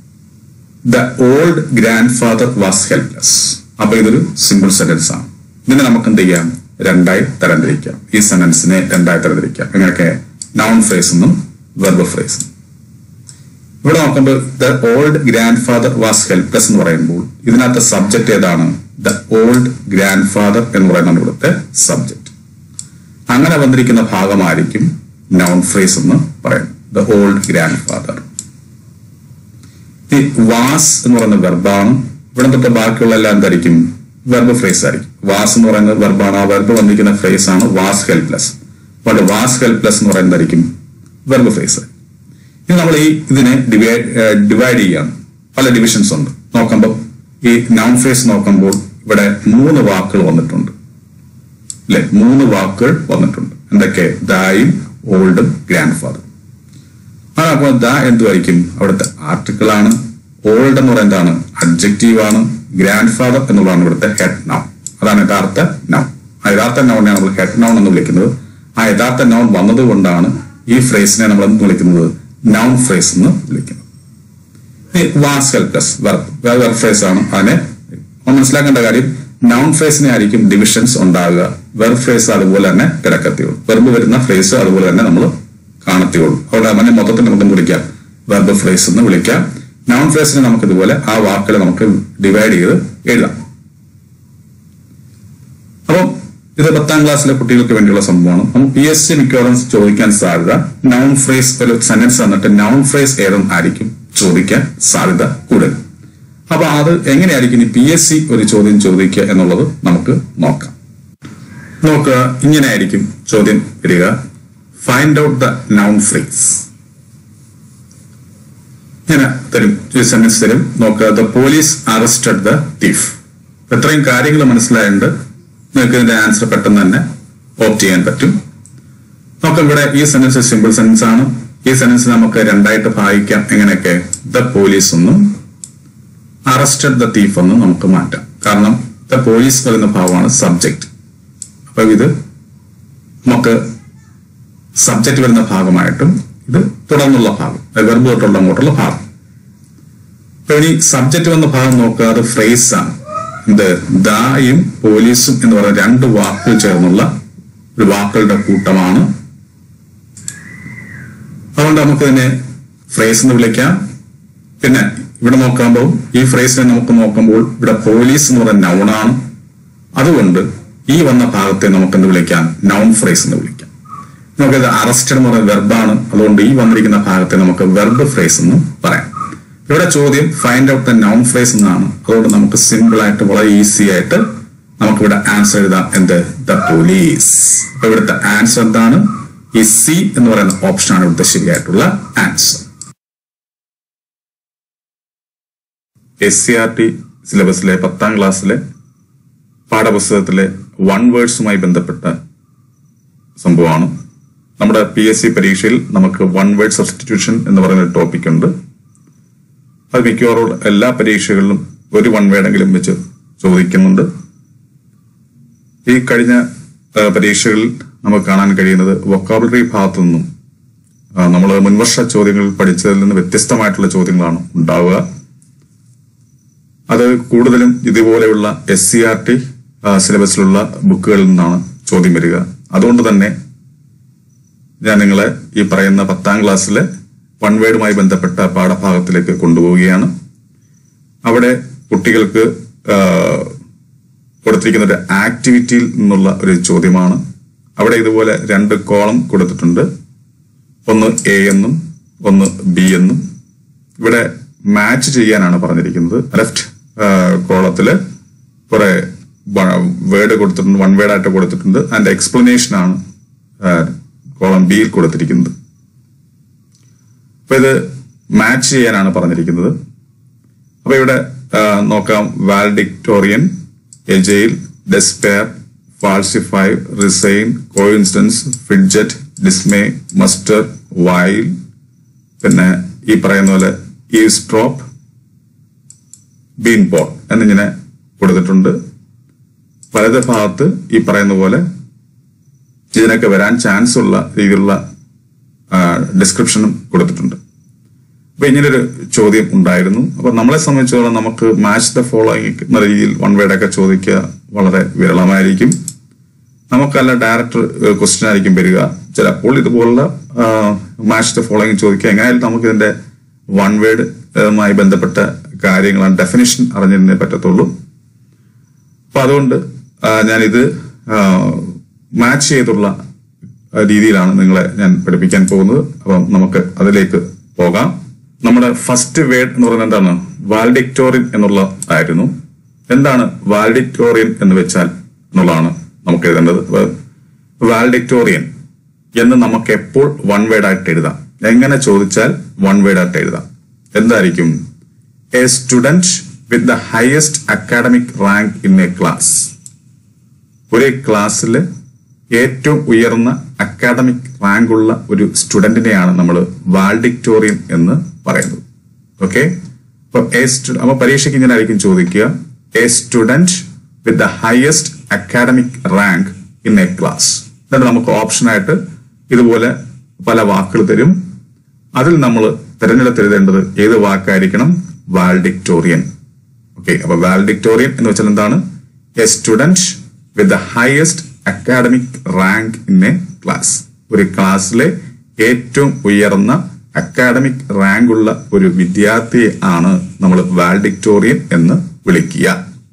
the old grandfather was helpless അപ്പൊ ഇതൊരു സിമ്പിൾ സെന്റൻസ് ആണ് ഇതിനെ നമുക്ക് എന്ത് ചെയ്യാം രണ്ടായി തരംതിരിക്കാം ഈ സെന്റൻസിനെ രണ്ടായി തരംതിരിക്കാം എങ്ങനെയൊക്കെ നൗൺ ഫ്രേസ് എന്നും വെർബ് ഫ്രേസ് ഇവിടെ നോക്കുമ്പോൾ the old grandfather was helpless എന്ന് പറയുമ്പോൾ ഇതിനകത്ത് സബ്ജക്ട് ഏതാണ് ദ ഓൾഡ് ഗ്രാൻഡ് ഫാദർ എന്ന് പറയുന്ന ഇവിടുത്തെ സബ്ജക്ട് അങ്ങനെ വന്നിരിക്കുന്ന ഭാഗമായിരിക്കും നൗൺ ഫ്രേസ് എന്ന് പറയുന്നത് ദ ഓൾഡ് ഗ്രാൻഡ് ഫാദർ ഈ വാസ് എന്ന് പറയുന്ന വെർബാണ് ഇവിടെ തൊട്ട് ബാക്കിയുള്ള എല്ലാം എന്തായിരിക്കും വെർബ് ഫ്രേസ് ആയിരിക്കും വാസ് എന്ന് പറയുന്നത് വെർബാണ് ആ വെർബ് വന്നിരിക്കുന്ന ഫ്രേസ് ആണ് വാസ് ഹെൽപ്ലെസ് അപ്പോൾ വാസ് ഹെൽപ്ലെസ് എന്ന് പറയുന്നത് എന്തായിരിക്കും വെർബ് ഫ്രേസ് ഇനി നമ്മൾ ഈ ഇതിനെ ഡിവൈഡ് ഡിവൈഡ് ചെയ്യാണ് പല ഡിവിഷൻസ് ഉണ്ട് നോക്കുമ്പോൾ ഈ നൗൺ ഫ്രേസ് നോക്കുമ്പോൾ ഇവിടെ മൂന്ന് വാക്കുകൾ വന്നിട്ടുണ്ട് അല്ലെ മൂന്ന് വാക്കുകൾ വന്നിട്ടുണ്ട് എന്തൊക്കെ ദായും ഓൾഡും ഗ്രാൻഡ് ഫാദർ അപ്പോൾ ദ എന്തുമായിരിക്കും അവിടുത്തെ ആർട്ടിക്കിൾ ആണ് ഓൾഡ് എന്ന് പറയുന്നത് എന്താണ് അഡ്ജക്റ്റീവ് ആണ് ഗ്രാൻഡ് ഫാദർ എന്നുള്ളതാണ് ഇവിടുത്തെ ഹെഡ് നൗൺ അതാണ് യഥാർത്ഥ നൗൺ ആ യഥാർത്ഥ നൗണിനെ നമ്മൾ ഹെഡ് നൗൺ എന്ന് വിളിക്കുന്നത് ആ യഥാർത്ഥ നൗൺ വന്നത് കൊണ്ടാണ് ഈ ഫ്രേസിനെ നമ്മൾ എന്ത് വിളിക്കുന്നത് നൗൺ ഫ്രേസ് എന്ന് വിളിക്കുന്നത് was helpless verb verb phrase ആണ് അതിനെ നമ്മൾ മനസ്സിലാക്കേണ്ട കാര്യം നൗൺ ഫ്രേസിനെ ആയിരിക്കും ഡിവിഷൻസ് ഉണ്ടാകുക വെർബ് ഫ്രേസ് അതുപോലെ തന്നെ കിടക്കത്തുള്ളൂ വെർബ് വരുന്ന ഫ്രേസ് അതുപോലെ തന്നെ നമ്മൾ കാണത്തുള്ളൂ അവിടെ അവനെ മൊത്തത്തിൽ നമുക്ക് എന്ത് വിളിക്കാം വെർബ് ഫ്രേസ് എന്ന് വിളിക്കാം നൗൺ ഫ്രേസിനെ നമുക്ക് ഇതുപോലെ ആ വാക്കുകൾ നമുക്ക് ഡിവൈഡ് ചെയ്ത് എഴുതാം അപ്പം ഇത് പത്താം ക്ലാസ്സിലെ കുട്ടികൾക്ക് വേണ്ടിയുള്ള സംഭവമാണ് നമുക്ക് പി എസ് സി മിക്കവാറും ചോദിക്കാൻ സാധ്യത നൗൺ ഫ്രേസ് ഒരു സെന്റൻസ് തന്നിട്ട് നൗൺ ഫ്രേസ് ഏതും ആയിരിക്കും ചോദിക്കാൻ സാധ്യത കൂടുതൽ അപ്പൊ അത് എങ്ങനെയായിരിക്കും ഇനി പി എസ് സി ഒരു ചോദ്യം ചോദിക്കുക എന്നുള്ളത് നമുക്ക് നോക്കാം നോക്കുക ഇങ്ങനെയായിരിക്കും ചോദ്യം വരിക find out the noun phrase ഇങ്ങനെ തരും ഈ സെന്റൻസ് തരും നോക്കുക the police arrested the thief എത്രയും കാര്യങ്ങൾ മനസ്സിലായതുകൊണ്ട് നിങ്ങൾക്ക് ഇതിന്റെ ആൻസർ പെട്ടെന്ന് തന്നെ ഓപ്റ്റ് ചെയ്യാൻ പറ്റും നോക്കാം ഇവിടെ ഈ സെന്റൻസ് സിമ്പിൾ സെന്റൻസ് ആണ് ഈ സെന്റൻസ് നമുക്ക് രണ്ടായിട്ട് ഭാഗിക്കാം എങ്ങനെയൊക്കെ ദ പോലീസ് എന്നും അറസ്റ്റഡ് ദ തീഫ് എന്നും നമുക്ക് മാറ്റാം കാരണം ദ പോലീസ് പറയുന്ന ഭാവമാണ് സബ്ജക്ട് അപ്പൊ ഇത് നമുക്ക് സബ്ജക്ട് വരുന്ന ഭാഗമായിട്ടും ഇത് തുടർന്നുള്ള ഭാഗം വെർബ് തൊട്ടുള്ള അങ്ങോട്ടുള്ള ഭാഗം അപ്പൊ ഇനി സബ്ജക്ട് വന്ന ഭാഗം നോക്കുക അത് ഫ്രേസ് ആണ് ഇത് ദായും പോലീസും എന്ന് പറയുന്ന രണ്ട് വാക്കുകൾ ചേർന്നുള്ള ഒരു വാക്കുകളുടെ കൂട്ടമാണ് അതുകൊണ്ട് നമുക്ക് ഇതിനെ ഫ്രേസ് എന്ന് വിളിക്കാം പിന്നെ ഇവിടെ നോക്കുമ്പോൾ ഈ ഫ്രേസിനെ നമുക്ക് നോക്കുമ്പോൾ ഇവിടെ പോലീസ് എന്ന് പറയുന്ന നൗണാണ് അതുകൊണ്ട് ഈ വന്ന ഭാഗത്തെ നമുക്ക് എന്ത് വിളിക്കാം നൗൺ ഫ്രേസ് എന്ന് വിളിക്കാം നമുക്കിത് അറസ്റ്റഡ് എന്ന് പറയുന്ന വെർബാണ് അതുകൊണ്ട് ഈ വന്നിരിക്കുന്ന ഭാഗത്തെ നമുക്ക് വെർബ് ഫ്രേസ് എന്ന് പറയാം ഇവിടെ ചോദ്യം find out the noun phrase എന്നാണ് അതുകൊണ്ട് നമുക്ക് സിമ്പിൾ ആയിട്ട് വളരെ ഈസി ആയിട്ട് നമുക്ക് ഇവിടെ ആൻസർ എഴുതാം എന്ത് ദ പോലീസ് അപ്പൊ ഇവിടുത്തെ ആൻസർ എന്താണ് ഈ സി എന്ന് പറയുന്ന ഓപ്ഷനാണ് ഇവിടുത്തെ ശരിയായിട്ടുള്ള answer S C R T സിലബസിലെ പത്താം ക്ലാസ്സിലെ പാഠപുസ്തകത്തിലെ വൺ വേർഡ്സുമായി ബന്ധപ്പെട്ട സംഭവമാണ് നമ്മുടെ പി എസ് സി പരീക്ഷയിൽ നമുക്ക് വൺ വേർഡ് സബ്സ്റ്റിറ്റ്യൂഷൻ എന്ന് പറയുന്ന ഒരു ടോപ്പിക് ഉണ്ട് അത് മിക്കവാറും എല്ലാ പരീക്ഷകളിലും ഒരു വൺ വേർഡെങ്കിലും വെച്ച് ചോദിക്കുന്നുണ്ട് ഈ കഴിഞ്ഞ ആ, പരീക്ഷകളിൽ നമുക്ക് കാണാൻ കഴിയുന്നത് വൊക്കാബുലറി ഭാഗത്തു നിന്നും നമ്മൾ മുൻവർഷ ചോദ്യങ്ങളിൽ പഠിച്ചതിൽ നിന്ന് വ്യത്യസ്തമായിട്ടുള്ള ചോദ്യങ്ങളാണ് ഉണ്ടാവുക അത് കൂടുതലും ഇതുപോലെയുള്ള എസ് സി ആർ ടി സിലബസിലുള്ള ബുക്കുകളിൽ നിന്നാണ് ചോദ്യം വരിക അതുകൊണ്ട് തന്നെ ഞാൻ നിങ്ങളെ ഈ പറയുന്ന പത്താം ക്ലാസ്സിലെ വൺ വേർഡുമായി ബന്ധപ്പെട്ട പാഠഭാഗത്തിലേക്ക് കൊണ്ടുപോവുകയാണ് അവിടെ കുട്ടികൾക്ക് ആ, കൊടുത്തിരിക്കുന്ന ഒരു ആക്ടിവിറ്റിയിൽ നിന്നുള്ള ഒരു ചോദ്യമാണ് അവിടെ ഇതുപോലെ രണ്ട് കോളം കൊടുത്തിട്ടുണ്ട് ഒന്ന് എ എന്നും ഒന്ന് ബി എന്നും ഇവിടെ മാച്ച് ചെയ്യാനാണ് പറഞ്ഞിരിക്കുന്നത് ലെഫ്റ്റ് കോളത്തില് കുറെ വേർഡ് കൊടുത്തിട്ടുണ്ട് വൺ വേർഡ് ആയിട്ട് കൊടുത്തിട്ടുണ്ട് അതിന്റെ എക്സ്പ്ലനേഷൻ ആണ് കോളം ബിയിൽ കൊടുത്തിരിക്കുന്നത് അപ്പൊ ഇത് മാച്ച് ചെയ്യാനാണ് പറഞ്ഞിരിക്കുന്നത് അപ്പൊ ഇവിടെ ആ, നോക്കാം valedictorian agile despair falsify resign coincidence fidget dismay muster vile പിന്നെ ഈ പറയുന്ന പോലെ ഈസ്ട്രോപ്പ് ബീൻ പോട്ട് എന്നിങ്ങനെ കൊടുത്തിട്ടുണ്ട് വലത് ഭാഗത്ത് ഈ പറയുന്ന പോലെ ഇതിനൊക്കെ വരാൻ ചാൻസ് ഉള്ള രീതിയിലുള്ള ഡിസ്ക്രിപ്ഷനും കൊടുത്തിട്ടുണ്ട് അപ്പൊ ഇങ്ങനൊരു ചോദ്യം ഉണ്ടായിരുന്നു അപ്പൊ നമ്മളെ സംബന്ധിച്ചിടത്തോളം നമുക്ക് മാച്ച് ദ ഫോളോയിങ് എന്ന രീതിയിൽ വൺ വേർഡ് ഒക്കെ ചോദിക്കുക വളരെ വിരളമായിരിക്കും നമുക്കല്ല ഡയറക്റ്റ് ക്വസ്റ്റ്യൻ ആയിരിക്കും വരിക ചിലപ്പോൾ ഇതുപോലുള്ള മാച്ച് ദ ഫോളോയിങ് ചോദിക്കുക എങ്ങനെയായാലും നമുക്ക് ഇതിന്റെ വൺ വേർഡുമായി ബന്ധപ്പെട്ട കാര്യങ്ങളാണ് ഡെഫിനിഷൻ അറിഞ്ഞിരുന്നേ പറ്റത്തുള്ളൂ അപ്പൊ അതുകൊണ്ട് ആ, ഞാനിത് മാച്ച് ചെയ്തുള്ള ആ, രീതിയിലാണ് നിങ്ങളെ ഞാൻ പഠിപ്പിക്കാൻ പോകുന്നത് അപ്പം നമുക്ക് അതിലേക്ക് പോകാം നമ്മുടെ ഫസ്റ്റ് വേർഡ് എന്ന് പറയുന്നത് എന്താണ് വാൽഡിക്ടോറിയൻ എന്നുള്ള ആയിരുന്നു എന്താണ് വാൽഡിക്ടോറിയൻ എന്ന് വെച്ചാൽ എന്നുള്ളതാണ് നമുക്ക് എഴുതേണ്ടത് വാൽഡിക്ടോറിയൻ എന്ന് നമുക്ക് എപ്പോൾ വൺ വേർഡ് ആയിട്ട് എഴുതാം എങ്ങനെ ചോദിച്ചാൽ വൺ വേർഡ് ആയിട്ട് എഴുതാം എന്തായിരിക്കും a student with the highest academic rank in a class ഒരു ക്ലാസ്സിൽ ഏറ്റവും ഉയർന്ന അക്കാഡമിക് റാങ്ക് ഉള്ള ഒരു സ്റ്റുഡന്റിനെയാണ് നമ്മൾ വാൾഡിക്ടോറിയൻ എന്ന് പറയുന്നത് ഓക്കെ അപ്പൊ എ സ്റ്റുഡ അപ്പൊ പരീക്ഷയ്ക്ക് ഇങ്ങനെ ആയിരിക്കും ചോദിക്കുക a student with the highest academic rank in a class എന്നിട്ട് നമുക്ക് ഓപ്ഷനായിട്ട് ഇതുപോലെ പല വാക്കുകൾ തരും അതിൽ നമ്മൾ തിരഞ്ഞെടുത്തെഴുതേണ്ടത് ഏത് വാക്കായിരിക്കണം വാൾഡിക്ടോറിയൻ ഓക്കെ അപ്പൊ വാൽഡിക്ടോറിയൻ എന്ന് വെച്ചാൽ എന്താണ് a student with the highest academic rank in a class ഒരു ക്ലാസ്സിലെ ഏറ്റവും ഉയർന്ന അക്കാഡമിക് റാങ്ക് ഉള്ള ഒരു വിദ്യാർത്ഥിയെ ആണ് നമ്മൾ വാൽഡിക്ടോറിയൻ എന്ന് വിളിക്കുക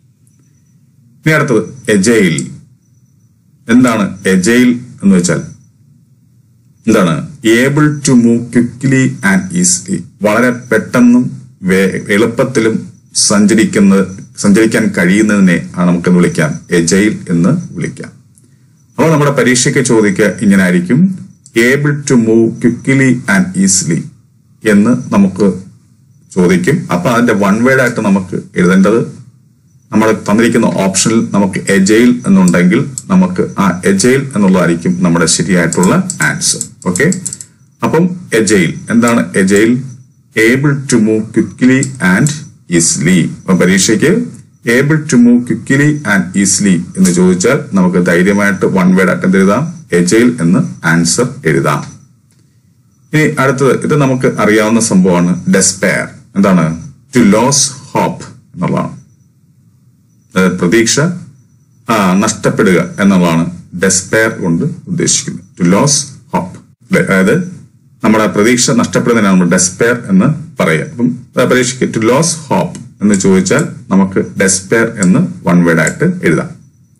ഇനി അടുത്തത് എജൈൽ എന്താണ് എജൈൽ എന്ന് വെച്ചാൽ എന്താണ് able to move quickly and easily വളരെ പെട്ടെന്നും വേ- എളുപ്പത്തിലും സഞ്ചരിക്കുന്ന സഞ്ചരിക്കാൻ കഴിയുന്നതിനെ ആണ് നമുക്ക് വിളിക്കാം എജൈൽ എന്ന് വിളിക്കാം അപ്പോൾ നമ്മുടെ പരീക്ഷയ്ക്ക് ചോദിക്കുക ഇങ്ങനെ ആയിരിക്കും able to move quickly and easily എന്ന് നമുക്ക് ചോദിക്കും അപ്പൊ അതിന്റെ വൺ വേർഡ് ആയിട്ട് നമുക്ക് എഴുതേണ്ടത് നമ്മൾ തന്നിരിക്കുന്ന ഓപ്ഷനിൽ നമുക്ക് എജൈൽ എന്നുണ്ടെങ്കിൽ നമുക്ക് ആ എജൈൽ എന്നുള്ളതായിരിക്കും നമ്മുടെ ശരിയായിട്ടുള്ള ആൻസർ ഓക്കെ അപ്പം എജൈൽ എന്താണ് agile able to move quickly and easily അപ്പൊ പരീക്ഷയ്ക്ക് able to move quickly and easily എന്ന് ചോദിച്ചാൽ നമുക്ക് ധൈര്യമായിട്ട് വൺ വേർഡ് ആയിട്ട് എന്ത് എഴുതാം എജൈൽ എന്ന് ആൻസർ എഴുതാം ഇനി അടുത്തത് ഇത് നമുക്ക് അറിയാവുന്ന സംഭവമാണ് ഡെസ്പെയർ എന്താണ് ടു ലോസ് ഹോപ്പ് എന്നുള്ളതാണ് അതായത് പ്രതീക്ഷ ആ, നഷ്ടപ്പെടുക എന്നുള്ളതാണ് ഡെസ്പെയർ കൊണ്ട് ഉദ്ദേശിക്കുന്നത് ടു ലോസ് ഹോപ്പ് അതായത് നമ്മുടെ പ്രതീക്ഷ നഷ്ടപ്പെടുന്നതിനാണ് നമ്മൾ ഡെസ്പെയർ എന്ന് പറയുക അപ്പം പരീക്ഷയ്ക്ക് ടു ലോസ് ഹോപ്പ് എന്ന് ചോദിച്ചാൽ നമുക്ക് ഡെസ്പെയർ എന്ന് വൺ വേർഡ് ആയിട്ട് എഴുതാം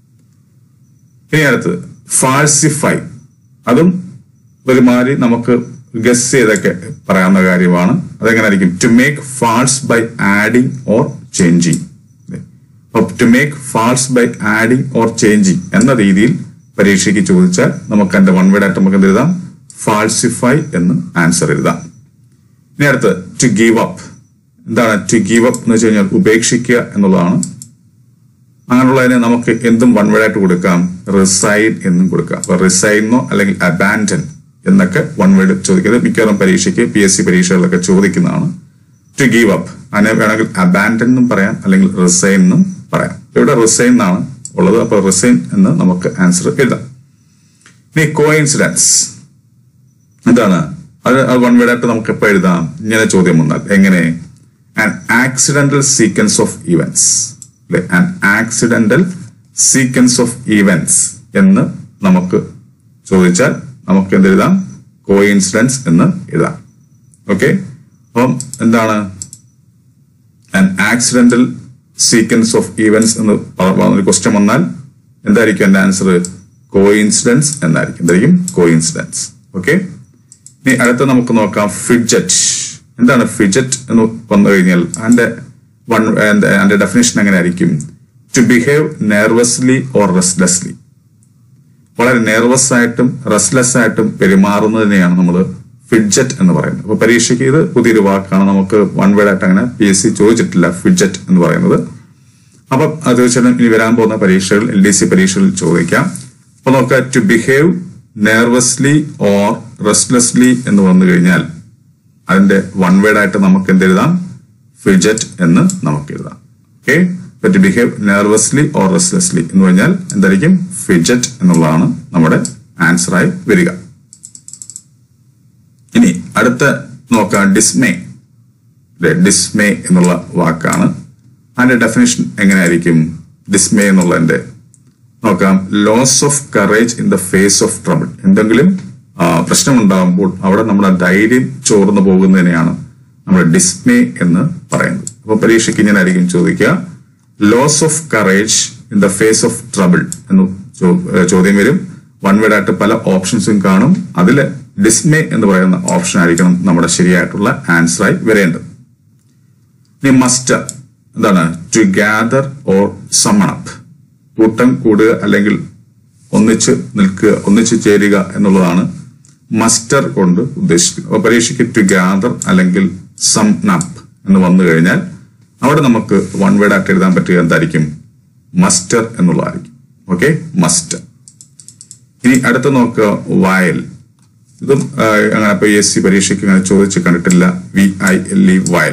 ഇനി അടുത്തത് ഫാൾസിഫൈ അതും ഒരുമാതിരി നമുക്ക് ഗസ് ചെയ്തൊക്കെ പറയാവുന്ന കാര്യമാണ് അതെങ്ങനെ ആയിരിക്കും to make false by adding or changing to make false by adding or changing എന്ന രീതിയിൽ പരീക്ഷയ്ക്ക് ചോദിച്ചാൽ നമുക്ക് എന്റെ വൺ വേർഡ് ആയിട്ട് നമുക്ക് എന്ത് എഴുതാം ഫാൾസിഫൈ എന്ന് ആൻസർ എഴുതാം ഇനി അടുത്ത് ടു ഗീവ് അപ്പ് എന്താണ് ടു ഗീവ് അപ്പ് എന്ന് വെച്ച് കഴിഞ്ഞാൽ ഉപേക്ഷിക്കുക എന്നുള്ളതാണ് അങ്ങനെയുള്ളതിനെ നമുക്ക് എന്തും വൺ വേർഡ് ആയിട്ട് കൊടുക്കാം റിസൈൻ എന്നും കൊടുക്കാം അപ്പൊ റിസൈനോ അല്ലെങ്കിൽ അബാൻഡൻ എന്നൊക്കെ വൺ വേർഡ് ചോദിക്കുന്നത് മിക്കവാറും പരീക്ഷയ്ക്ക് പി എസ് സി പരീക്ഷകളിലൊക്കെ ചോദിക്കുന്നതാണ് ടു ഗീവ് അപ്പ് അതിനെ വേണമെങ്കിൽ അബാൻഡൻ എന്നും പറയാം അല്ലെങ്കിൽ റിസൈൻ എന്നും പറയാം ഇവിടെ റിസൈൻ എന്നാണ് ഉള്ളത് അപ്പൊ റിസൈൻ എന്ന് നമുക്ക് ആൻസർ എഴുതാം ഇനി കോയിൻസിഡൻസ് എന്താണ് അത് വൺ വേർഡ് ആയിട്ട് നമുക്ക് എപ്പോ എഴുതാം ഇങ്ങനെ ചോദ്യം വന്നാൽ എങ്ങനെ an accidental sequence of events അല്ലെ an accidental sequence of events എന്ന് നമുക്ക് ചോദിച്ചാൽ നമുക്ക് എന്ത് എഴുതാം കോയിൻസിഡൻസ് എന്ന് എഴുതാം ഓക്കെ അപ്പം എന്താണ് an accidental sequence of events എന്ന് ഒരു ക്വസ്റ്റ്യൻ വന്നാൽ എന്തായിരിക്കും എന്റെ ആൻസർ കോയിൻസിഡൻസ് എന്നായിരിക്കും എന്തായിരിക്കും കോയിൻസിഡൻസ് ഓക്കെ ഇനി അടുത്ത നമുക്ക് നോക്കാം ഫിഡ്ജറ്റ് എന്താണ് ഫിഡ്ജറ്റ് എന്ന് വന്നു കഴിഞ്ഞാൽ അതിന്റെ വൺ അതിന്റെ ഡെഫിനേഷൻ എങ്ങനെ ആയിരിക്കും to behave nervously or restlessly വളരെ നെർവസ് ആയിട്ടും റെസ്ലെസ് ആയിട്ടും പെരുമാറുന്നതിനെയാണ് നമ്മൾ ഫിഡ്ജറ്റ് എന്ന് പറയുന്നത് അപ്പൊ പരീക്ഷയ്ക്ക് ഇത് പുതിയൊരു വാക്കാണ് നമുക്ക് വൺ വേർഡ് ആയിട്ട് അങ്ങനെ പി എസ് സി ചോദിച്ചിട്ടില്ല ഫിഡ്ജറ്റ് എന്ന് പറയുന്നത് അപ്പൊ അത് തീർച്ചയായിട്ടും ഇനി വരാൻ പോകുന്ന പരീക്ഷകൾ എൽ ഡി സി പരീക്ഷകളിൽ ചോദിക്കാം അപ്പൊ നോക്കുക to behave nervously or restlessly എന്ന് വന്നു കഴിഞ്ഞാൽ അതിന്റെ വൺ വേർഡ് ആയിട്ട് നമുക്ക് എന്ത് എഴുതാം ഫിഡ്ജറ്റ് എന്ന് നമുക്ക് എഴുതാം okay to behave nervously or restlessly എന്ന് പറഞ്ഞാൽ എന്തായിരിക്കും ഫിഡ്ജറ്റ് എന്നുള്ളതാണ് നമ്മുടെ ആൻസറായി വരിക ഇനി അടുത്ത നോക്കാം ഡിസ്മേ ഡിസ്മേ എന്നുള്ള വാക്കാണ് അതിന്റെ ഡെഫിനേഷൻ എങ്ങനെയായിരിക്കും ഡിസ്മേ എന്നുള്ളതിന്റെ നോക്കാം loss of courage in the face of trouble എന്തെങ്കിലും പ്രശ്നമുണ്ടാകുമ്പോൾ അവിടെ നമ്മുടെ ധൈര്യം ചോർന്നു പോകുന്നതിനെയാണ് നമ്മൾ ഡിസ്മേ എന്ന് പറയുന്നത് അപ്പൊ പരീക്ഷയ്ക്ക് ഇങ്ങനെ ആയിരിക്കും ചോദിക്കുക loss of courage in the face of trouble എന്ന് ചോദ്യം വരും വൺ വേർഡ് ആയിട്ട് പല ഓപ്ഷൻസും കാണും അതിൽ ഡിസ്മേ എന്ന് പറയുന്ന ഓപ്ഷൻ ആയിരിക്കണം നമ്മുടെ ശരിയായിട്ടുള്ള ആൻസറായി വരേണ്ടത് ഇനി മസ്റ്റർ എന്താണ് ടു ഗ്യാദർ ഓർ സമ്മണപ്പ് കൂട്ടം കൂടുക അല്ലെങ്കിൽ ഒന്നിച്ച് നിൽക്കുക ഒന്നിച്ച് ചേരുക എന്നുള്ളതാണ് മസ്റ്റർ കൊണ്ട് ഉദ്ദേശിക്കുന്നത് അപ്പൊ പരീക്ഷയ്ക്ക് ടു ഗ്യാദർ അല്ലെങ്കിൽ സം നപ്പ് എന്ന് വന്നു കഴിഞ്ഞാൽ അവിടെ നമുക്ക് വൺ വേർഡ് ആയിട്ട് എഴുതാൻ പറ്റുക എന്തായിരിക്കും മസ്റ്റർ എന്നുള്ളതായിരിക്കും ഓക്കെ മസ്റ്റർ ഇനി അടുത്ത നോക്കുക വയൽ ഇതും അങ്ങനെ ഇപ്പൊ എസ് സി പരീക്ഷയ്ക്ക് അങ്ങനെ ചോദിച്ച് കണ്ടിട്ടില്ല V I L E vile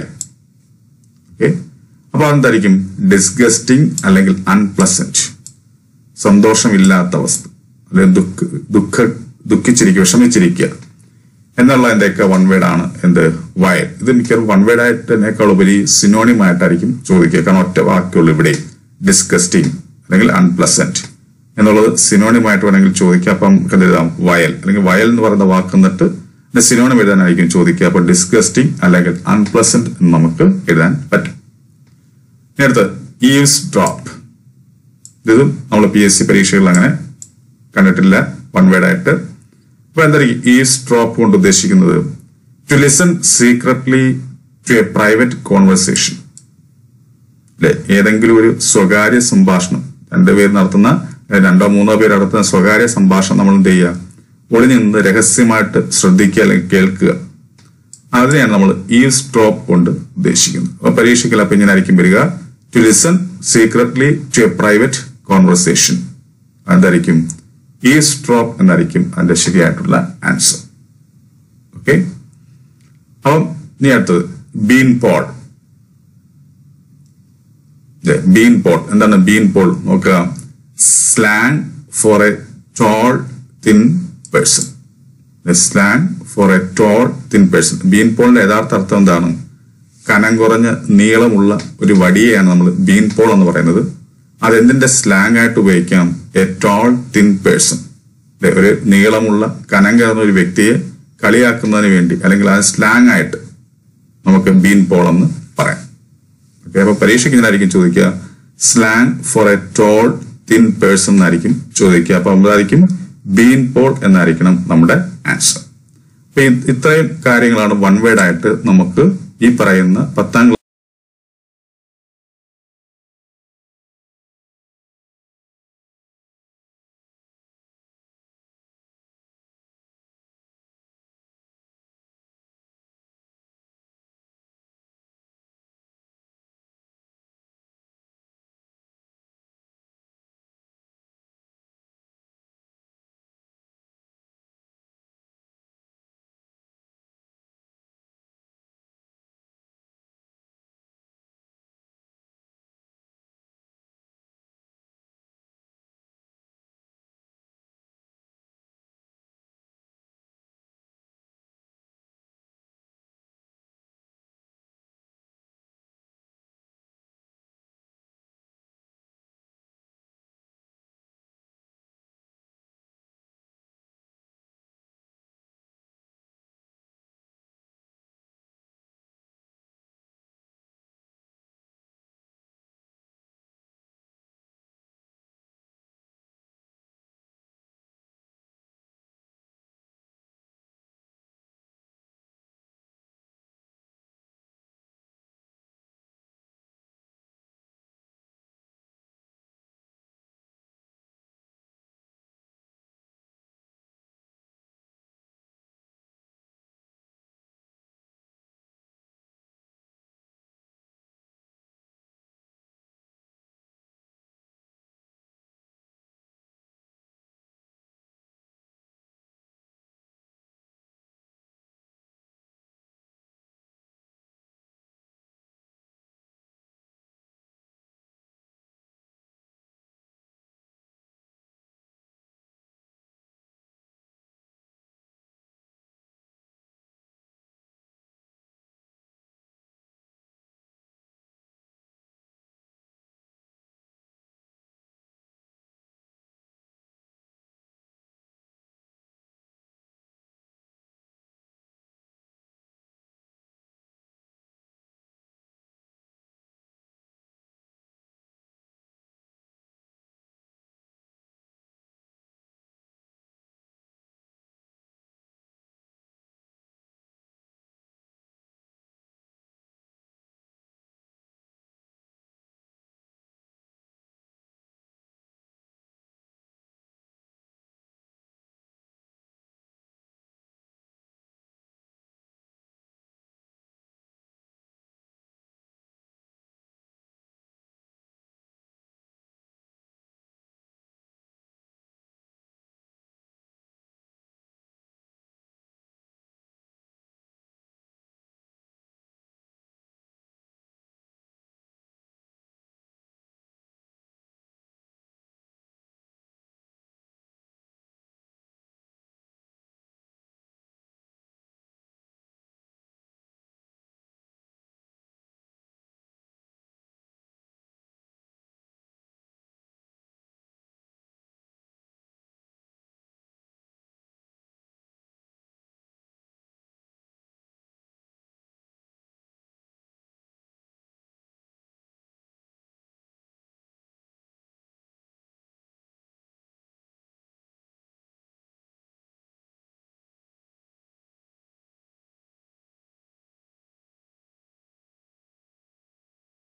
okay അപ്പൊ അതെന്തായിരിക്കും ഡിസ്ഗസ്റ്റിംഗ് അല്ലെങ്കിൽ അൺപ്ലസന്റ് സന്തോഷമില്ലാത്ത അവസ്ഥ അല്ലെങ്കിൽ ദുഃഖ ദുഃഖ ദുഃഖിച്ചിരിക്കുക വിഷമിച്ചിരിക്കുക എന്നുള്ളതിന്റെയൊക്കെ വൺ വേർഡ് ആണ് എന്ത് വയൽ ഇത് മിക്കവാറും വൺ വേർഡ് ആയിട്ടതിനേക്കാൾ ഉപരി സിനോണിം ആയിട്ടായിരിക്കും ചോദിക്കുക കാരണം ഒറ്റ വാക്കുള്ളൂ ഇവിടെ ഡിസ്ഗസ്റ്റിംഗ് അല്ലെങ്കിൽ അൺപ്ലസന്റ് എന്നുള്ളത് സിനോണിമായിട്ട് വേണമെങ്കിൽ ചോദിക്കുക അപ്പം നമുക്ക് എന്ത് എഴുതാം വയൽ അല്ലെങ്കിൽ വയൽ എന്ന് പറയുന്ന വാക്ക് എന്നിട്ട് സിനോണിം എഴുതാനായിരിക്കും ചോദിക്കുക അപ്പൊ ഡിസ്ഗസ്റ്റിംഗ് അല്ലെങ്കിൽ അൺപ്ലസന്റ് എന്ന് നമുക്ക് എഴുതാൻ പറ്റും ഇനി അടുത്ത് ഈവ്സ് ഡ്രോപ്പ് ഇതും നമ്മൾ പി എസ് സി പരീക്ഷകളിൽ അങ്ങനെ കണ്ടിട്ടില്ല വൺ വേർഡ് ആയിട്ട് അപ്പൊ എന്തായിരിക്കും ഈവ്സ് ഡ്രോപ്പ് കൊണ്ട് ഉദ്ദേശിക്കുന്നത് to listen secretly to a private conversation അല്ലെ ഏതെങ്കിലും ഒരു സ്വകാര്യ സംഭാഷണം രണ്ടുപേർ നടത്തുന്ന രണ്ടോ മൂന്നോ പേർ നടത്തുന്ന സ്വകാര്യ സംഭാഷണം നമ്മൾ എന്ത് ചെയ്യുക ഒളിഞ്ഞു നിന്ന് രഹസ്യമായിട്ട് ശ്രദ്ധിക്കുക അല്ലെങ്കിൽ കേൾക്കുക അതിനെയാണ് നമ്മൾ ഈ സ്ട്രോപ്പ് കൊണ്ട് ഉദ്ദേശിക്കുന്നത് അപ്പൊ പരീക്ഷയ്ക്ക് അപ്പൊ ഇങ്ങനെ ആയിരിക്കും വരിക to listen secretly to a private conversation എന്തായിരിക്കും ഈ സ്ട്രോപ്പ് എന്നായിരിക്കും അതിന്റെ ശരിയായിട്ടുള്ള ആൻസർ ഓക്കെ അപ്പം ഇനി അടുത്തത് ബീൻ പോൾ ബീൻ പോൾ എന്താണ് ബീൻ പോൾ നോക്കുക slang for a tall thin person slang for a tall thin person ബീൻ പോളിന്റെ യഥാർത്ഥ അർത്ഥം എന്താണ് കനം കുറഞ്ഞ നീളമുള്ള ഒരു വടിയെയാണ് നമ്മൾ ബീൻ പോൾ എന്ന് പറയുന്നത് അതെന്തിന്റെ സ്ലാങ് ആയിട്ട് ഉപയോഗിക്കാം എ ടോൾ തിൻ പേഴ്സൺ ഒരു നീളമുള്ള കനം കയറുന്ന ഒരു വ്യക്തിയെ കളിയാക്കുന്നതിന് വേണ്ടി അല്ലെങ്കിൽ ആ സ്ലാങ് ആയിട്ട് നമുക്ക് ബീൻ പോൾ എന്ന് പറയാം ഓക്കെ അപ്പൊ പരീക്ഷയ്ക്ക് ഇങ്ങനായിരിക്കും ചോദിക്കുക slang for a tall thin person എന്നായിരിക്കും ചോദിക്കുക അപ്പൊ നമ്മളായിരിക്കും ബീൻ പോൾ എന്നായിരിക്കണം നമ്മുടെ ആൻസർ അപ്പൊ ഇ- ഇത്രയും കാര്യങ്ങളാണ് വൺ വേർഡ് ആയിട്ട് നമുക്ക് ഈ പറയുന്ന പത്താം